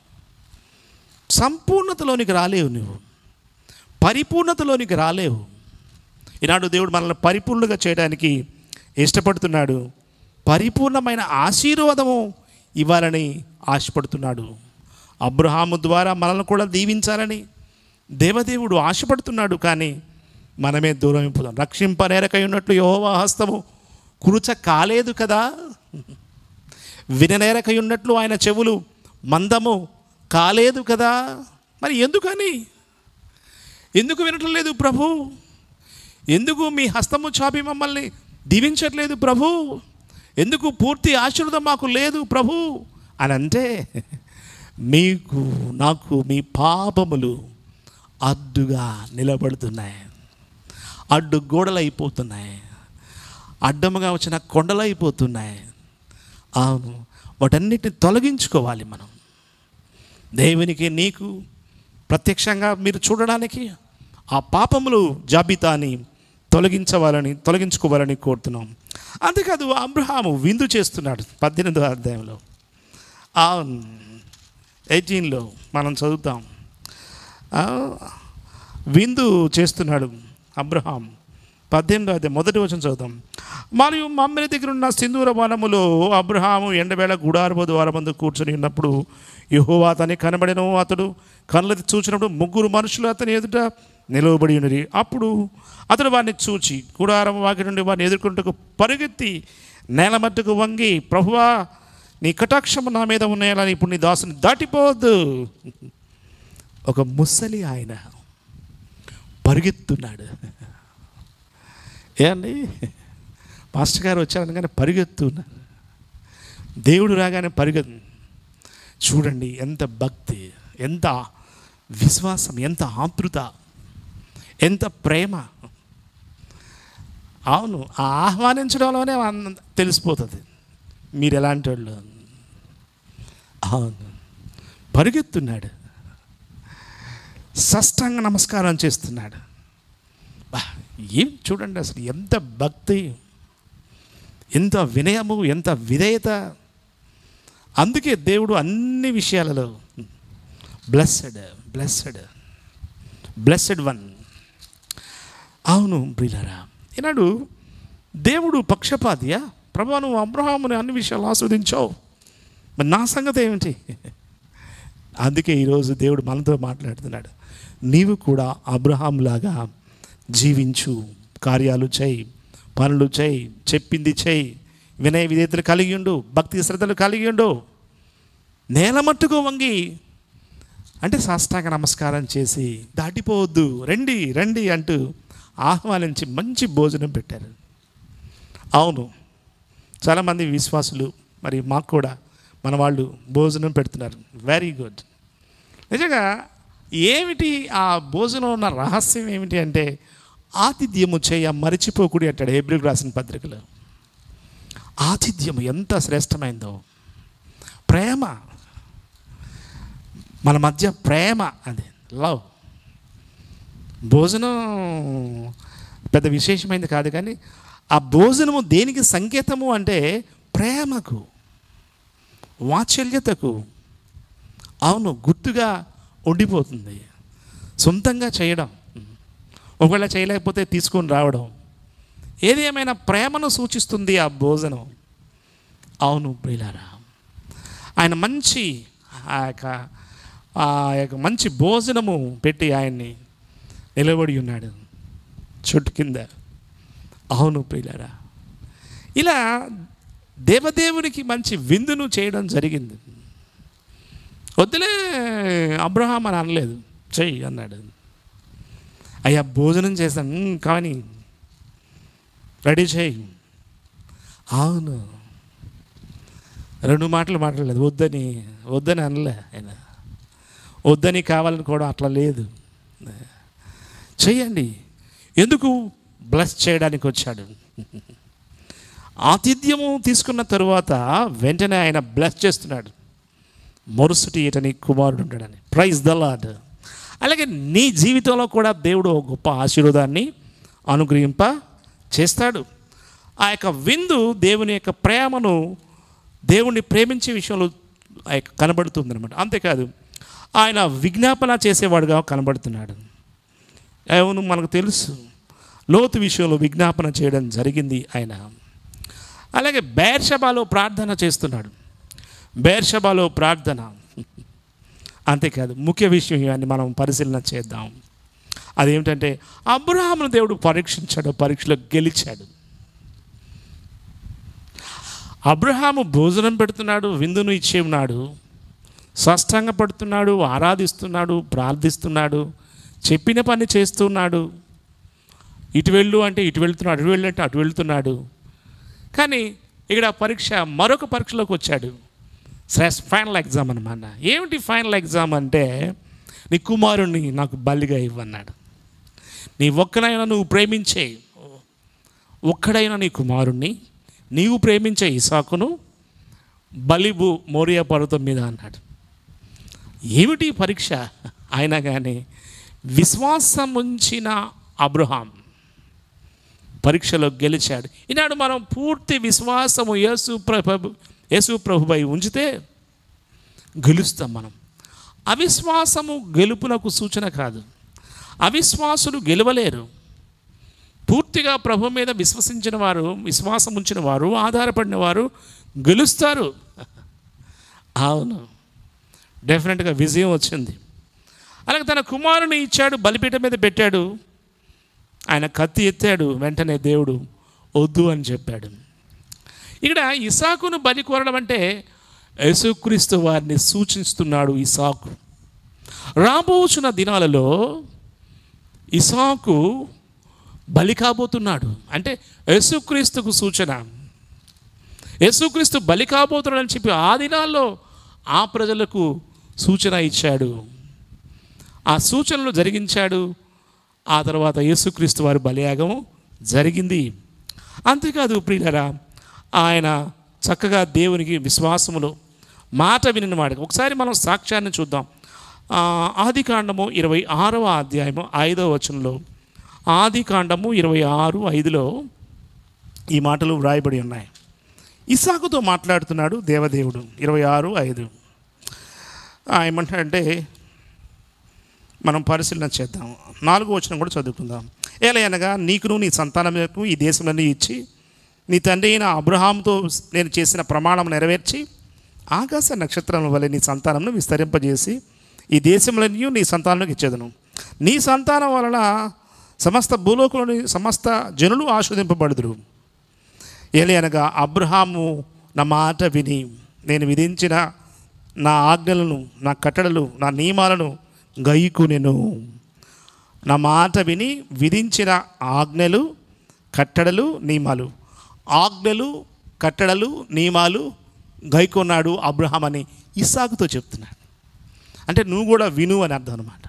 సంపూర్ణతలోనికి రాలేవు నువ్వు పరిపూర్ణతలోనికి రాలేవు ఈనాడు దేవుడు మనల్ని పరిపూర్ణగా చేయడానికి ఇష్టపడుతున్నాడు పరిపూర్ణమైన ఆశీర్వాదము ఇవ్వాలని ఆశపడుతున్నాడు అబ్రహాము ద్వారా మనల్ని కూడా దీవించాలని దేవదేవుడు ఆశపడుతున్నాడు కానీ మనమే దూరం అయిపోతాం రక్షింపనేరకై ఉన్నట్లు యెహోవా హస్తము కురుచ కాలేదు కదా విననేరకై ఉన్నట్లు ఆయన చెవులు మందము కాలేదు కదా మరి ఎందుకని ఎందుకు వినటం లేదు ప్రభు ఎందుకు మీ హస్తము చాపి మమ్మల్ని దీవించట్లేదు ప్రభు ఎందుకు పూర్తి ఆశీర్వాదం మాకు లేదు ప్రభు అని అంటే మీకు నాకు మీ పాపములు అడ్డుగా నిలబడుతున్నాయి అడ్డు గోడలు అయిపోతున్నాయి అడ్డముగా వచ్చిన కొండలు అయిపోతున్నాయి అవును వాటన్నిటిని తొలగించుకోవాలి మనం దేవునికి నీకు ప్రత్యక్షంగా మీరు చూడడానికి ఆ పాపములు జాబితాని తొలగించవాలని తొలగించుకోవాలని కోరుతున్నాం అంతేకాదు అబ్రహాము విందు చేస్తున్నాడు పద్దెనిమిదో అధ్యాయంలో ఆ ఎయిటీన్లో మనం చదువుతాం ఆ, విందు చేస్తున్నాడు అబ్రహాం పద్దెనిమిదో అధ్యాయం మొదటి వచ్చిన చదువుతాం మరియు మమ్మల్ని దగ్గర ఉన్న సింధూర వనములో అబ్రహాము ఎండవేళ గుడారపు ద్వారమందు కూర్చొని ఉన్నప్పుడు యెహోవా అతని కనబడెను అతడు కళ్ళది చూసినప్పుడు ముగ్గురు మనుషులు అతని ఎదుట నిలవబడి ఉన్నది అప్పుడు అతడు వారిని చూచి గుడారం వాకి నుండి వారిని ఎదుర్కొంటకు పరుగెత్తి నేల మట్టుకు వంగి ప్రభువా నీ కటాక్షము నా మీద ఉన్నాయని ఇప్పుడు నీ దాసుని దాటిపోవద్దు ఒక ముసలి ఆయన పరుగెత్తున్నాడు ఏమండి మాస్టర్ గారు వచ్చారనగానే పరిగెత్తున్నారు దేవుడు రాగానే పరిగెత్తు చూడండి ఎంత భక్తి ఎంత విశ్వాసం ఎంత ఆతృత ఎంత ప్రేమ అవును ఆ ఆహ్వానించడంలోనే అన్న- తెలిసిపోతుంది మీరు ఎలాంటి వాళ్ళు అవును పరిగెత్తున్నాడు సష్టంగా నమస్కారం చేస్తున్నాడు బా, ఏం చూడండి అసలు ఎంత భక్తి ఎంత వినయము ఎంత విధేయత అందుకే దేవుడు అన్ని విషయాలలో బ్లెస్సెడ్ బ్లెస్సెడ్ బ్లెస్సెడ్ వన్ అవును ప్రియులారా ఈనాడు దేవుడు పక్షపాతియా ప్రభా నువ్వు అబ్రహాముని అన్ని విషయాలు ఆస్వాదించావు మరి నా సంగతి ఏమిటి అందుకే ఈరోజు దేవుడు మనతో మాట్లాడుతున్నాడు నీవు కూడా అబ్రహాం లాగా జీవించు కార్యాలు చేయి పనులు చేయి చెప్పింది చేయి వినయ విధేయతలు కలిగి ఉండు భక్తి శ్రద్ధలు కలిగి ఉండు నేల మట్టుకు వంగి అంటే సాష్టాంగ నమస్కారం చేసి దాటిపోవద్దు రండి రండి అంటూ ఆహ్వానించి మంచి భోజనం పెట్టారు అవును చాలామంది విశ్వాసులు మరి మాకు కూడా మన వాళ్ళు భోజనం పెడుతున్నారు వెరీ గుడ్ నిజంగా ఏమిటి ఆ భోజనం ఉన్న రహస్యం ఏమిటి అంటే ఆతిథ్యము చేయ మరిచిపోకుడి అంటాడు ఏబ్రిల్ రాసిన పత్రికలో ఆతిథ్యము ఎంత శ్రేష్టమైందో ప్రేమ మన మధ్య ప్రేమ అది లవ్ భోజనం పెద్ద విశేషమైంది కాదు కానీ ఆ భోజనము దేనికి సంకేతము అంటే ప్రేమకు వాత్సల్యతకు అవును గుర్తుగా ఉండిపోతుంది సొంతంగా చేయడం ఒకవేళ చేయలేకపోతే తీసుకొని రావడం ఏది ఏమైనా ప్రేమను సూచిస్తుంది ఆ భోజనం అవును ప్రియులారా ఆయన మంచి ఆ యొక్క ఆ యొక్క మంచి భోజనము పెట్టి ఆయన్ని నిలబడి ఉన్నాడు చుట్టు కింద అవును ప్రియులారా ఇలా దేవదేవునికి మంచి విందును చేయడం జరిగింది వద్దులే అబ్రహాం అని అనలేదు చెయ్యి అన్నాడు అయ్యా భోజనం చేశాను "ఉమ్, కానీ రెడీ చేయి అవును రెండు మాటలు మాట్లాడలేదు వద్దని వద్దని అనలే ఆయన వద్దని కావాలని కూడా అట్లా లేదు చెయ్యండి ఎందుకు బ్లస్ చేయడానికి వచ్చాడు ఆతిథ్యము తీసుకున్న తరువాత వెంటనే ఆయన బ్లెస్ చేస్తున్నాడు మరుసటి ఇటని కుమారుడు ఉంటాడని ప్రైజ్ ద లాడ్ అలాగే నీ జీవితంలో కూడా దేవుడు ఒక గొప్ప ఆశీర్వాదాన్ని అనుగ్రహింప చేస్తాడు ఆ యొక్క విందు దేవుని యొక్క ప్రేమను దేవుణ్ణి ప్రేమించే విషయంలో ఆ యొక్క కనబడుతుంది అనమాట అంతేకాదు ఆయన విజ్ఞాపన చేసేవాడుగా కనబడుతున్నాడు అవును మనకు తెలుసు లోతు విషయంలో విజ్ఞాపన చేయడం జరిగింది ఆయన అలాగే బేర్షబాలో ప్రార్థన చేస్తున్నాడు బేర్షబాలో ప్రార్థన అంతేకాదు ముఖ్య విషయం ఇవన్నీ మనం పరిశీలన చేద్దాం అదేమిటంటే అబ్రహామును దేవుడు పరీక్షించాడు పరీక్షలో గెలిచాడు అబ్రహాము భోజనం పెడుతున్నాడు విందును ఇచ్చే ఉన్నాడు సాష్టాంగ పడుతున్నాడు ఆరాధిస్తున్నాడు ప్రార్థిస్తున్నాడు చెప్పిన పని చేస్తున్నాడు ఇటు వెళ్ళు అంటే ఇటు వెళ్తున్నాడు అటు వెళ్ళు అంటే అటు వెళ్తున్నాడు కానీ ఇక్కడ పరీక్ష మరొక పరీక్షలోకి వచ్చాడు శ్రేష్ఠ ఫైనల్ ఎగ్జామ్ అనమాట ఏమిటి ఫైనల్ ఎగ్జామ్ అంటే నీ కుమారుణ్ణి నాకు బలిగా ఇవ్వన్నాడు నీ ఒక్కనైనా నువ్వు ప్రేమించే ఒక్కడైనా నీ కుమారుణ్ణి నీవు ప్రేమించే ఇసాకును బలిబు మోరియా పర్వతం మీద అన్నాడు ఏమిటి ఈ పరీక్ష అయినా కానీ విశ్వాసం ఉంచిన అబ్రహాం పరీక్షలో గెలిచాడు ఈనాడు మనం పూర్తి విశ్వాసము యేసు ప్రభు యేసు ప్రభుపై ఉంచితే గెలుస్తాం మనం అవిశ్వాసము గెలుపునకు సూచన కాదు అవిశ్వాసులు గెలవలేరు పూర్తిగా ప్రభు మీద విశ్వసించిన వారు విశ్వాసం ఉంచిన వారు ఆధారపడిన వారు గెలుస్తారు అవును డెఫినెట్గా విజయం వచ్చింది అలాగే తన కుమారుని ఇచ్చాడు బలిపీఠం మీద పెట్టాడు ఆయన కత్తి ఎత్తాడు వెంటనే దేవుడు వద్దు అని చెప్పాడు ఇక్కడ ఇసాకును బలి కోరడం అంటే యేసుక్రీస్తు వారిని సూచిస్తున్నాడు ఇసాకు రాబోచున్న దినాలలో ఇసాకు బలి కాబోతున్నాడు అంటే యేసుక్రీస్తుకు సూచన యేసుక్రీస్తు బలి కాబోతున్నాడని చెప్పి ఆ దినాల్లో ఆ ప్రజలకు సూచన ఇచ్చాడు ఆ సూచనలు జరిగించాడు ఆ తర్వాత యేసుక్రీస్తు వారి బలియాగం జరిగింది అంతేకాదు ప్రియులరా ఆయన చక్కగా దేవునికి విశ్వాసములో మాట వినిన వాడికి ఒకసారి మనం సాక్ష్యాన్ని చూద్దాం ఆ, ఆది కాండము ఇరవై ఆరవ అధ్యాయము ఐదవ వచనంలో ఆది కాండము ఇరవై ఆరు ఐదులో ఈ మాటలు వ్రాయబడి ఉన్నాయి ఇసాకుతో మాట్లాడుతున్నాడు దేవదేవుడు ఇరవై ఆరు ఐదు ఆ, ఏమంటాడంటే మనం పరిశీలన చేద్దాం నాలుగో వచనం కూడా చదువుకుందాం ఏలయనగా నీకును నీ సంతానములకు ఈ దేశంలోని ఇచ్చి నీ తండ్రి అయిన అబ్రహాంతో నేను చేసిన ప్రమాణం నెరవేర్చి ఆకాశ నక్షత్రం వలె నీ సంతానంను విస్తరింపజేసి ఈ దేశంలోని నీ సంతానానికి ఇచ్చేదను నీ సంతానం వలన సమస్త భూలోకంలోని సమస్త జనులు ఆస్వాదింపబడుదురు ఏలి అనగా అబ్రహాము నా మాట విని నేను విధించిన నా ఆజ్ఞలను నా కట్టడలు నా నియమాలను గైకునెను నా మాట విని విధించిన ఆజ్ఞలు కట్టడలు నియమాలు ఆజ్ఞలు కట్టడలు నియమాలు గైకొన్నాడు అబ్రహాం అని ఇస్సాకుతో చెప్తున్నాడు అంటే నువ్వు కూడా విను అని అర్థం అనమాట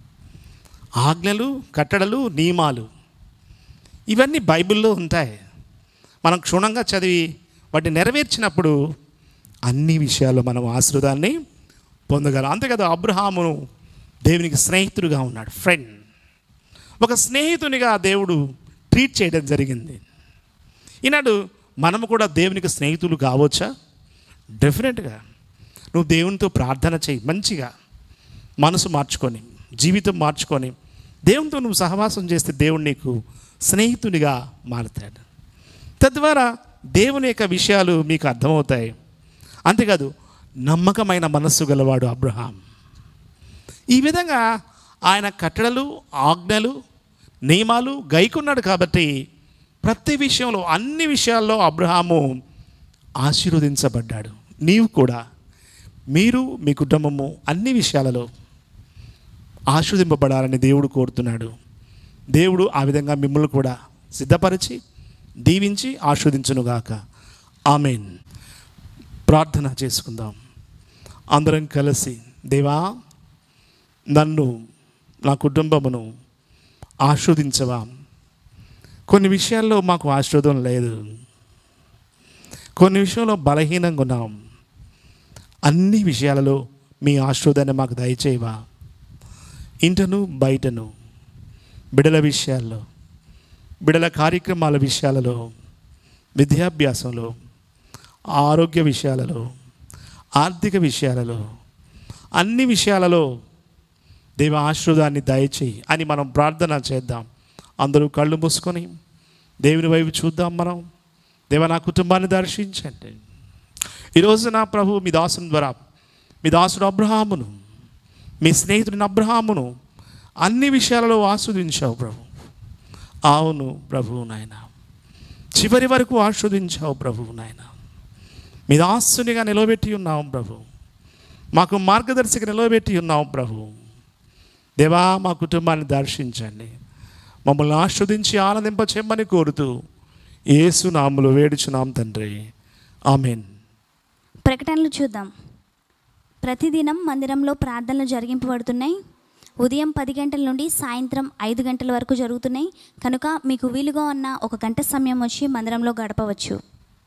ఆజ్ఞలు కట్టడలు నియమాలు ఇవన్నీ బైబిల్లో ఉంటాయి మనం క్షుణ్ణంగా చదివి వాటిని నెరవేర్చినప్పుడు అన్ని విషయాల్లో మనం ఆశీర్వాదాన్ని పొందగలం అంతేకాదు అబ్రహామును దేవునికి స్నేహితుడుగా ఉన్నాడు ఫ్రెండ్ ఒక స్నేహితునిగా దేవుడు ట్రీట్ చేయడం జరిగింది ఈనాడు మనము కూడా దేవునికి స్నేహితులు కావచ్చా డెఫినెట్గా నువ్వు దేవునితో ప్రార్థన చేయి మంచిగా మనసు మార్చుకొని జీవితం మార్చుకొని దేవునితో నువ్వు సహవాసం చేస్తే దేవుడు నీకు స్నేహితునిగా మారుతాడు తద్వారా దేవుని యొక్క విషయాలు మీకు అర్థమవుతాయి అంతేకాదు నమ్మకమైన మనస్సు గలవాడు అబ్రహాం ఈ విధంగా ఆయన కట్టడలు ఆజ్ఞలు నియమాలు గైకున్నాడు కాబట్టి ప్రతి విషయంలో అన్ని విషయాల్లో అబ్రహాము ఆశీర్వదించబడ్డాడు నీవు కూడా మీరు మీ కుటుంబము అన్ని విషయాలలో ఆస్వాదింపబడాలని దేవుడు కోరుతున్నాడు దేవుడు ఆ విధంగా మిమ్మల్ని కూడా సిద్ధపరిచి దీవించి ఆస్వాదించునుగాక ఆమెన్ ప్రార్థన చేసుకుందాం అందరం కలిసి దేవా నన్ను నా కుటుంబమును ఆస్వాదించవా కొన్ని విషయాల్లో మాకు ఆస్వాదం లేదు కొన్ని విషయంలో బలహీనంగా ఉన్నాం అన్ని విషయాలలో మీ ఆశీర్వాదాన్ని మాకు దయచేయవా ఇంటను బయటను బిడల విషయాల్లో బిడల కార్యక్రమాల విషయాలలో విద్యాభ్యాసంలో ఆరోగ్య విషయాలలో ఆర్థిక విషయాలలో అన్ని విషయాలలో దేవ ఆశీర్వాదాన్ని దయచేయి అని మనం ప్రార్థన చేద్దాం అందరూ కళ్ళు మూసుకొని దేవుని వైపు చూద్దాం మనం దేవ నా కుటుంబాన్ని దర్శించండి ఈరోజు నా ప్రభు మీ దాసుని ద్వారా మీ దాసుడు అబ్రహామును మీ స్నేహితుడిని అబ్రహామును అన్ని విషయాలలో ఆస్వాదించావు ప్రభు అవును ప్రభు నాయన చివరి వరకు ఆస్వాదించావు ప్రభు నాయన మీ దాసునిగా నిలబెట్టి ఉన్నావు ప్రభు మాకు మార్గదర్శక నిలబెట్టి ఉన్నావు ప్రభు దేవా మా కుటుంబాన్ని దర్శించండి మమ్మల్ని ఆస్వాదించి ఆనందింపచేయమని కోరుతూ ఏసు నాములు వేడుచున్నాం తండ్రి ఆమెన్ ప్రకటనలు చూద్దాం ప్రతిదినం మందిరంలో ప్రార్థనలు జరిగింపబడుతున్నాయి ఉదయం పది గంటల నుండి సాయంత్రం ఐదు గంటల వరకు జరుగుతున్నాయి కనుక మీకు వీలుగా ఉన్న ఒక గంట సమయం వచ్చి మందిరంలో గడపవచ్చు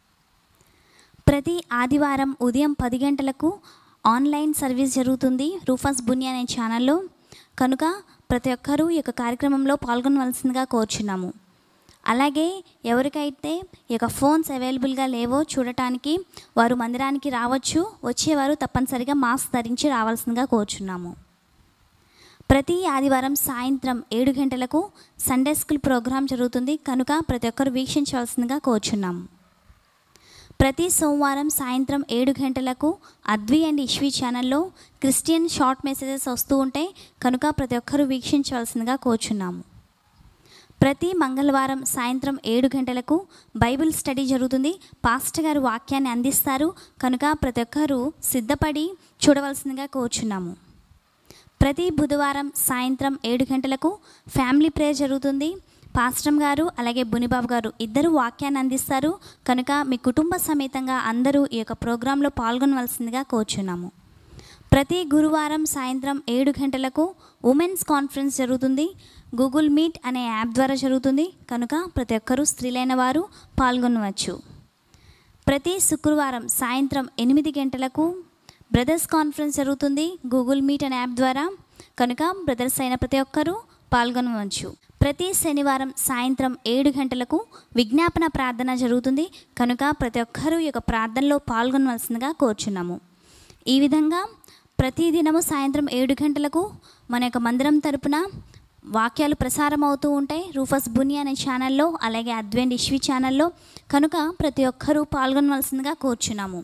ప్రతి ఆదివారం ఉదయం పది గంటలకు ఆన్లైన్ సర్వీస్ జరుగుతుంది రూఫాస్ బుని అనే ఛానల్లో కనుక ప్రతి ఒక్కరూ ఈ యొక్క కార్యక్రమంలో పాల్గొనవలసిందిగా కోరుచున్నాము అలాగే ఎవరికైతే ఈ యొక్క ఫోన్స్ అవైలబుల్గా లేవో చూడటానికి వారు మందిరానికి రావచ్చు వచ్చేవారు తప్పనిసరిగా మాస్క్ ధరించి రావాల్సిందిగా కోరుచున్నాము ప్రతి ఆదివారం సాయంత్రం ఏడు గంటలకు సండే స్కూల్ ప్రోగ్రాం జరుగుతుంది కనుక ప్రతి ఒక్కరు వీక్షించవలసిందిగా కోరుచున్నాము ప్రతి సోమవారం సాయంత్రం ఏడు గంటలకు అద్వి అండ్ ఇష్వి ఛానల్లో క్రిస్టియన్ షార్ట్ మెసేజెస్ వస్తూ ఉంటాయి కనుక ప్రతి ఒక్కరూ వీక్షించవలసిందిగా కోరుచున్నాము ప్రతి మంగళవారం సాయంత్రం ఏడు గంటలకు బైబిల్ స్టడీ జరుగుతుంది పాస్టర్ గారు వాక్యాన్ని అందిస్తారు కనుక ప్రతి ఒక్కరూ సిద్ధపడి చూడవలసిందిగా కోరుచున్నాము ప్రతి బుధవారం సాయంత్రం ఏడు గంటలకు ఫ్యామిలీ ప్రేయర్ జరుగుతుంది పాస్టమ్ గారు అలాగే బునిబాబు గారు ఇద్దరు వాక్యాన్ని అందిస్తారు కనుక మీ కుటుంబ సమేతంగా అందరూ ఈ యొక్క ప్రోగ్రాంలో పాల్గొనవలసిందిగా కోరుచున్నాము ప్రతి గురువారం సాయంత్రం ఏడు గంటలకు ఉమెన్స్ కాన్ఫరెన్స్ జరుగుతుంది గూగుల్ మీట్ అనే యాప్ ద్వారా జరుగుతుంది కనుక ప్రతి ఒక్కరూ స్త్రీలైన వారు పాల్గొనవచ్చు ప్రతి శుక్రవారం సాయంత్రం ఎనిమిది గంటలకు బ్రదర్స్ కాన్ఫరెన్స్ జరుగుతుంది గూగుల్ మీట్ అనే యాప్ ద్వారా కనుక బ్రదర్స్ అయిన ప్రతి ఒక్కరూ పాల్గొనవచ్చు ప్రతి శనివారం సాయంత్రం ఏడు గంటలకు విజ్ఞాపన ప్రార్థన జరుగుతుంది కనుక ప్రతి ఒక్కరూ ఈ యొక్క ప్రార్థనలో పాల్గొనవలసిందిగా కోరుచున్నాము ఈ విధంగా ప్రతిదినము సాయంత్రం ఏడు గంటలకు మన యొక్క మందిరం తరపున వాక్యాలు ప్రసారం అవుతూ ఉంటాయి రూఫస్ బుని అనే ఛానల్లో అలాగే అద్వెంట్ ఇష్వి ఛానల్లో కనుక ప్రతి ఒక్కరూ పాల్గొనవలసిందిగా కోరుచున్నాము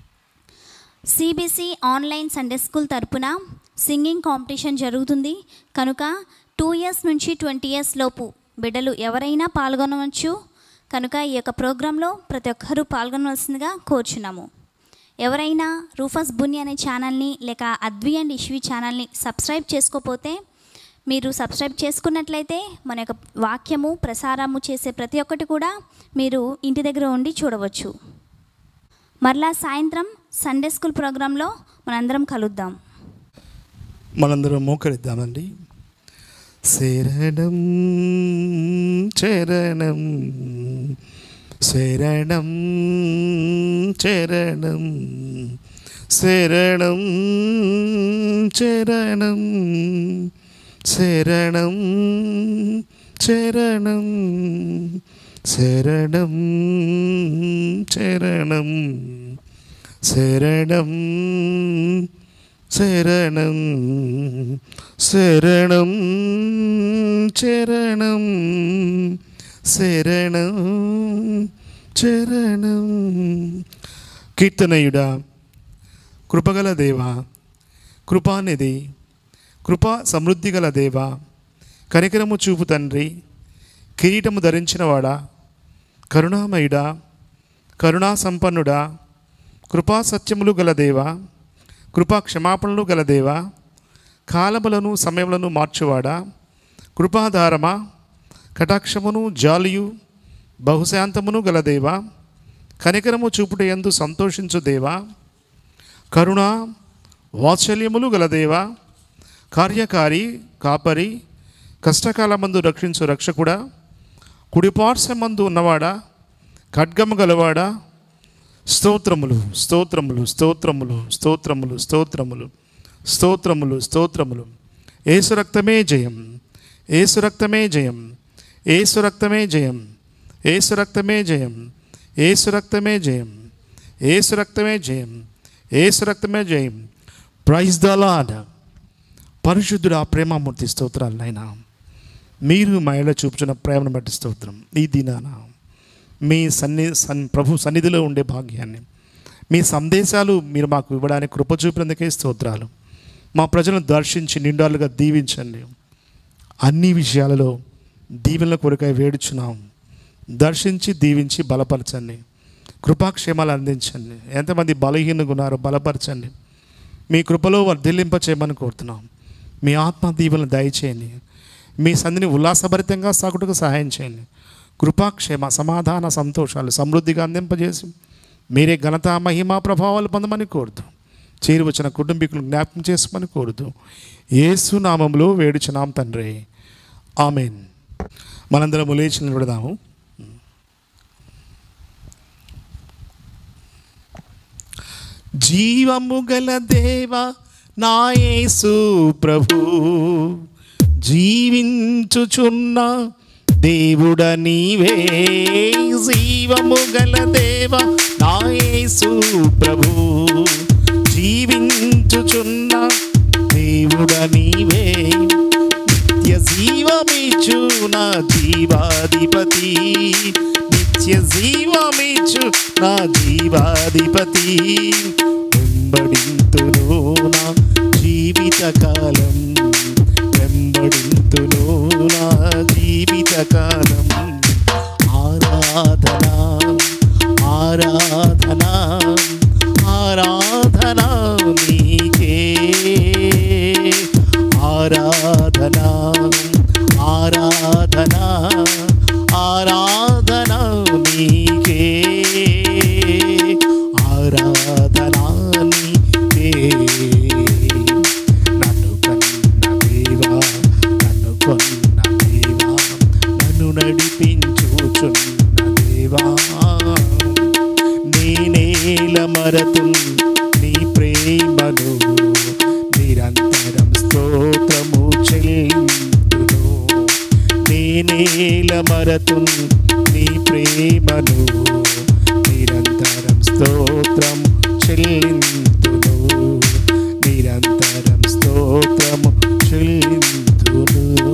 సిబిసి ఆన్లైన్ సండే స్కూల్ తరపున సింగింగ్ కాంపిటీషన్ జరుగుతుంది కనుక టూ ఇయర్స్ నుంచి ట్వంటీ ఇయర్స్ లోపు బిడ్డలు ఎవరైనా పాల్గొనవచ్చు కనుక ఈ యొక్క ప్రోగ్రాంలో ప్రతి ఒక్కరూ పాల్గొనవలసిందిగా కోరుచున్నాము ఎవరైనా రూఫస్ బుని అనే ఛానల్ని లేక అద్వి అండ్ ఇష్వి ఛానల్ని సబ్స్క్రైబ్ చేసుకోకపోతే మీరు సబ్స్క్రైబ్ చేసుకున్నట్లయితే మన యొక్క వాక్యము ప్రసారము చేసే ప్రతి ఒక్కటి కూడా మీరు ఇంటి దగ్గర ఉండి చూడవచ్చు మరలా సాయంత్రం సండే స్కూల్ ప్రోగ్రాంలో మనందరం కలుద్దాం మనందరం మోకరిద్దామండి శరణం చరణం శరణం చరణం శరణం చరణం శరణం చరణం శరణం చరణం శరణం శరణం శరణం చరణం శరణం చరణం కీర్తనయుడా కృపగల దేవ కృపానిధి కృపా సమృద్ధి గల దేవ కనికరము చూపు తండ్రి కిరీటము ధరించినవాడా కరుణామయుడా కరుణా సంపన్నుడా కృపా సత్యములు గల దేవ కృపా క్షమాపణలు గల దేవా కాలములను సమయములను మార్చువాడా కృపాధారమా కటాక్షమును జాలియు బహుశాంతమును గల దేవా కనికరము చూపుట ఎందు సంతోషించు దేవా కరుణ వాత్సల్యములు గల దేవా కార్యకారి కాపరి కష్టకాలమందు రక్షించు రక్షకుడా కుడిపార్శ్వమందు ఉన్నవాడా ఖడ్గము గలవాడా స్తోత్రములు స్తోత్రములు స్తోత్రములు స్తోత్రములు స్తోత్రములు స్తోత్రములు స్తోత్రములు ఏసు రక్తమే జయం ఏసు రక్తమే జయం ఏసు రక్తమే జయం ఏసు రక్తమే జయం ఏసు రక్తమే జయం ఏసు రక్తమే జయం ఏసు రక్తమే జయం ప్రైజ్ ద లాడ్ పరిశుద్ధుడు ఆ ప్రేమమూర్తి స్తోత్రాలు నాయనా మీరు మహిళ చూపుచున్న ప్రేమను బట్టి స్తోత్రం ఈ దినాన మీ సన్ని సన్ ప్రభు సన్నిధిలో ఉండే భాగ్యాన్ని మీ సందేశాలు మీరు మాకు ఇవ్వడానికి కృప చూపినందుకే స్తోత్రాలు మా ప్రజలను దర్శించి నిండాలుగా దీవించండి అన్ని విషయాలలో దీవెనల కొరకై వేడుచున్నాం దర్శించి దీవించి బలపరచండి కృపాక్షేమాలు అందించండి ఎంతమంది బలహీనంగా ఉన్నారో బలపరచండి మీ కృపలో వర్ధిల్లింప చేయమని కోరుతున్నాం మీ ఆత్మ దీవెనలు దయచేయండి మీ సంధిని ఉల్లాసభరితంగా సాగుటకు సహాయం చేయండి కృపాక్షేమ సమాధాన సంతోషాలు సమృద్ధిగా అందింపజేసి మీరే ఘనత మహిమ ప్రభావాలు పొందమని కోరుతూ చేరి వచ్చిన కుటుంబీకులు జ్ఞాపకం చేసుకోమని కోరుతూ యేసు నామంలో వేడుచున్నాం తండ్రి ఆమెన్ మనందరం లేచి నిలబడదాము జీవము గల దేవ నా యేసు ప్రభు జీవించుచున్న దేవుడ నీవే జీవము గల దేవ నా యేసు ప్రభు జీవించుచున్న దేవుడ నీవే నిత్య జీవమిచ్చు నా జీవాధిపతి నిత్య జీవమిచ్చు నా జీవాధిపతి వెంబడింతును నా జీవిత కాలం వెంబడింతును నా జీవిత కాలం ఆరాధన ఆరాధన ఆరాధన నీకే ఆరాధన ఆరాధన ఆరాధన నీకే ఆరాధన నీకే నన్ను కన్న దేవా నన్ను కొన్న దేవా నన్ను నడిపించుచున్న దేవా నేనేల మరతు నీ ప్రేమను నిరంతరం స్తోత్రము చెల్లింతును నేనేల మరతు నీ ప్రేమను నిరంతరం స్తోత్రం చెల్లింతును నిరంతరం స్తోత్రము చెల్లింతును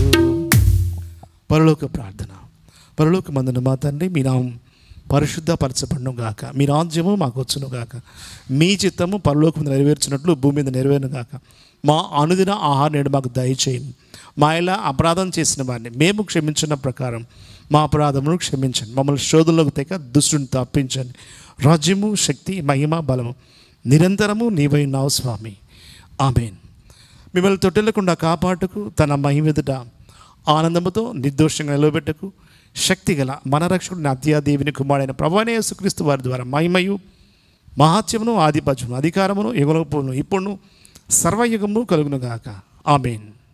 పరలోక ప్రార్థన పరలోక మందున మా తండ్రి మీ నామం పరిశుద్ధపరచబడును గాక మీ రాజ్యము మాకు వచ్చును గాక మీ చిత్తము పరలోకం మీద నెరవేర్చినట్లు భూమి మీద నెరవేరును గాక మా అనుదిన ఆహార నేడు మాకు దయచేయండి మా ఇలా అపరాధం చేసిన వారిని మేము క్షమించిన ప్రకారం మా అపరాధమును క్షమించండి మమ్మల్ని శోధనలోకి తెగ దుష్టుని తప్పించండి రాజ్యము శక్తి మహిమ బలము నిరంతరము నీవైనావు స్వామి ఆమెన్ మిమ్మల్ని తొట్టెలకుండా కాపాటుకు తన మహిమెదుట ఆనందముతో నిర్దోషంగా నిలబెట్టకు శక్తిగల మన రక్షకుడిని అత్యాదేవిని కుమారుడైన ప్రభానే యేసుక్రీస్తు వారి ద్వారా మహిమయు మహాత్యమును ఆధిపత్యమును అధికారమును యుగలోపును ఇప్పుడును సర్వయుగము కలుగునుగాక ఆమెన్